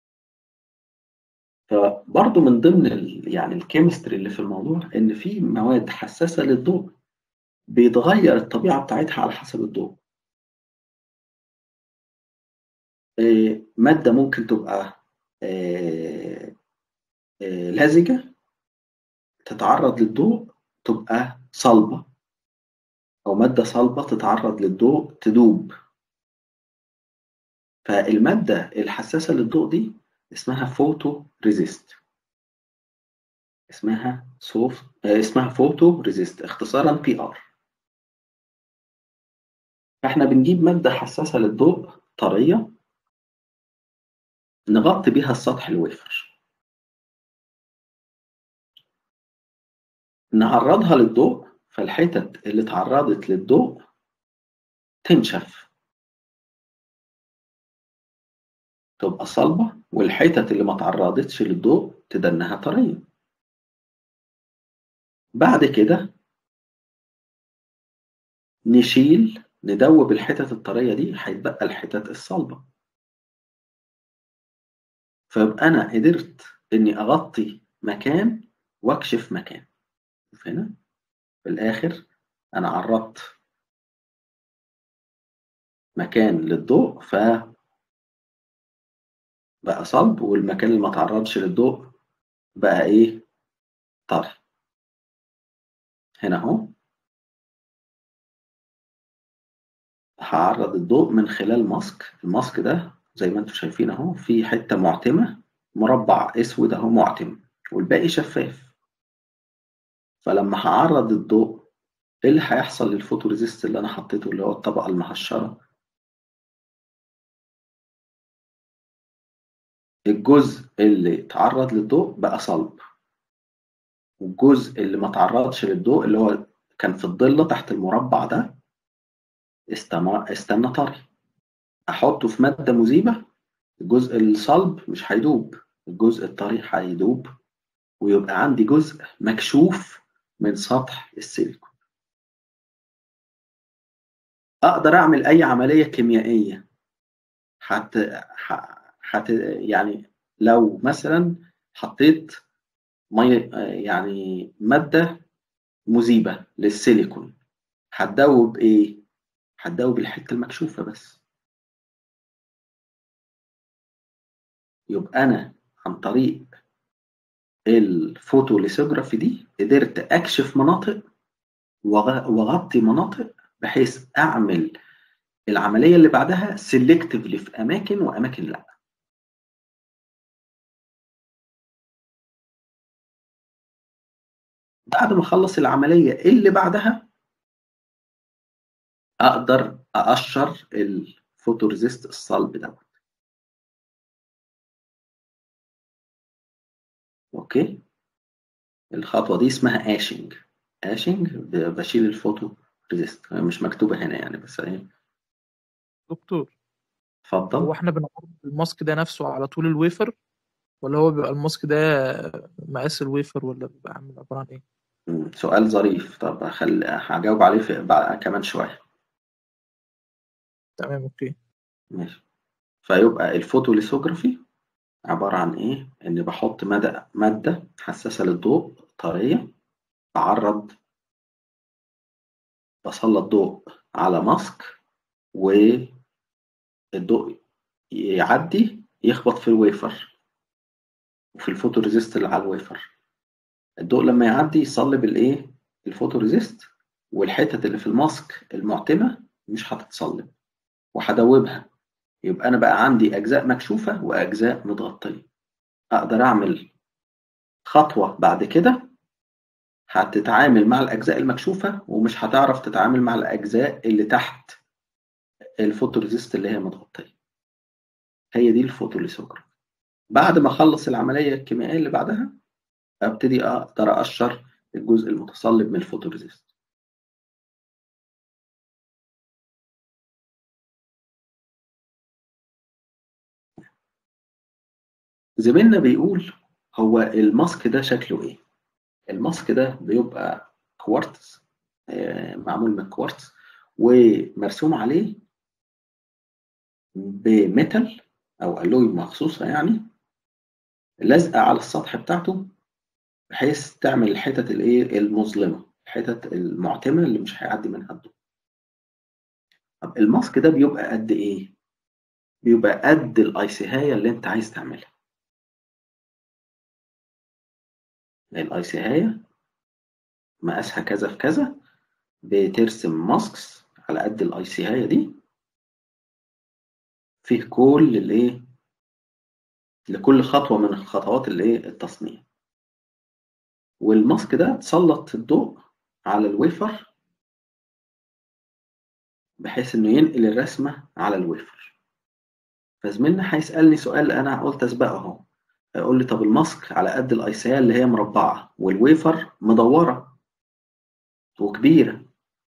A: فبرضه من ضمن ال يعني الكيمستري اللي في الموضوع إن في مواد حساسة للضوء بيتغير الطبيعة بتاعتها على حسب الضوء آه، مادة ممكن تبقى آه، آه، لزجة تتعرض للضوء تبقى صلبة أو مادة صلبة تتعرض للضوء تدوب فالمادة الحساسة للضوء دي اسمها فوتو ريزيست اسمها سوف آه، اسمها فوتو ريزيست اختصارا بي ار فاحنا بنجيب مادة حساسة للضوء طرية نغطي بيها السطح الويفر نعرضها للضوء فالحتت اللي اتعرضت للضوء تنشف تبقى صلبة والحتت اللي ما تعرضتش للضوء تدنها طرية بعد كده نشيل ندوب الحتت الطرية دي هيتبقى الحتت الصلبة فيبقى أنا قدرت إني أغطي مكان وأكشف مكان شوف هنا في الآخر أنا عرضت مكان للضوء ف بقى صلب والمكان اللي ما تعرضش للضوء بقى إيه طري هنا أهو هعرض الضوء من خلال ماسك الماسك ده زي ما انتم شايفين اهو في حته معتمه مربع اسود اهو معتم والباقي شفاف فلما هعرض الضوء ايه اللي هيحصل للفوتوريزيست اللي انا حطيته اللي هو الطبقه المهشره الجزء اللي تعرض للضوء بقى صلب والجزء اللي ما تعرضش للضوء اللي هو كان في الضلة تحت المربع ده استنى استنى طري احطه في مادة مذيبة الجزء الصلب مش هيدوب الجزء الطري هيدوب ويبقى عندي جزء مكشوف من سطح السيليكون اقدر اعمل اي عملية كيميائية حت... حت... يعني لو مثلا حطيت مي... يعني مادة مذيبة للسيليكون هتدوب ايه؟ هتدوب الحتة المكشوفة بس يبقى أنا عن طريق الفوتوليثوجرافي دي قدرت أكشف مناطق وأغطي مناطق بحيث أعمل العملية اللي بعدها سيلكتيفلي في أماكن وأماكن لأ بعد ما أخلص العملية اللي بعدها أقدر أقشر الفوتوريزيست الصلب دوت اوكي الخطوه دي اسمها اشنج اشنج بشيل الفوتو ريزيست مش مكتوبه هنا يعني بس ايه
K: دكتور
A: اتفضل
K: هو احنا بنعرض الماسك ده نفسه على طول الويفر ولا هو بيبقى الماسك ده مقاس الويفر ولا بيبقى عامل عباره عن ايه؟
A: مم، سؤال ظريف طب هخل... هجاوب عليه في... بعد... كمان شويه
K: تمام اوكي
A: ماشي فيبقى الفوتوليثوجرافي عبارة عن إيه؟ إني بحط مادة مادة حساسة للضوء طرية بعرض بسلط ضوء على ماسك الضوء يعدي يخبط في الويفر وفي الفوتوريزيست اللي على الويفر الضوء لما يعدي يصلب الايه الفوتوريزيست والحتت اللي في الماسك المعتمه مش هتتصلب وهدوبها يبقى انا بقى عندي اجزاء مكشوفه واجزاء متغطيه اقدر اعمل خطوه بعد كده هتتعامل مع الاجزاء المكشوفه ومش هتعرف تتعامل مع الاجزاء اللي تحت الفوتوريزيست اللي هي متغطيه هي دي الفوتوليثوجرافي بعد ما اخلص العمليه الكيميائيه اللي بعدها ابتدي اقدر اقشر الجزء المتصلب من الفوتوريزيست زميلنا بيقول هو الماسك ده شكله ايه الماسك ده بيبقى كوارتز آه، معمول من كوارتز ومرسوم عليه بميتال او الوي مخصوصه يعني لازقه على السطح بتاعته بحيث تعمل الحتت الايه المظلمه الحتت المعتمه اللي مش هيعدي منها الضوء طب الماسك ده بيبقى قد ايه بيبقى قد الايسيهايه اللي انت عايز تعملها الايسيهايه مقاسها كذا في كذا بترسم ماسكس على قد الايسيهايه دي فيه كل الايه لكل خطوه من خطوات الايه التصنيع والماسك ده تسلط الضوء على الويفر بحيث انه ينقل الرسمه على الويفر فزميلنا هيسالني سؤال انا قلت اسبقه اهو هيقول لي طب الماسك على قد الايسيه اللي هي مربعه والويفر مدوره وكبيره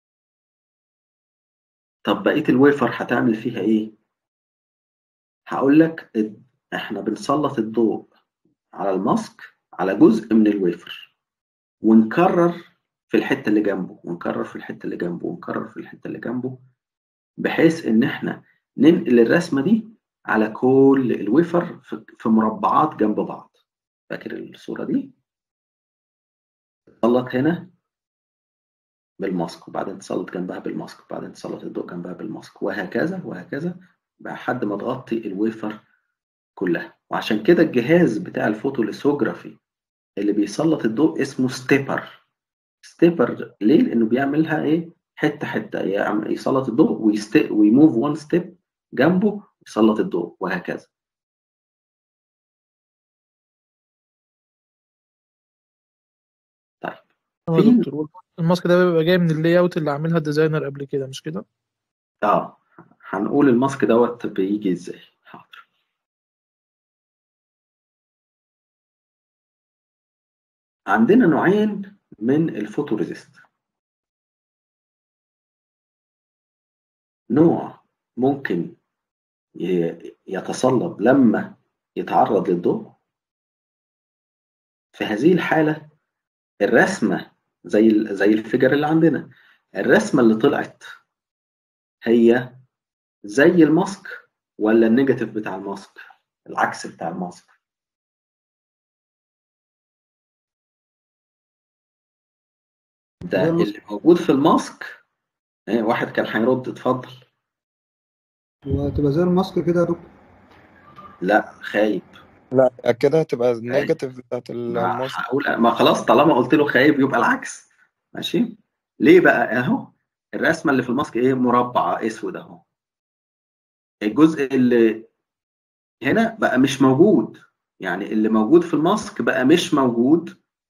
A: طب بقيه الويفر هتعمل فيها ايه هقول لك احنا بنسلط الضوء على الماسك على جزء من الويفر ونكرر في الحته اللي جنبه ونكرر في الحته اللي جنبه ونكرر في الحته اللي جنبه بحيث ان احنا ننقل الرسمه دي على كل الويفر في مربعات جنب بعض فاكر الصوره دي تسلط هنا بالماسك وبعدين تسلط جنبها بالماسك وبعدين تسلط الضوء جنبها بالماسك وهكذا وهكذا لحد ما تغطي الويفر كلها وعشان كده الجهاز بتاع الفوتوليثوجرافي اللي بيسلط الضوء اسمه ستيبر ستيبر ليه لانه بيعملها ايه حته حته يعني يسلط الضوء ويست... ويموف وان ستيب جنبه يسلط الضوء وهكذا طيب
K: هو يا دكتور الماسك ده بيبقى جاي من اللاي اوت اللي عاملها الديزاينر قبل كده مش كده؟
A: اه هنقول الماسك دوت بيجي ازاي حاضر عندنا نوعين من الفوتوريزيست نوع ممكن يتصلب لما يتعرض للضوء في هذه الحالة الرسمة زي زي الفيجر اللي عندنا الرسمة اللي طلعت هي زي الماسك ولا النيجاتيف بتاع الماسك العكس بتاع الماسك ده اللي موجود في الماسك واحد كان هيرد اتفضل
D: وهتبقى زي الماسك كده يا دكتور
A: لا خايب
L: لا كده هتبقى النيجاتيف بتاعت الماسك
A: هقول ما خلاص طالما قلت له خايب يبقى العكس ماشي ليه بقى اهو الرسمه اللي في الماسك ايه مربع اسود اهو الجزء اللي هنا بقى مش موجود يعني اللي موجود في الماسك بقى مش موجود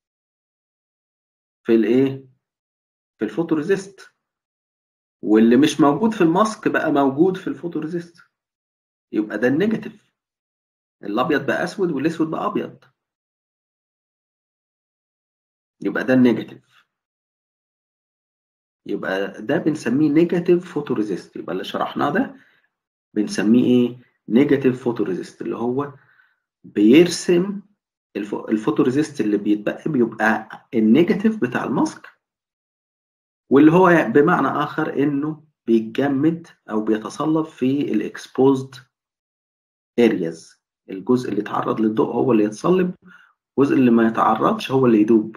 A: في الايه في الفوتوريزيست واللي مش موجود في الماسك بقى موجود في الفوتوريزيست يبقى ده النيجاتيف الابيض بقى اسود والاسود بقى ابيض يبقى ده النيجاتيف يبقى ده بنسميه نيجاتيف فوتوريزيست يبقى اللي شرحناه ده بنسميه ايه نيجاتيف فوتوريزيست اللي هو بيرسم الفوتوريزيست اللي بيتبقى بيبقى النيجاتيف بتاع الماسك واللي هو بمعنى اخر انه بيتجمد او بيتصلب في الاكسبوزد ارياز الجزء اللي يتعرض للضوء هو اللي يتصلب الجزء اللي ما يتعرضش هو اللي يدوب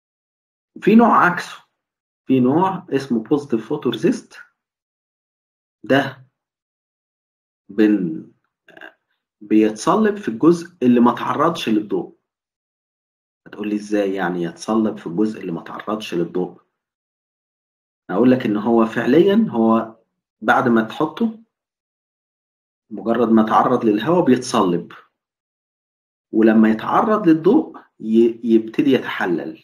A: في نوع عكسه في نوع اسمه بوزيتيف فوتوريزيست ده بن بيتصلب في الجزء اللي ما تعرضش للضوء هتقول لي ازاي يعني يتصلب في الجزء اللي ما تعرضش للضوء اقول لك ان هو فعليا هو بعد ما تحطه مجرد ما تعرض للهواء بيتصلب ولما يتعرض للضوء ي- يبتدي يتحلل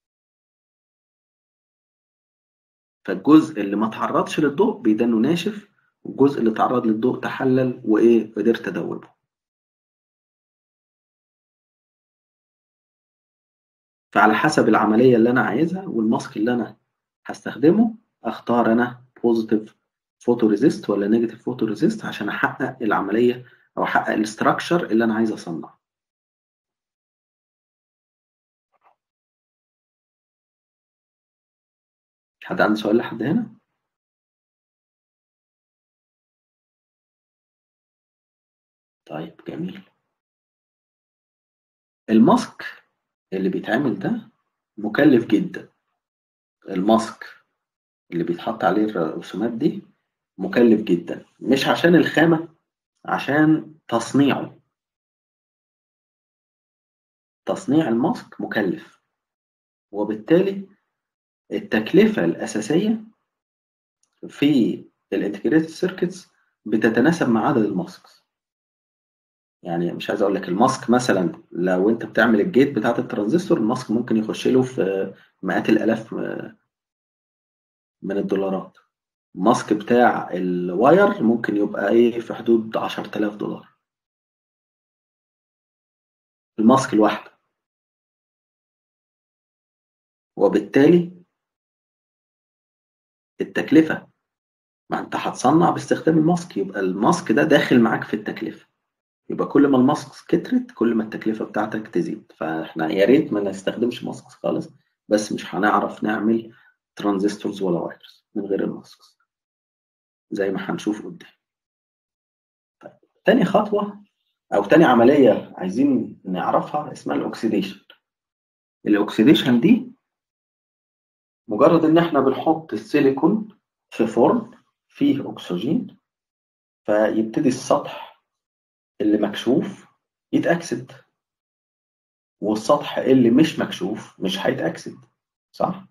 A: فالجزء اللي ما تعرضش للضوء بيدنه ناشف والجزء اللي تعرض للضوء تحلل وايه قدرت ادوبه فعلى حسب العملية اللي أنا عايزها والماسك اللي أنا هستخدمه أختار أنا بوزيتيف فوتو ريزيست ولا نيجاتيف فوتو ريزيست عشان أحقق العملية أو أحقق الاستراكشر اللي أنا عايز أصنعه حد عنده سؤال لحد هنا؟ طيب جميل الماسك اللي بيتعمل ده مكلف جدا الماسك اللي بيتحط عليه الرسومات دي مكلف جدا مش عشان الخامة عشان تصنيعه تصنيع الماسك مكلف وبالتالي التكلفة الأساسية في الانتجريتد سيركتس بتتناسب مع عدد الماسكس يعني مش عايز اقول لك الماسك مثلا لو انت بتعمل الجيت بتاعت الترانزستور الماسك ممكن يخش له في مئات الالاف من الدولارات الماسك بتاع الواير ممكن يبقى ايه في حدود 10000 دولار الماسك الواحده وبالتالي التكلفه ما انت هتصنع باستخدام الماسك يبقى الماسك ده داخل معاك في التكلفه يبقى كل ما الماسك كترت كل ما التكلفه بتاعتك تزيد فاحنا يا ريت ما نستخدمش ماسك خالص بس مش هنعرف نعمل ترانزستورز ولا وايرز من غير الماسك زي ما هنشوف قدام طيب. تاني خطوه او تاني عمليه عايزين نعرفها اسمها الاكسيديشن الاكسيديشن دي مجرد ان احنا بنحط السيليكون في فرن فيه اكسجين فيبتدي السطح اللي مكشوف يتأكسد والسطح اللي مش مكشوف مش هيتأكسد صح؟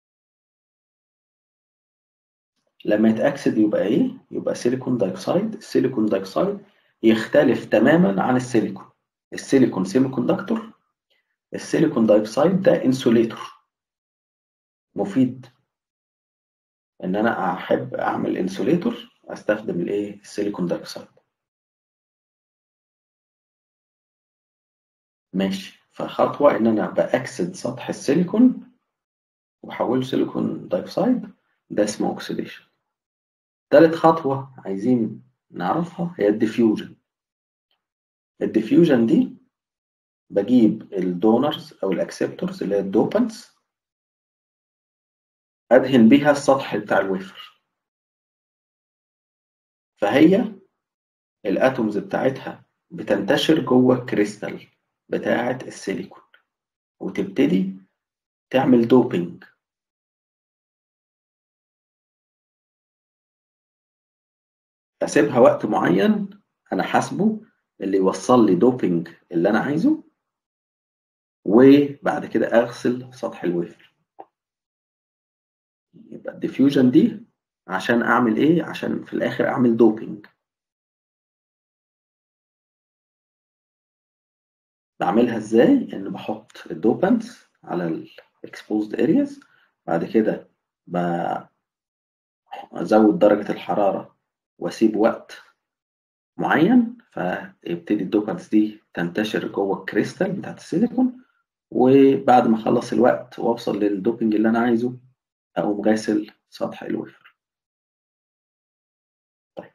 A: لما يتأكسد يبقى ايه؟ يبقى سيليكون دايوكسيد السيليكون دايوكسيد يختلف تماما عن السيليكون السيليكون سيمي كوندكتور السيليكون دايوكسيد ده انسوليتور مفيد ان انا احب اعمل انسوليتور استخدم الايه السيليكون دايوكسيد ماشي فخطوة إن أنا بأكسد سطح السيليكون وأحوله سيليكون دايوكسيد ده اسمه أكسيديشن تالت خطوة عايزين نعرفها هي الديفيوجن الديفيوجن دي بجيب الدونرز أو الأكسبتورز اللي هي الدوبنتس أدهن بيها السطح بتاع الويفر فهي الأتومز بتاعتها بتنتشر جوه الكريستال بتاعة السيليكون وتبتدي تعمل دوبينج أسيبها وقت معين أنا حاسبه اللي يوصل لي دوبينج اللي أنا عايزه وبعد كده أغسل سطح الويفر يبقى الديفيوجن دي عشان أعمل إيه؟ عشان في الآخر أعمل دوبينج بعملها ازاي ان بحط الدوبنتس على الاكسبوزد ارياز بعد كده بزود درجة الحرارة واسيب وقت معين فيبتدي الدوبنتس دي تنتشر جوه الكريستال بتاعت السيليكون وبعد ما اخلص الوقت واوصل للدوبنج اللي انا عايزه اقوم غاسل سطح الويفر طيب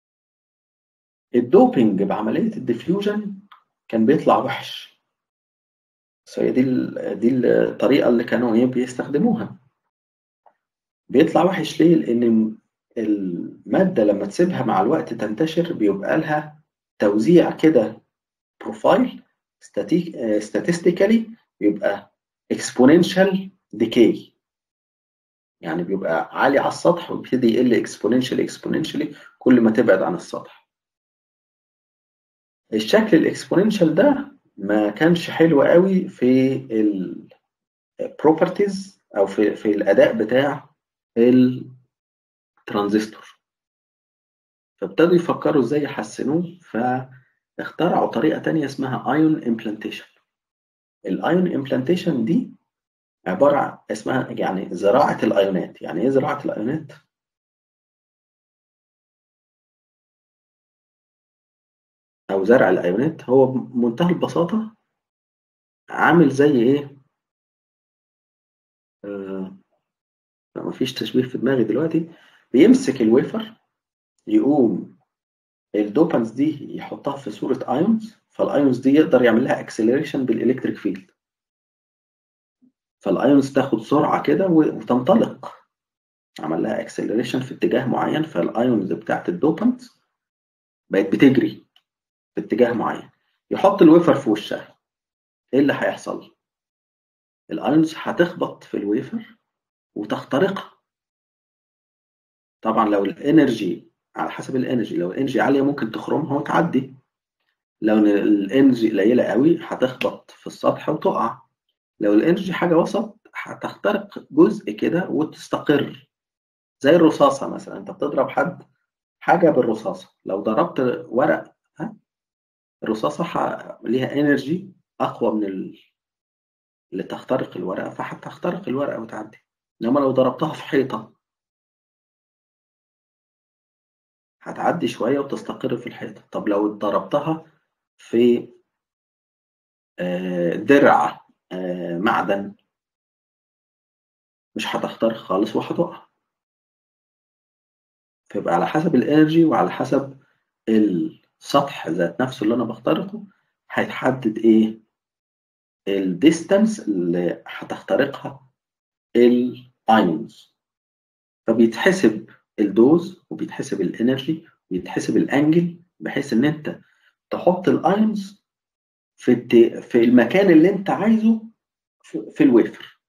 A: الدوبنج بعملية الديفيوجن كان بيطلع وحش بس هي دي دي الطريقه اللي كانوا ايه بيستخدموها بيطلع وحش ليه لان الماده لما تسيبها مع الوقت تنتشر بيبقى لها توزيع كده بروفايل statistically بيبقى exponential decay يعني بيبقى عالي على السطح ويبتدي يقل اكسبوننشالي اكسبوننشالي كل ما تبعد عن السطح الشكل الاكسبوننشال ده ما كانش حلو قوي في البروبرتيز او في في الاداء بتاع الترانزستور فابتدوا يفكروا ازاي يحسنوه فاخترعوا طريقه تانية اسمها ايون امبلانتيشن الايون امبلانتيشن دي عباره عن اسمها يعني زراعه الايونات يعني ايه زراعه الايونات او زرع الايونات هو بمنتهى البساطه عامل زي ايه آه ما فيش تشبيه في دماغي دلوقتي بيمسك الويفر يقوم الدوبانز دي يحطها في صوره ايونز فالايونز دي يقدر يعمل لها اكسلريشن بالالكتريك فيلد فالايونز تاخد سرعه كده وتنطلق عمل لها اكسلريشن في اتجاه معين فالايونز بتاعت الدوبانز بقت بتجري في اتجاه معين يحط الويفر في وشها ايه اللي هيحصل الايونز هتخبط في الويفر وتخترقها طبعا لو الانرجي على حسب الانرجي لو الانرجي عاليه ممكن تخرمها وتعدي لو الانرجي قليله قوي هتخبط في السطح وتقع لو الانرجي حاجه وسط هتخترق جزء كده وتستقر زي الرصاصه مثلا انت بتضرب حد حاجه بالرصاصه لو ضربت ورق ها الرصاصه ح... ليها انرجي اقوى من ال... اللي تخترق الورقه فهتخترق الورقه وتعدي انما لو ضربتها في حيطه هتعدي شويه وتستقر في الحيطه طب لو ضربتها في درع معدن مش هتخترق خالص وهتقع فيبقى على حسب الانرجي وعلى حسب السطح ذات نفسه اللي انا بخترقه هيتحدد ايه الديستانس اللي هتخترقها الايونز فبيتحسب الدوز وبيتحسب الانرجي وبيتحسب الانجل بحيث ان انت تحط الايونز في الت... في المكان اللي انت عايزه في, في الويفر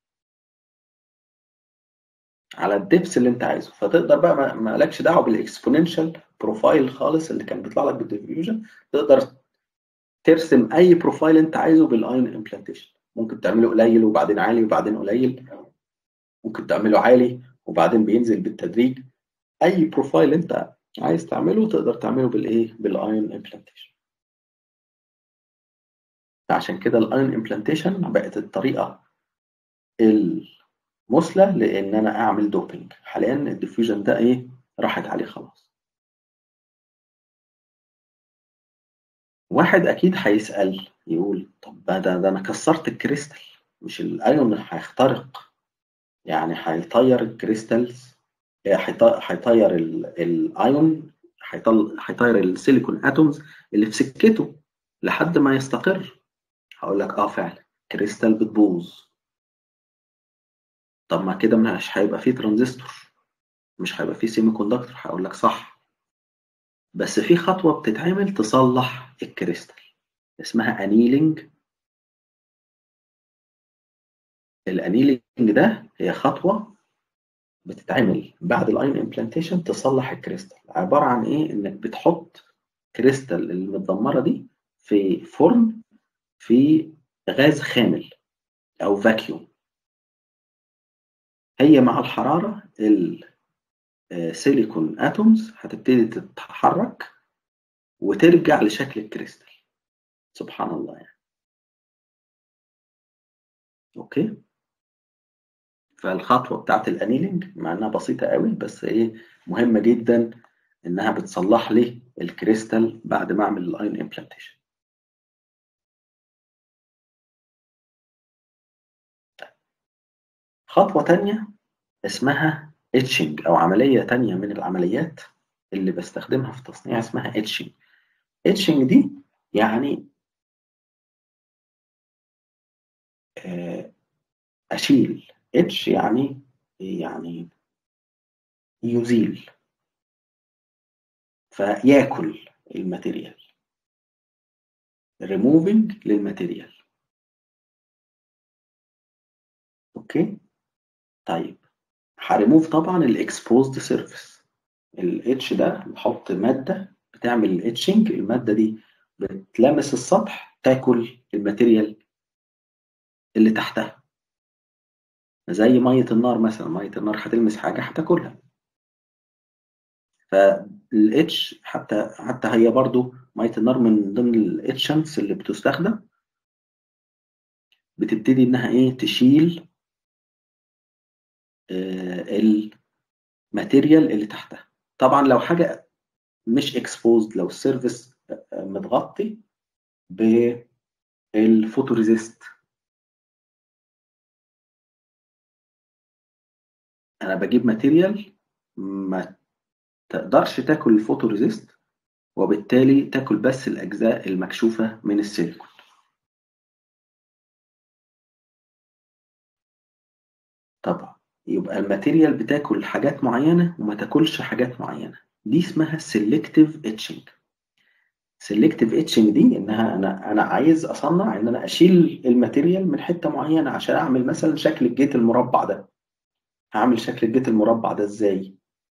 A: على الدبس اللي انت عايزه فتقدر بقى ما مالكش دعوه بالاكسبوننشال بروفايل خالص اللي كان بيطلع لك بالديفيوجن تقدر ترسم اي بروفايل انت عايزه بالايون امبلانتيشن ممكن تعمله قليل وبعدين عالي وبعدين قليل ممكن تعمله عالي وبعدين بينزل بالتدريج اي بروفايل انت عايز تعمله تقدر تعمله بالايه بالايون امبلانتيشن عشان كده الايون امبلانتيشن بقت الطريقه المثلى لان انا اعمل دوبينج حاليا الديفيوجن ده ايه راحت عليه خلاص واحد اكيد هيسال يقول طب ده ده انا كسرت الكريستال مش الايون هيخترق يعني هيطير الكريستالز هيطير الايون هيطير السيليكون اتومز اللي في سكته لحد ما يستقر هقول لك اه فعلا كريستال بتبوظ طب ما كده مش هيبقى فيه ترانزستور مش هيبقى فيه سيمي كوندكتور هقول لك صح بس في خطوه بتتعمل تصلح الكريستال اسمها انيلينج الانيلينج ده هي خطوه بتتعمل بعد الاين امبلانتيشن تصلح الكريستال عباره عن ايه انك بتحط كريستال المتدمره دي في فرن في غاز خامل او فاكيوم هي مع الحراره السيليكون اتومز هتبتدي تتحرك وترجع لشكل الكريستال سبحان الله يعني اوكي فالخطوه بتاعت الانيلينج مع انها بسيطه قوي بس ايه مهمه جدا انها بتصلح لي الكريستال بعد ما اعمل الاين امبلانتيشن خطوه تانية اسمها اتشنج او عمليه تانية من العمليات اللي بستخدمها في التصنيع اسمها اتشنج اتشنج دي يعني اشيل اتش يعني يعني يزيل فياكل الماتيريال removing للماتيريال اوكي طيب هريموف طبعا الاكسبوزد سيرفيس الاتش ده بحط ماده بتعمل الاتشنج الماده دي بتلامس السطح تاكل الماتيريال اللي تحتها زي ميه النار مثلا ميه النار هتلمس حاجه هتاكلها فالاتش حتى حتى هي برضو ميه النار من ضمن الاتشنتس اللي بتستخدم بتبتدي انها ايه تشيل آه الماتيريال اللي تحتها طبعا لو حاجه مش اكسبوزد لو السيرفيس متغطي بالفوتوريزيست انا بجيب ماتيريال ما تقدرش تاكل الفوتوريزيست وبالتالي تاكل بس الاجزاء المكشوفه من السيليكون طبعا يبقى الماتيريال بتاكل حاجات معينه وما تاكلش حاجات معينه دي اسمها سيلكتيف اتشنج سيلكتيف اتشنج دي انها انا انا عايز اصنع ان انا اشيل الماتيريال من حته معينه عشان اعمل مثلا شكل الجيت المربع ده هعمل شكل الجيت المربع ده ازاي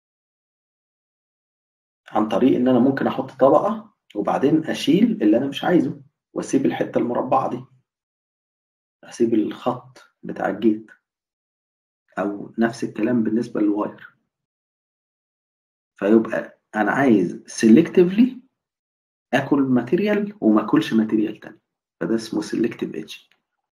A: عن طريق ان انا ممكن احط طبقه وبعدين اشيل اللي انا مش عايزه واسيب الحته المربعه دي اسيب الخط بتاع الجيت او نفس الكلام بالنسبه للواير فيبقى انا عايز سيلكتيفلي اكل ماتيريال وما اكلش ماتيريال تاني فده اسمه سيلكتيف ايدجنج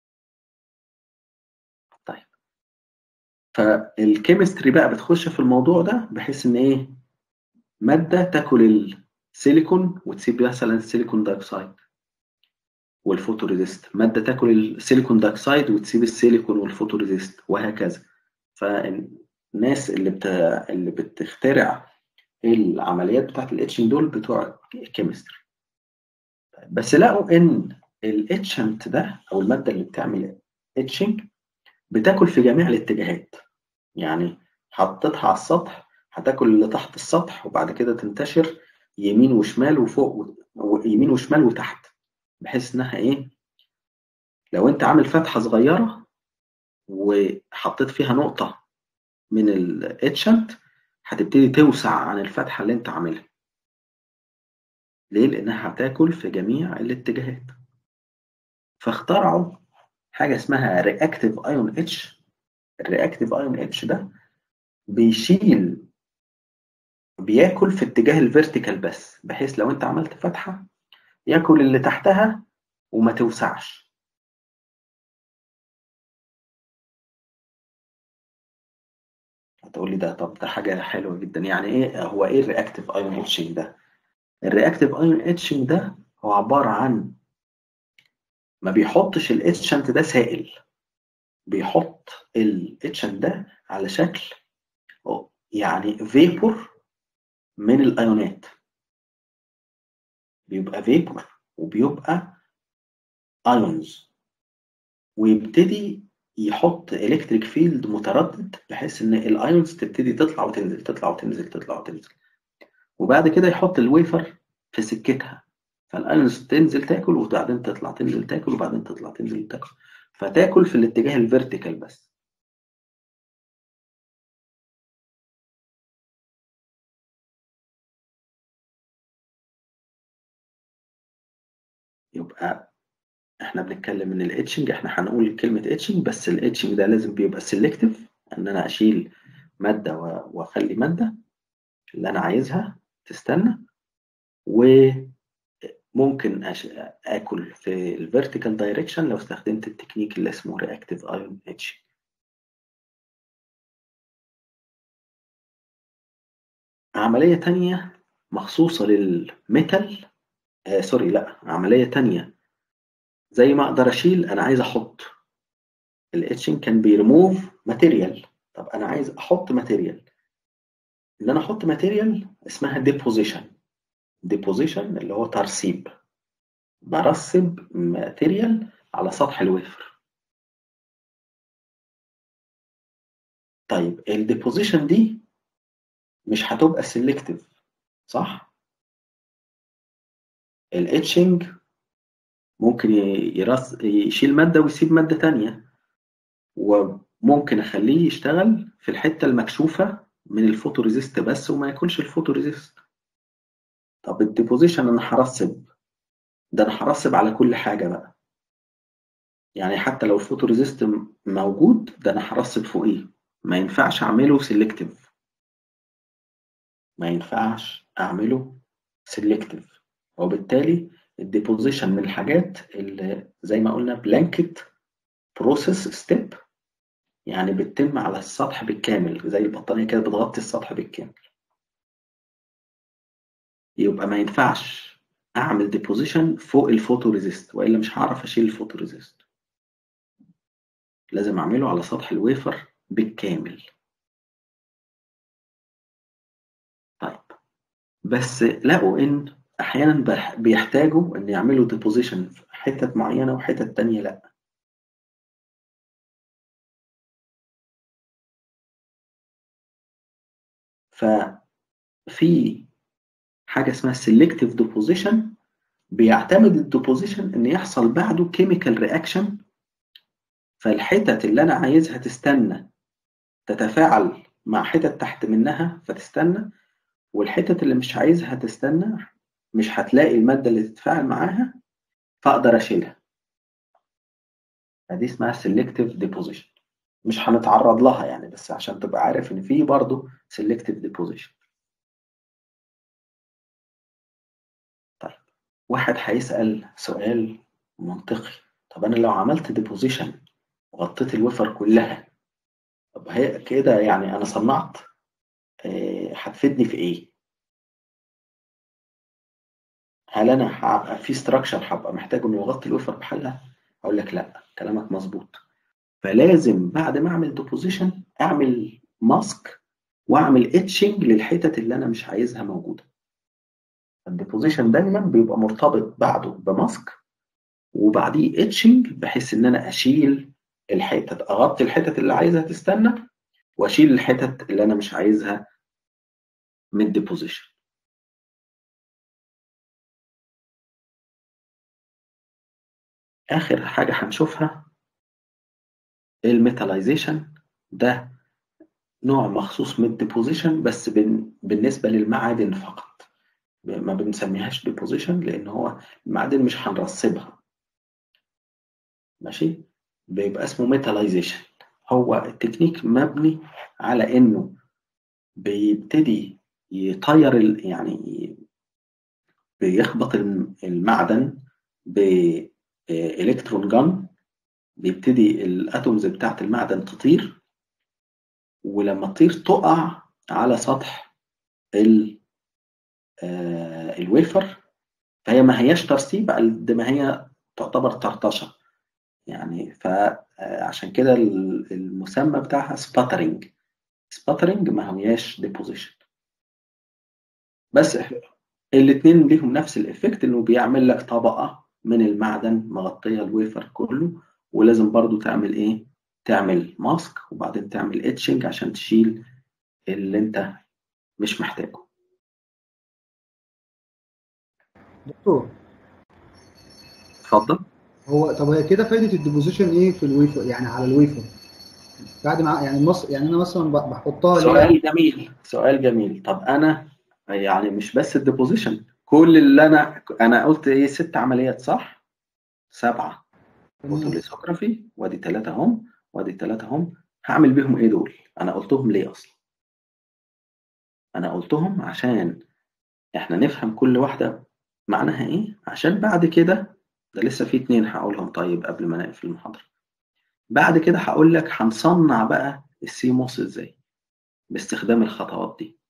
A: طيب فالكيمستري بقى بتخش في الموضوع ده بحيث ان ايه ماده تاكل السيليكون وتسيب مثلا السيليكون دايوكسيد والفوتوريزيست ماده تاكل السيليكون دايوكسيد وتسيب السيليكون والفوتوريزيست وهكذا فالناس اللي بت... اللي بتخترع العمليات بتاعت الاتشنج دول بتوع الكيمستري بس لقوا ان الاتشنت ده او الماده اللي بتعمل اتشنج بتاكل في جميع الاتجاهات يعني حطيتها على السطح هتاكل اللي تحت السطح وبعد كده تنتشر يمين وشمال وفوق و... يمين وشمال وتحت بحيث انها ايه لو انت عامل فتحه صغيره وحطيت فيها نقطه من الاتشنت هتبتدي توسع عن الفتحه اللي انت عاملها ليه لانها هتاكل في جميع الاتجاهات فاخترعوا حاجه اسمها رياكتيف ايون اتش الرياكتيف ايون اتش ده بيشيل بياكل في اتجاه الفيرتيكال بس بحيث لو انت عملت فتحه ياكل اللي تحتها وما توسعش هتقول لي ده طب ده حاجه حلوه جدا يعني ايه هو ايه الرياكتيف ايون اتشنج ده الرياكتيف ايون اتشنج ده هو عباره عن ما بيحطش الاتشنت ده سائل بيحط الاتشنت ده على شكل يعني فيبور من الايونات بيبقى فيبور وبيبقى ايونز ويبتدي يحط الكتريك فيلد متردد بحيث ان الايونز تبتدي تطلع وتنزل تطلع وتنزل تطلع وتنزل وبعد كده يحط الويفر في سكتها فالايونز تنزل تاكل وبعدين تطلع تنزل تاكل وبعدين تطلع تنزل تاكل فتاكل في الاتجاه الفيرتيكال بس يبقى احنا بنتكلم ان الاتشنج احنا هنقول كلمه اتشنج بس الاتشنج ده لازم بيبقى سيلكتيف ان انا اشيل ماده واخلي ماده اللي انا عايزها تستنى وممكن أش... اكل في الفيرتيكال دايركشن لو استخدمت التكنيك اللي اسمه رياكتيف ايون اتشنج عمليه تانية مخصوصه للميتال آه سوري لا عمليه تانية زي ما اقدر اشيل انا عايز احط الاتشنج كان بيرموف ماتيريال طب انا عايز احط ماتيريال ان انا احط ماتيريال اسمها ديبوزيشن ديبوزيشن اللي هو ترسيب برسب ماتيريال على سطح الويفر طيب الديبوزيشن دي مش هتبقى سيلكتيف صح الاتشنج ممكن يرص يشيل مادة ويسيب مادة تانية و... ممكن اخليه يشتغل في الحته المكشوفه من الفوتوريزيست بس وما يكونش الفوتوريزيست طب الديبوزيشن انا هرسب ده انا هرسب على كل حاجه بقى يعني حتى لو الفوتوريزيست م- موجود ده انا هرسب فوقيه ما ينفعش اعمله سيلكتيف ما ينفعش اعمله سيلكتيف وبالتالي الديبوزيشن من الحاجات اللي زي ما قلنا بلانكت بروسيس ستيب يعني بتتم على السطح بالكامل زي البطانية كده بتغطي السطح بالكامل يبقى ما ينفعش اعمل ديبوزيشن فوق الفوتوريزيست والا مش هعرف اشيل الفوتوريزيست لازم اعمله على سطح الويفر بالكامل طيب بس لقوا ان احيانا بح- بيحتاجوا ان يعملوا ديبوزيشن في حتت معينه وحتت تانية لا ففي حاجه اسمها سيلكتيف ديبوزيشن بيعتمد الديبوزيشن ان يحصل بعده كيميكال رياكشن فالحتت اللي انا عايزها تستنى تتفاعل مع حتت تحت منها فتستنى والحتت اللي مش عايزها تستنى مش هتلاقي المادة اللي تتفاعل معاها فأقدر أشيلها فدي اسمها selective deposition مش هنتعرض لها يعني بس عشان تبقى عارف إن في برضه selective deposition طيب واحد هيسأل سؤال منطقي طب أنا لو عملت deposition وغطيت الوفر كلها طب هي كده يعني أنا صنعت آه، هتفيدني في إيه؟ هل انا هبقى في ستراكشر هبقى محتاج انه يغطي الوفر بحالها؟ اقول لك لا كلامك مظبوط فلازم بعد ما اعمل ديبوزيشن اعمل ماسك واعمل اتشنج للحتت اللي انا مش عايزها موجوده الديبوزيشن دايما بيبقى مرتبط بعده بماسك وبعديه اتشنج بحيث ان انا اشيل الحتت اغطي الحتت اللي عايزها تستنى واشيل الحتت اللي انا مش عايزها من الديبوزيشن اخر حاجه هنشوفها الميتاليزيشن ده نوع مخصوص من الديبوزيشن بس بن- بالنسبه للمعادن فقط ما بنسميهاش ديبوزيشن لان هو المعادن مش هنرسبها ماشي بيبقى اسمه ميتاليزيشن هو التكنيك مبني على انه بيبتدي يطير ال- يعني بيخبط الم- المعدن بإلكترون جان بيبتدي الاتومز بتاعت المعدن تطير ولما تطير تقع على سطح ال آه، الويفر فهي ما هياش ترسيب قد ما هي تعتبر طرطشه يعني فعشان كده ال- المسمى بتاعها سباترنج سباترنج ما هياش ديبوزيشن بس الاثنين ليهم نفس الافكت انه بيعمل لك طبقه من المعدن مغطيه الويفر كله ولازم برضو تعمل ايه تعمل ماسك وبعدين تعمل اتشنج عشان تشيل اللي انت مش محتاجه
D: دكتور
A: اتفضل
D: هو طب هي كده فايده الديبوزيشن ايه في الويفر يعني على الويفر بعد ما يعني مص... يعني انا مثلا ب- بحطها
A: سؤال جميل سؤال جميل طب انا يعني مش بس الديبوزيشن كل اللي انا انا قلت ايه ست عمليات صح سبعه فوتوليثوغرافي وادي ثلاثه هم وادي ثلاثه هم هعمل بيهم ايه دول انا قلتهم ليه اصلا انا قلتهم عشان احنا نفهم كل واحده معناها ايه عشان بعد كده ده لسه في اتنين هقولهم طيب قبل ما نقفل المحاضره بعد كده هقول لك هنصنع بقى السيموس ازاي باستخدام الخطوات دي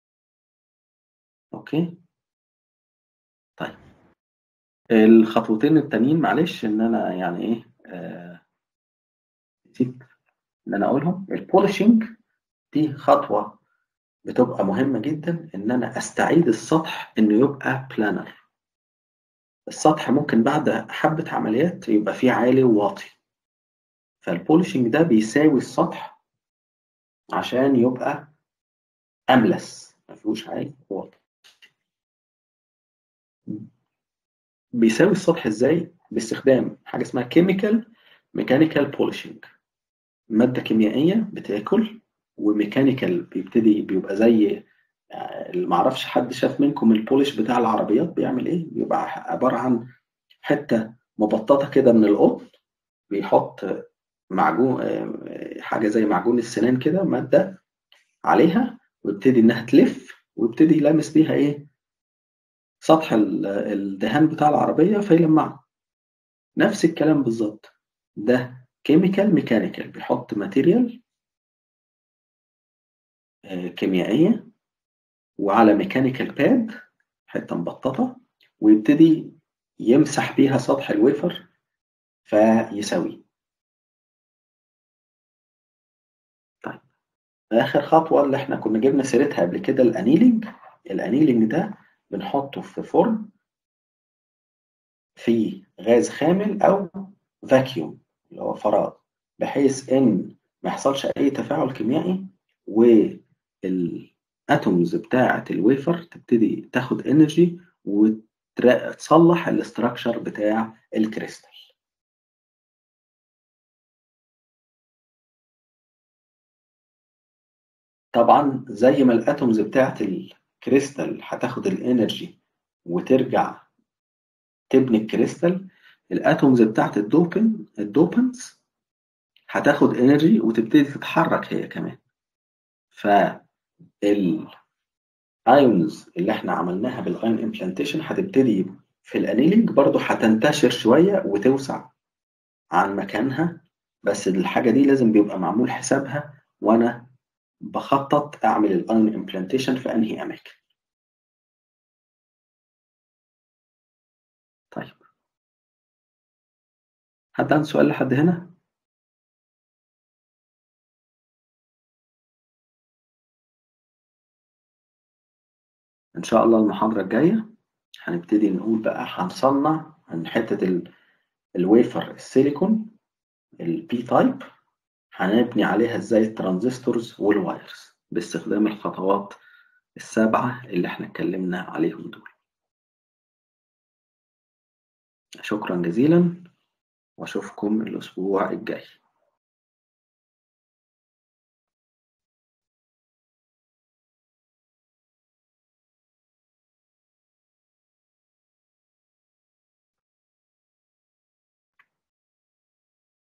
A: اوكي طيب الخطوتين التانيين معلش ان انا يعني ايه آه، نسيت ان انا اقولهم البولشنج دي خطوه بتبقى مهمه جدا ان انا استعيد السطح انه يبقى بلانر السطح ممكن بعد حبه عمليات يبقى فيه عالي وواطي فالبولشنج ده بيساوي السطح عشان يبقى املس ما فيهوش عالي وواطي بيساوي السطح ازاي باستخدام حاجه اسمها كيميكال ميكانيكال بولشنج مادة كيميائية بتاكل وميكانيكال بيبتدي بيبقى زي اللي معرفش حد شاف منكم البوليش بتاع العربيات بيعمل ايه بيبقى عبارة عن حتة مبططة كده من القطن بيحط معجون آه، حاجة زي معجون السنان كده مادة عليها ويبتدي انها تلف ويبتدي يلامس بيها ايه سطح ال- الدهان بتاع العربية فيلمعه نفس الكلام بالظبط ده كيميكال ميكانيكال بيحط ماتيريال كيميائية وعلى ميكانيكال باد حتة مبططة ويبتدي يمسح بيها سطح الويفر فيساويه طيب آخر خطوة اللي احنا كنا جبنا سيرتها قبل كده الانيلينج الانيلينج ده بنحطه في فرن فيه غاز خامل أو فاكيوم اللي هو فراغ بحيث إن ما يحصلش أي تفاعل كيميائي والاتومز بتاعة الويفر تبتدي تاخد انرجي وتصلح الاستراكشر بتاع الكريستال طبعا زي ما الاتومز بتاعة الكريستال هتاخد الانرجي وترجع تبني الكريستال الاتومز بتاعت الدوبن الدوبنز هتاخد انرجي وتبتدي تتحرك هي كمان ف الايونز اللي احنا عملناها بالايون امبلانتيشن هتبتدي في الانيلينج برضو هتنتشر شويه وتوسع عن مكانها بس الحاجه دي لازم بيبقى معمول حسابها وانا بخطط اعمل الايون امبلانتيشن في انهي اماكن طيب حد عنده سؤال لحد هنا؟ إن شاء الله المحاضرة الجاية هنبتدي نقول بقى هنصنع من حتة ال- الويفر السيليكون البي تايب هنبني عليها ازاي الترانزستورز والوايرز باستخدام الخطوات السبعة اللي احنا اتكلمنا عليهم دول شكرا جزيلا واشوفكم الاسبوع الجاي